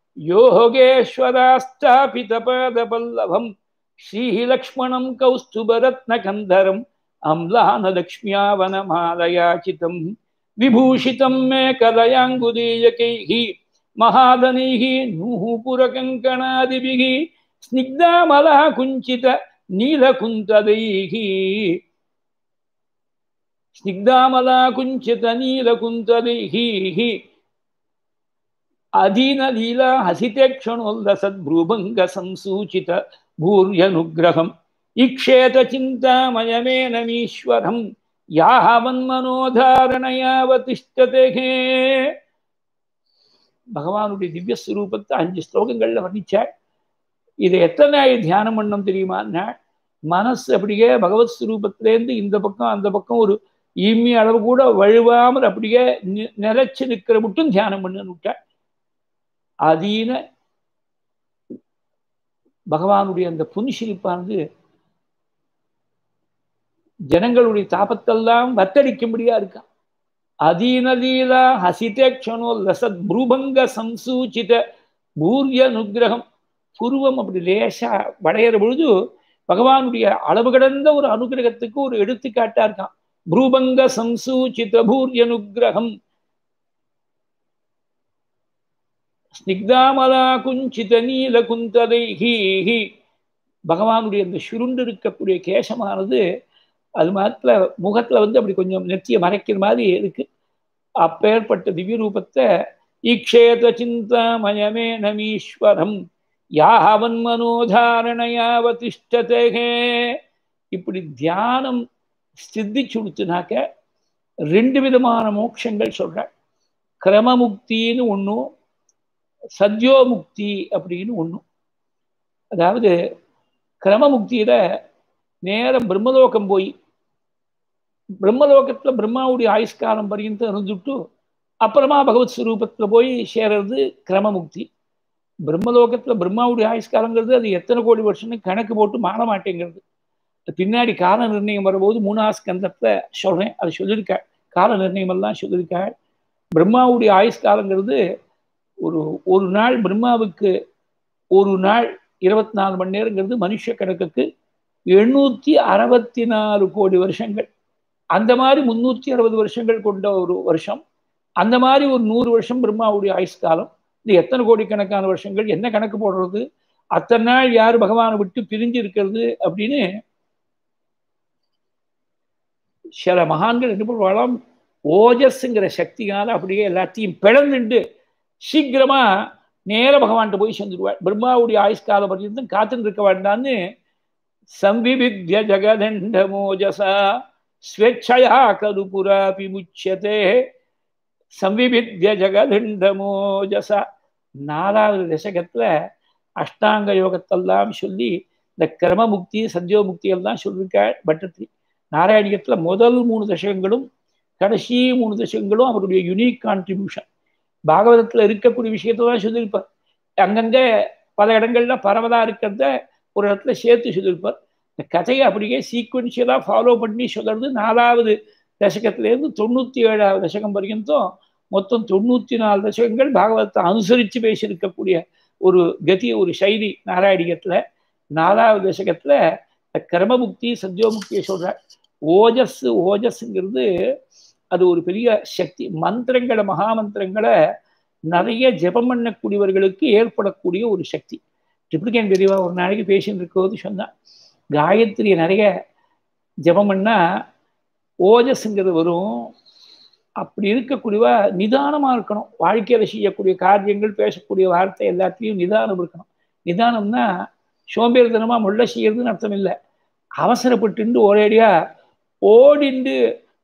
योगेश्वरास्थापितपादपल्लभम् श्रीलक्ष्मणं कौस्तुभरत्नकन्धरम् अम्लानलक्ष्म्यावनमालयाचितम् विभूषितं मे कलयाङ्गुलीयकैः महादनैः नूपुरकङ्कणादिभिः स्निग्धामलाकुञ्चित नीलकुन्तदैः स्निग्धामलाकुञ्चित नीलकुन्तदैः अधीनलीला हसिते क्षणोल्लसद्भ्रूभङ्ग संसूचित भूर्यनुग्रहम् इक्षेत चिन्तामयमेनमीश्वरम् யாவன்மனோதாரணையாவதிஷ்டதே பகவானுடைய திவ்ய ஸ்வரூபத்தை அஞ்சு ஸ்லோகங்கள்ல வர்ணிச்சாள் இதை எத்தனை தியானம் பண்ணணும் தெரியுமான்னா மனசு அப்படியே பகவத் ஸ்வரூபத்திலேருந்து இந்த பக்கம் அந்த பக்கம் ஒரு இம்மி அளவு கூட வழுவாமல் அப்படியே நிலைச்சு நிற்கிற மட்டும் தியானம் பண்ணுன்னு விட்டாள் அதீன பகவானுடைய அந்த புன்சிரிப்பானது ஜனங்களுடைய தாபத்தெல்லாம் வத்தடிக்கும்படியா இருக்கான் அதீனதீலா ஹசிதேக்ஷனோ லசத் ப்ரூபங்க சம்சூச்சித பூர்ய அனுகிரகம் புருவம் அப்படி லேசா வளையிற பொழுது பகவானுடைய அளவு கடந்த ஒரு அனுகிரகத்துக்கு ஒரு எடுத்துக்காட்டா இருக்கான் ப்ரூபங்க சம்சூச்சித பூர்ய அனுகிரகம் ஸ்னிக்தாமலா குஞ்சித நீல குந்ததைஹி பகவானுடைய அந்த சுருண்டு இருக்கக்கூடிய கேசமானது அது மாத்திர முகத்துல வந்து அப்படி கொஞ்சம் நெத்தியை மறைக்கிற மாதிரி இருக்கு அப்பேற்பட்ட திவ்ய ரூபத்தை ஈக்ஷேத சிந்தாமயமே நமீஸ்வரம் யாவன் மனோதாரணையாவதிஷ்டதே இப்படி தியானம் சித்திச்சு கொடுத்துனாக்க ரெண்டு விதமான மோட்சங்கள் சொல்ற கிரமமுக்தின்னு ஒன்றும் சத்யோமுக்தி அப்படின்னு ஒன்றும் அதாவது கிரமமுக்தியில நேரம் பிரம்மலோகம் போய் பிரம்மலோகத்துல பிரம்மாவுடைய ஆயுஷ்காலம் பரியந்தம் இருந்துட்டு அப்புறமா பகவத் ஸ்வரூபத்துல போய் சேர்றது கிரமமுக்தி பிரம்மலோகத்துல பிரம்மாவுடைய ஆயுஷ்காலங்கிறது அது எத்தனை கோடி வருஷம்னு கணக்கு போட்டு மாற மாட்டேங்கிறது பின்னாடி கால நிர்ணயம் வரும்போது மூணாவது ஸ்கந்தத்தை சொல்றேன் அதை சொல்லியிருக்காள் கால நிர்ணயம் எல்லாம் சொல்லியிருக்காள் பிரம்மாவுடைய ஆயுஷ்காலங்கிறது ஒரு ஒரு நாள் பிரம்மாவுக்கு ஒரு நாள் இருபத்தி நாலு மணி நேரங்கிறது மனுஷ கணக்குக்கு எண்ணூத்தி அறுபத்தி நாலு கோடி வருஷங்கள் அந்த மாதிரி முன்னூத்தி அறுபது வருஷங்கள் கொண்ட ஒரு வருஷம் அந்த மாதிரி ஒரு நூறு வருஷம் பிரம்மாவுடைய ஆயுஷ்காலம் இது எத்தனை கோடிக்கணக்கான வருஷங்கள் என்ன கணக்கு போடுறது அத்தனை நாள் யார் பகவானை விட்டு பிரிஞ்சு இருக்கிறது அப்படின்னு சில மகான்கள் என்ன பண்ணுவாளாம் ஓஜஸ்ங்கிற சக்தியால அப்படியே எல்லாத்தையும் பிளந்துண்டு சீக்கிரமா நேர பகவான்கிட்ட போய் சேர்ந்துருவாள் பிரம்மாவுடைய ஆயுஷ்கால பர்யந்தம் காத்துட்டு இருக்க வேண்டான்னு சம்விவித்ய ஜகதண்ட மோஜசா ஸ்வேச்சயா கரு புராபி முச்சதே சம்விவித்ய ஜகதண்ட மோஜசா நாலாவது தசகத்துல அஷ்டாங்க யோகத்தெல்லாம் சொல்லி இந்த கிரமமுக்தி சத்யோமுக்தி எல்லாம் சொல்லியிருக்காள் பட்டத்திரி நாராயணியத்துல முதல் மூணு தசகங்களும் கடைசி மூணு தசகங்களும் அவருடைய யுனிக் கான்ட்ரிபியூஷன் பாகவதத்துல இருக்கக்கூடிய விஷயத்தான் சொல்லியிருப்பார் அங்கங்க பல இடங்கள்ல பரவலா இருக்கிறத ஒரு இடத்துல சேர்த்து சொல்லியிருப்பார் இந்த கதையை அப்படியே சீக்வன்ஷியலாக ஃபாலோ பண்ணி சொல்றது நாலாவது தசகத்திலேருந்து தொண்ணூற்றி ஏழாவது தசகம் வரைக்கும் மொத்தம் தொண்ணூற்றி நாலு தசகங்கள் பாகவதத்தை அனுசரித்து பேசியிருக்கக்கூடிய ஒரு கதி ஒரு சைலி நாராயணிகத்தில் நாலாவது தசகத்தில் கிரமமுக்தி சத்யோமுக்தியை சொல்கிறார் ஓஜஸ் ஓஜஸ்ங்கிறது அது ஒரு பெரிய சக்தி மந்திரங்களை மகாமந்திரங்களை நிறைய ஜெபம் பண்ணக்கூடியவர்களுக்கு ஏற்படக்கூடிய ஒரு சக்தி ட்ரிப்ளிகேன் பெரியவா ஒரு நாளைக்கு பேசின்னு இருக்கும்போது சொன்னான் காயத்ரியை நிறைய ஜெபம் பண்ணா ஓஜஸ்ங்கிறது வரும் அப்படி இருக்கக்கூடியவா நிதானமா இருக்கணும் வாழ்க்கையில செய்யக்கூடிய காரியங்கள் பேசக்கூடிய வார்த்தை எல்லாத்தையும் நிதானம் இருக்கணும் நிதானம்னா சோம்பேறித்தனமா முள்ள செய்யறதுன்னு அர்த்தம் இல்லை அவசரப்பட்டு ஒரேடியா ஓடிண்டு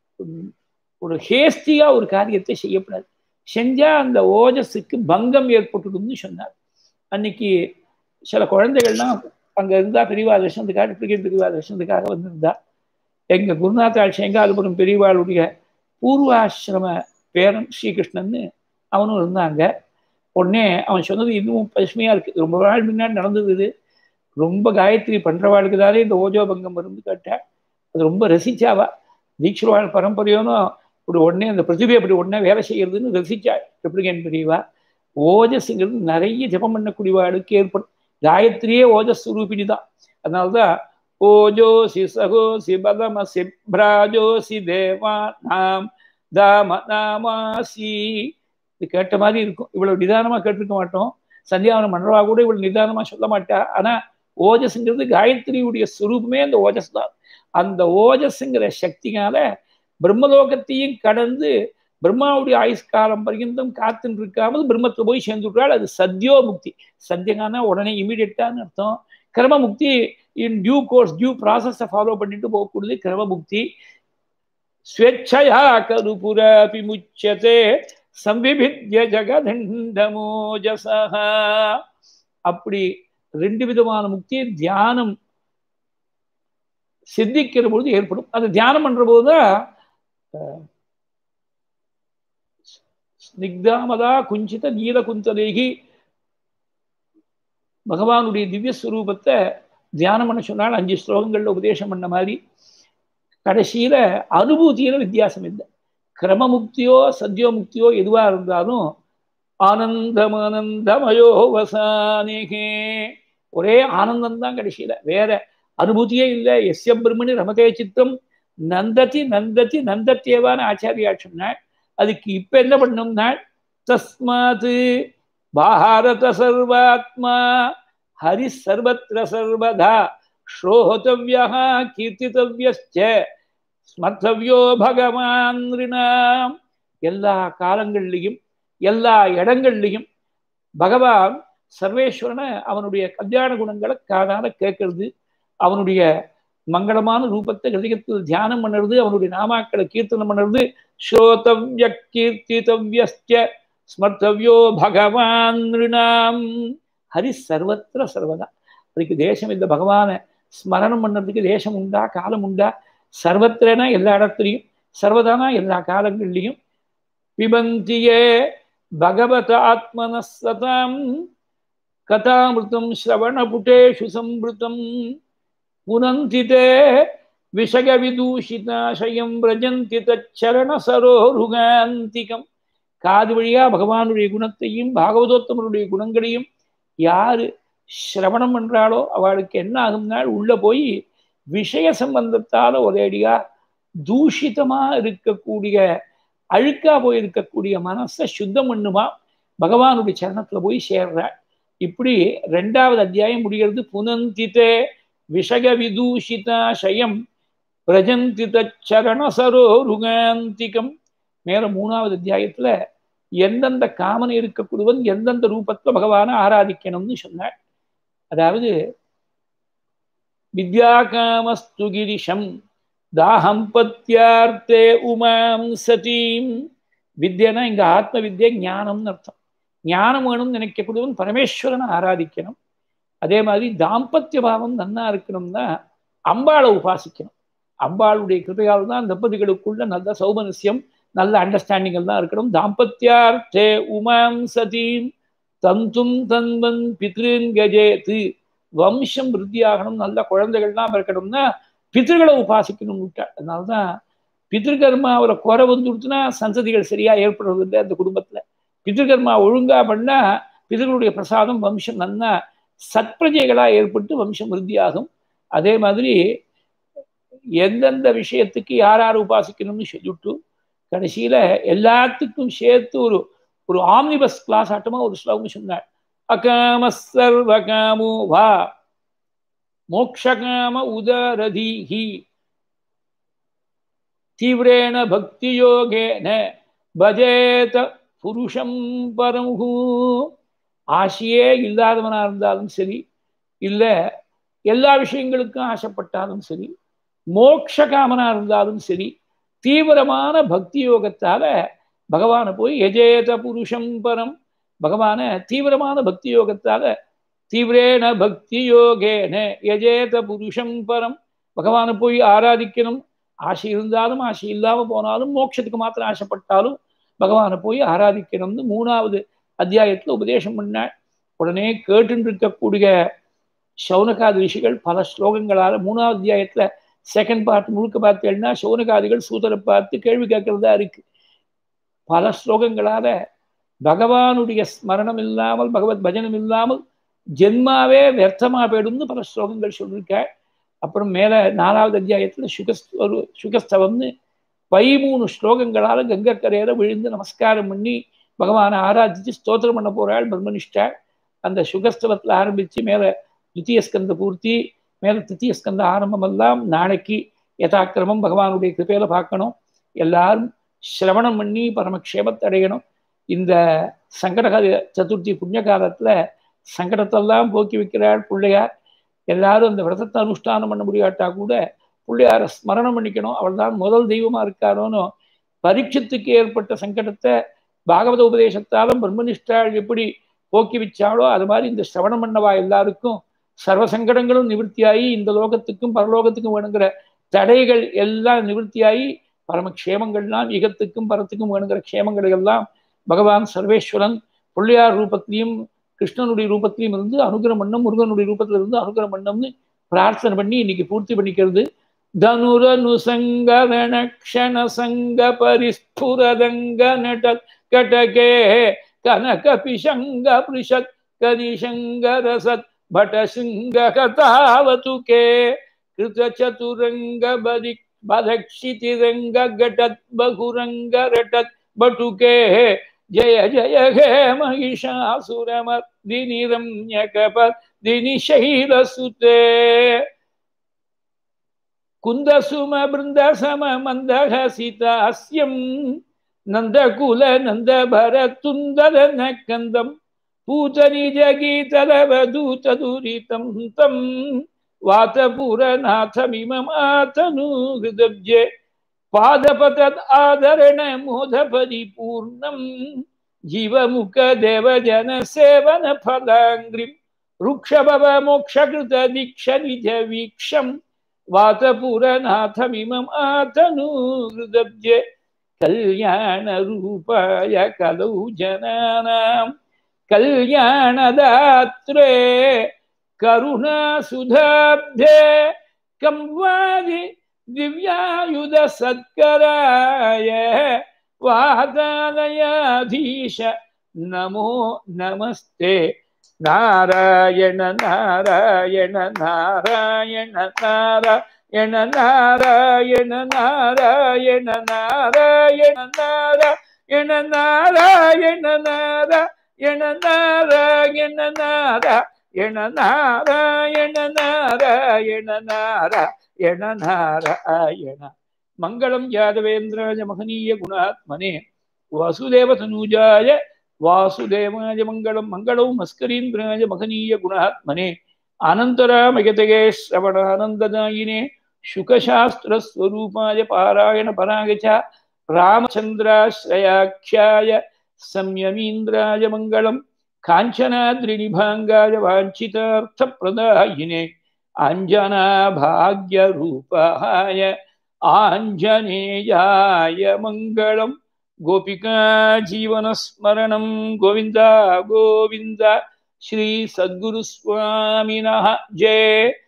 ஒரு ஹேஸ்டியா ஒரு காரியத்தை செய்யக்கூடாது செஞ்சா அந்த ஓஜஸுக்கு பங்கம் ஏற்பட்டுடும்னு சொன்னார் அன்னைக்கு சில குழந்தைகள்லாம் அங்க இருந்தா பெரியவா தர்ஷனத்துக்காக ட்ரிபிளிகேட் பெரியவா தர்ஷனத்துக்காக வந்திருந்தா எங்க குருநாத்தாள் செங்காலுபுரம் பெரியவாளுடைய பூர்வாசிரம பேரன் ஸ்ரீகிருஷ்ணன்னு அவனும் இருந்தாங்க உடனே அவன் சொன்னது இன்னும் பசுமையா இருக்கு ரொம்ப நாள் முன்னாடி நடந்தது இது ரொம்ப காயத்ரி பண்றவாளுக்கு தானே இந்த ஓஜோபங்கம் இருந்து கேட்டேன் அது ரொம்ப ரசிச்சாவா தீட்சுவாள் பரம்பரையோனும் இப்படி உடனே அந்த பிரதிபை அப்படி உடனே வேலை செய்யறதுன்னு ரசிச்சா ட்ரிப்ளிகேன் பெரியவா ஓஜஸ்ங்கிறது நிறைய ஜபம் பண்ணக்கூடியவாளுக்கு ஏற்படும் காயத்ரியே ஓஜஸ் ரூபிணி தான் அதனால்தான் ஓஜோசி சகோசி பதமசி பிராஜோசி தேவா நாம் தாம நாமாசி இது கேட்ட மாதிரி இருக்கும் இவ்வளவு நிதானமா கேட்டிருக்க மாட்டோம் சந்தியாவனம் மன்றவா கூட இவ்வளவு நிதானமா சொல்ல மாட்டா ஆனா ஓஜஸ்ங்கிறது காயத்ரியுடைய சுரூபமே அந்த ஓஜஸ் தான் அந்த ஓஜஸ்ங்கிற சக்தினால பிரம்மலோகத்தையும் கடந்து பிரம்மாவுடைய ஆயுஷ்காலம் பர்யந்தம் காத்துன்னு இருக்காமல் பிரம்மத்துல போய் சேர்ந்துட்டால் அது சத்யோ முக்தி சத்தியகானா உடனே இமீடியட்டான்னு அர்த்தம் கிரமமுக்தி இன் டியூ கோர்ஸ் டியூ ப்ராசஸை ஃபாலோ பண்ணிட்டு போகக்கூடியது கிரமமுக்தி ஸ்வேச்சயா கருபுராபி முச்சதே சம்விபித்ய ஜகதண்டமோஜசா அப்படி ரெண்டு விதமான முக்தி தியானம் சித்திக்கிற பொழுது ஏற்படும் அது தியானம் பண்ற போதுதான் ஸ்னிக்தாமதா குஞ்சித நீல குந்தலேகி பகவானுடைய திவ்ய ஸ்வரூபத்தை தியானம் பண்ண சொன்னால் அஞ்சு ஸ்லோகங்கள்ல உபதேசம் பண்ண மாதிரி கடைசியில அனுபூதியில வித்தியாசம் இல்லை கிரமமுக்தியோ சத்யோமுக்தியோ எதுவா இருந்தாலும் ஆனந்தம் ஆனந்தமயோ வசானேகே ஒரே ஆனந்தம் தான் கடைசியில வேற அனுபூதியே இல்லை எஸ்ய பிரம்மணி ரமதே சித்தம் நந்ததி நந்ததி நந்தத்தேவான ஆச்சாரியா சொன்னாள் அதுக்கு இப்ப என்ன பண்ணோம்னா தஸ்மாத் பாரத சர்வாத்மா ஹரி சர்வத்திர சர்வதா ஸ்ரோதவியா கீர்த்தித்தவியஸ்ச ஸ்மர்த்தவியோ பகவான் ரிணாம் எல்லா காலங்கள்லையும் எல்லா இடங்கள்லையும் பகவான் சர்வேஸ்வரனை அவனுடைய கல்யாண குணங்களை காதால கேட்கறது அவனுடைய மங்களமான ரூபத்தை ஹிருதயத்தில் தியானம் பண்ணுறது அவனுடைய நாமாக்களை கீர்த்தனம் பண்ணுறது ஸ்ரோதவ்ய கீர்த்தித்தவ்யஸ்ச ஸ்மர்த்தவியோ பகவான் ரிணாம் ஹரி சர்வத்திர சர்வதா அதுக்கு தேசம் இந்த பகவானை ஸ்மரணம் பண்ணுறதுக்கு தேசம் உண்டா காலம் உண்டா சர்வத்திரனா எல்லா இடத்துலையும் சர்வதானா எல்லா காலங்கள்லையும் பிபந்தியே பகவத ஆத்மனசதாம் கதாமிருத்தம் ஸ்ரவணபுட்டேஷு சம்பிருத்தம் புனந்திதே விஷயவிதூஷிதாசயம் பிரஜந்தி தச்சரணசரோருகாந்திகம் காது வழியா பகவானுடைய குணத்தையும் பாகவதோத்தமனுடைய குணங்களையும் யாரு சிரவணம் பண்றாளோ அவளுக்கு என்ன ஆகும்னால் உள்ள போய் விஷய சம்பந்தத்தால ஒரேடியா தூஷிதமா இருக்கக்கூடிய அழுக்கா போய் இருக்கக்கூடிய மனசை சுத்தம் பண்ணுமா பகவானுடைய சரணத்துல போய் சேர்றாள் இப்படி ரெண்டாவது அத்தியாயம் முடிகிறது புனந்திதே விஷய விதூஷிதாசயம் பிரஜந்தி தச்சரணசரோருகாந்திகம் மேல மூணாவது அத்தியாயத்துல எந்தெந்த காமனை இருக்கக்கூடியவன் எந்தெந்த ரூபத்துல பகவானை ஆராதிக்கணும்னு சொன்னாள் அதாவது வித்யாகாமஸ்து கிரிஷம் தாகம் பத்தியார்த்தே உமாம் சதீம் வித்யனா இங்க ஆத்ம வித்யா ஞானம்னு அர்த்தம் ஞானம் வேணும்னு நினைக்கக்கூடியவன் பரமேஸ்வரனை ஆராதிக்கணும் அதே மாதிரி தாம்பத்திய பாவம் நன்னா இருக்கணும்னா அம்பாளை உபாசிக்கணும் அம்பாளுடைய கிருபையால் தான் தம்பதிகளுக்குள்ள நல்ல சௌமனசியம் நல்ல அண்டர்ஸ்டாண்டிங் எல்லாம் இருக்கணும் தாம்பத்தியார்த்தே உமாம் சதீம் தந்தும் தன்வன் பித்ருன் கஜேத்து வம்சம் விருத்தியாகணும் நல்ல குழந்தைகள்லாம் இருக்கணும்னா பித்திருக்களை உபாசிக்கணும் விட்டாள் அதனால்தான் பித்திருக்கர்மா அவரை குறை வந்து கொடுத்துனா சந்ததிகள் சரியா ஏற்படுறது இல்லை அந்த குடும்பத்துல பித்திருக்கர்மா ஒழுங்கா பண்ணா பிதர்களுடைய பிரசாதம் வம்சம் நன்னா சத்பிரஜைகளா ஏற்பட்டு வம்சம் விருத்தியாகும் அதே மாதிரி எந்தெந்த விஷயத்துக்கு யார் யார் உபாசிக்கணும்னு சொல்லிவிட்டு கடைசியில எல்லாத்துக்கும் சேர்த்து ஒரு ஒரு ஆம்னிபஸ் கிளாஸ் ஆட்டமா ஒரு ஸ்லோகம் சொன்னார் அகாம சர்வகாமோ வா மோக்ஷகாம உதரதீஹி தீவிரேண பக்தி யோகேன பஜேத புருஷம் பரமுகு ஆசையே இல்லாதவனா இருந்தாலும் சரி இல்லை எல்லா விஷயங்களுக்கும் ஆசைப்பட்டாலும் சரி மோக்ஷகாமனா இருந்தாலும் சரி தீவிரமான பக்தி யோகத்தால பகவானை போய் எஜேத புருஷம் பரம் பகவான தீவிரமான பக்தி யோகத்தால தீவிரேன பக்தி யோகேன எஜேத புருஷம் பரம் பகவானை போய் ஆராதிக்கணும் ஆசை இருந்தாலும் ஆசை இல்லாம போனாலும் மோட்சத்துக்கு மாத்திரம் ஆசைப்பட்டாலும் பகவானை போய் ஆராதிக்கணும்னு மூணாவது அத்தியாயத்துல உபதேசம் பண்ணாள் உடனே கேட்டு இருக்கக்கூடிய சௌனகாதி ரிஷிகள் பல ஸ்லோகங்களால மூணாவது அத்தியாயத்துல செகண்ட் பார்ட் முழுக்க பார்த்தேன்னா சௌனகாதிகள் சூதரை பார்த்து கேள்வி கேட்கறதா இருக்கு பல ஸ்லோகங்களால பகவானுடைய ஸ்மரணம் இல்லாமல் பகவத் பஜனம் இல்லாமல் ஜென்மாவே வியர்த்தமா போயிடும்னு பல ஸ்லோகங்கள் சொல்லியிருக்க அப்புறம் மேல நாலாவது அத்தியாயத்துல சுகஸ்வரு சுகஸ்தவம்னு பதிமூணு ஸ்லோகங்களால கங்கக்கரையில விழுந்து நமஸ்காரம் பண்ணி பகவானை ஆராதிச்சு ஸ்தோத்திரம் பண்ண போறாள் பிரம்மனிஷ்டா அந்த சுகஸ்தவத்துல ஆரம்பிச்சு மேல துத்திய ஸ்கந்த பூர்த்தி மேல திருத்திய ஸ்கந்த ஆரம்பம் எல்லாம் நாளைக்கு யதாக்கிரமம் பகவானுடைய கிருப்பையில பார்க்கணும் எல்லாரும் சிரவணம் பண்ணி பரமக்ஷேமத்தை அடையணும் இந்த சங்கடகால சதுர்த்தி புண்ணிய காலத்துல சங்கடத்தெல்லாம் போக்கி வைக்கிறாள் பிள்ளையார் எல்லாரும் அந்த விரதத்தை அனுஷ்டானம் பண்ண முடியாட்டா கூட பிள்ளையார ஸ்மரணம் பண்ணிக்கணும் அவள் தான் முதல் தெய்வமா இருக்காரோன்னு பரீட்சத்துக்கு ஏற்பட்ட சங்கடத்தை பாகவத உபதேசத்தாலும் பிரம்மனிஷ்டாள் எப்படி போக்கி வச்சாலோ அது மாதிரி இந்த சிரவணம் பண்ணவா எல்லாருக்கும் சர்வ சங்கடங்களும் நிவர்த்தியாகி இந்த லோகத்துக்கும் பரலோகத்துக்கும் வேணுங்கிற தடைகள் எல்லாம் நிவர்த்தியாகி பரமக்ஷேமங்கள்லாம் யுகத்துக்கும் பரத்துக்கும் வேணுங்கிற க்ஷேமங்களை எல்லாம் பகவான் சர்வேஸ்வரன் பிள்ளையார் ரூபத்திலையும் கிருஷ்ணனுடைய ரூபத்திலையும் இருந்து அனுகிரம் பண்ணம் முருகனுடைய ரூபத்தில் இருந்து அனுகிரம் பண்ணம்னு பிரார்த்தனை பண்ணி இன்னைக்கு பூர்த்தி பண்ணிக்கிறது धनुरनुसङ्गरणक्षणसङ्गपरिस्फुरदङ्गनट कटके कनकपिशङ्गपृषत् कनिशङ्गरसत् भटशृङ्गकथावतुके कृतचतुरङ्गबदि बदक्षितिरङ्गघटत् बहुरङ्गरटत् बटुके जय जय हे महिषासुरमर्दिनि रम्यकपर्दिनि शैलसुते कुन्दसुम बृन्दसम मन्दहसितास्यं नन्दकुल नन्दभरतुन्दर नकन्दं पूतनिजगीतलवदूतदुरितं तं वातपुरनाथमिममातनु हृदब्जे पादपतद् आदरण मोदपरिपूर्णं जीवमुखदेवजनसेवनफलाङ्ग्रिं वृक्षभव मोक्षकृतदीक्षनिजवीक्षम् वातपुरनाथमिमम् आतनु हृदब्जे कल्याणरूपाय कलौ जनानां कल्याणदात्रे करुणासुधाब्धे कं वादि दिव्यायुधसत्कराय वातालयाधीश नमो नमस्ते नारायण नारायण नारायण नारायण नारायण नारायण नारायण नारायण नारायण नारायण नारायण नारायण नारायण नारायण नारायण नारायण मङ्गलं यादवेन्द्राय महनीय गुणात्मने वासुदेवतनूजाय वासुदेवाय मङ्गलं मङ्गलौ मस्करीन्द्राय महनीय गुणात्मने अनन्तरामयतये श्रवणानन्ददायिने शुकशास्त्रस्वरूपाय पारायणपराय च रामचन्द्राश्रयाख्याय संयमीन्द्राय मङ्गलं काञ्चनाद्रिनिभाङ्गाय वाञ्छितार्थप्रदायिने अञ्जनाभाग्यरूपाय आञ्जनेयाय मङ्गलम् गोपिका जीवनस्मरणं गोविन्द गोविन्द श्रीसद्गुरुस्वामिनः जय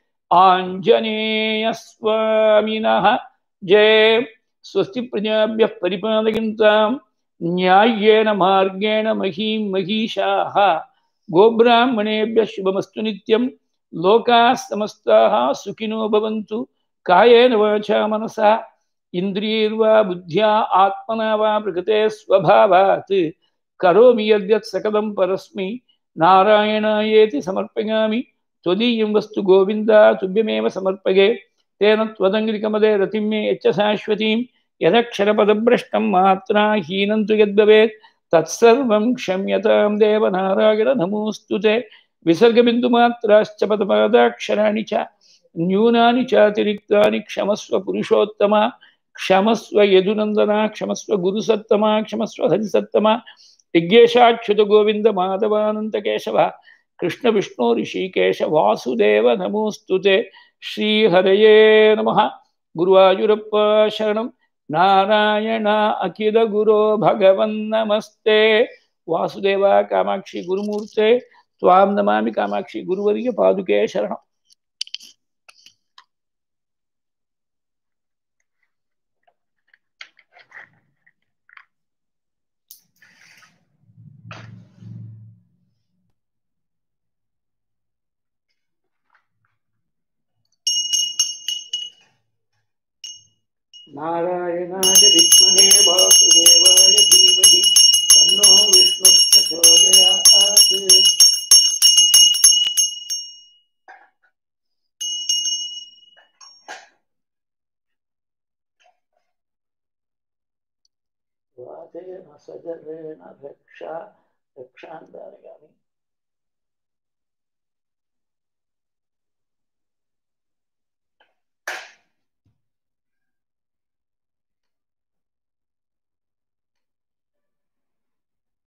आञ्जनेयस्वामिनः जय स्वस्ति प्रजाभ्यः परिपालयन्तां न्याय्येन मार्गेण महीं महीषाः गोब्राह्मणेभ्यः शुभमस्तु नित्यं लोकाः समस्ताः सुखिनो भवन्तु कायेन वाचा मनसा इन्द्रियैर्वा बुद्ध्या आत्मना वा प्रकृते स्वभावात् करोमि यद्यत् सकलं परस्मै नारायणायेति समर्पयामि त्वदीयं वस्तु गोविन्द तुभ्यमेव समर्पये तेन त्वदङ्गिरिकमले रतिं मे यच्च शाश्वतीं यदक्षरपदभ्रष्टं मात्रा हीनं तु यद्भवेत् तत्सर्वं क्षम्यतां देवनारायण नमोऽस्तु ते विसर्गबिन्दुमात्राश्च पदपादाक्षराणि च न्यूनानि चातिरिक्तानि क्षमस्व पुरुषोत्तमा क्षमस्व यदुनन्दना क्षमस्व गुरुसत्तमा क्षमस्व हरिसत्तमा यज्ञेशाच्युत गोविन्द माधवानन्तकेशव कृष्णविष्णु ऋषिकेश वासुदेव नमोऽस्तु ते श्रीहरये नमः गुरुवायुरप्प शरणं नारायण अखिलगुरो भगवन्नमस्ते वासुदेव कामाक्षि गुरुमूर्ते त्वां नमामि कामाक्षि गुरुवर्य पादुके शरणम् नारायणाय विद्महे वासुदेवाय धीमहि तन्नो विष्णुः प्रचोदयात् वातेन सजरेण रक्षा रक्षान्दारयामि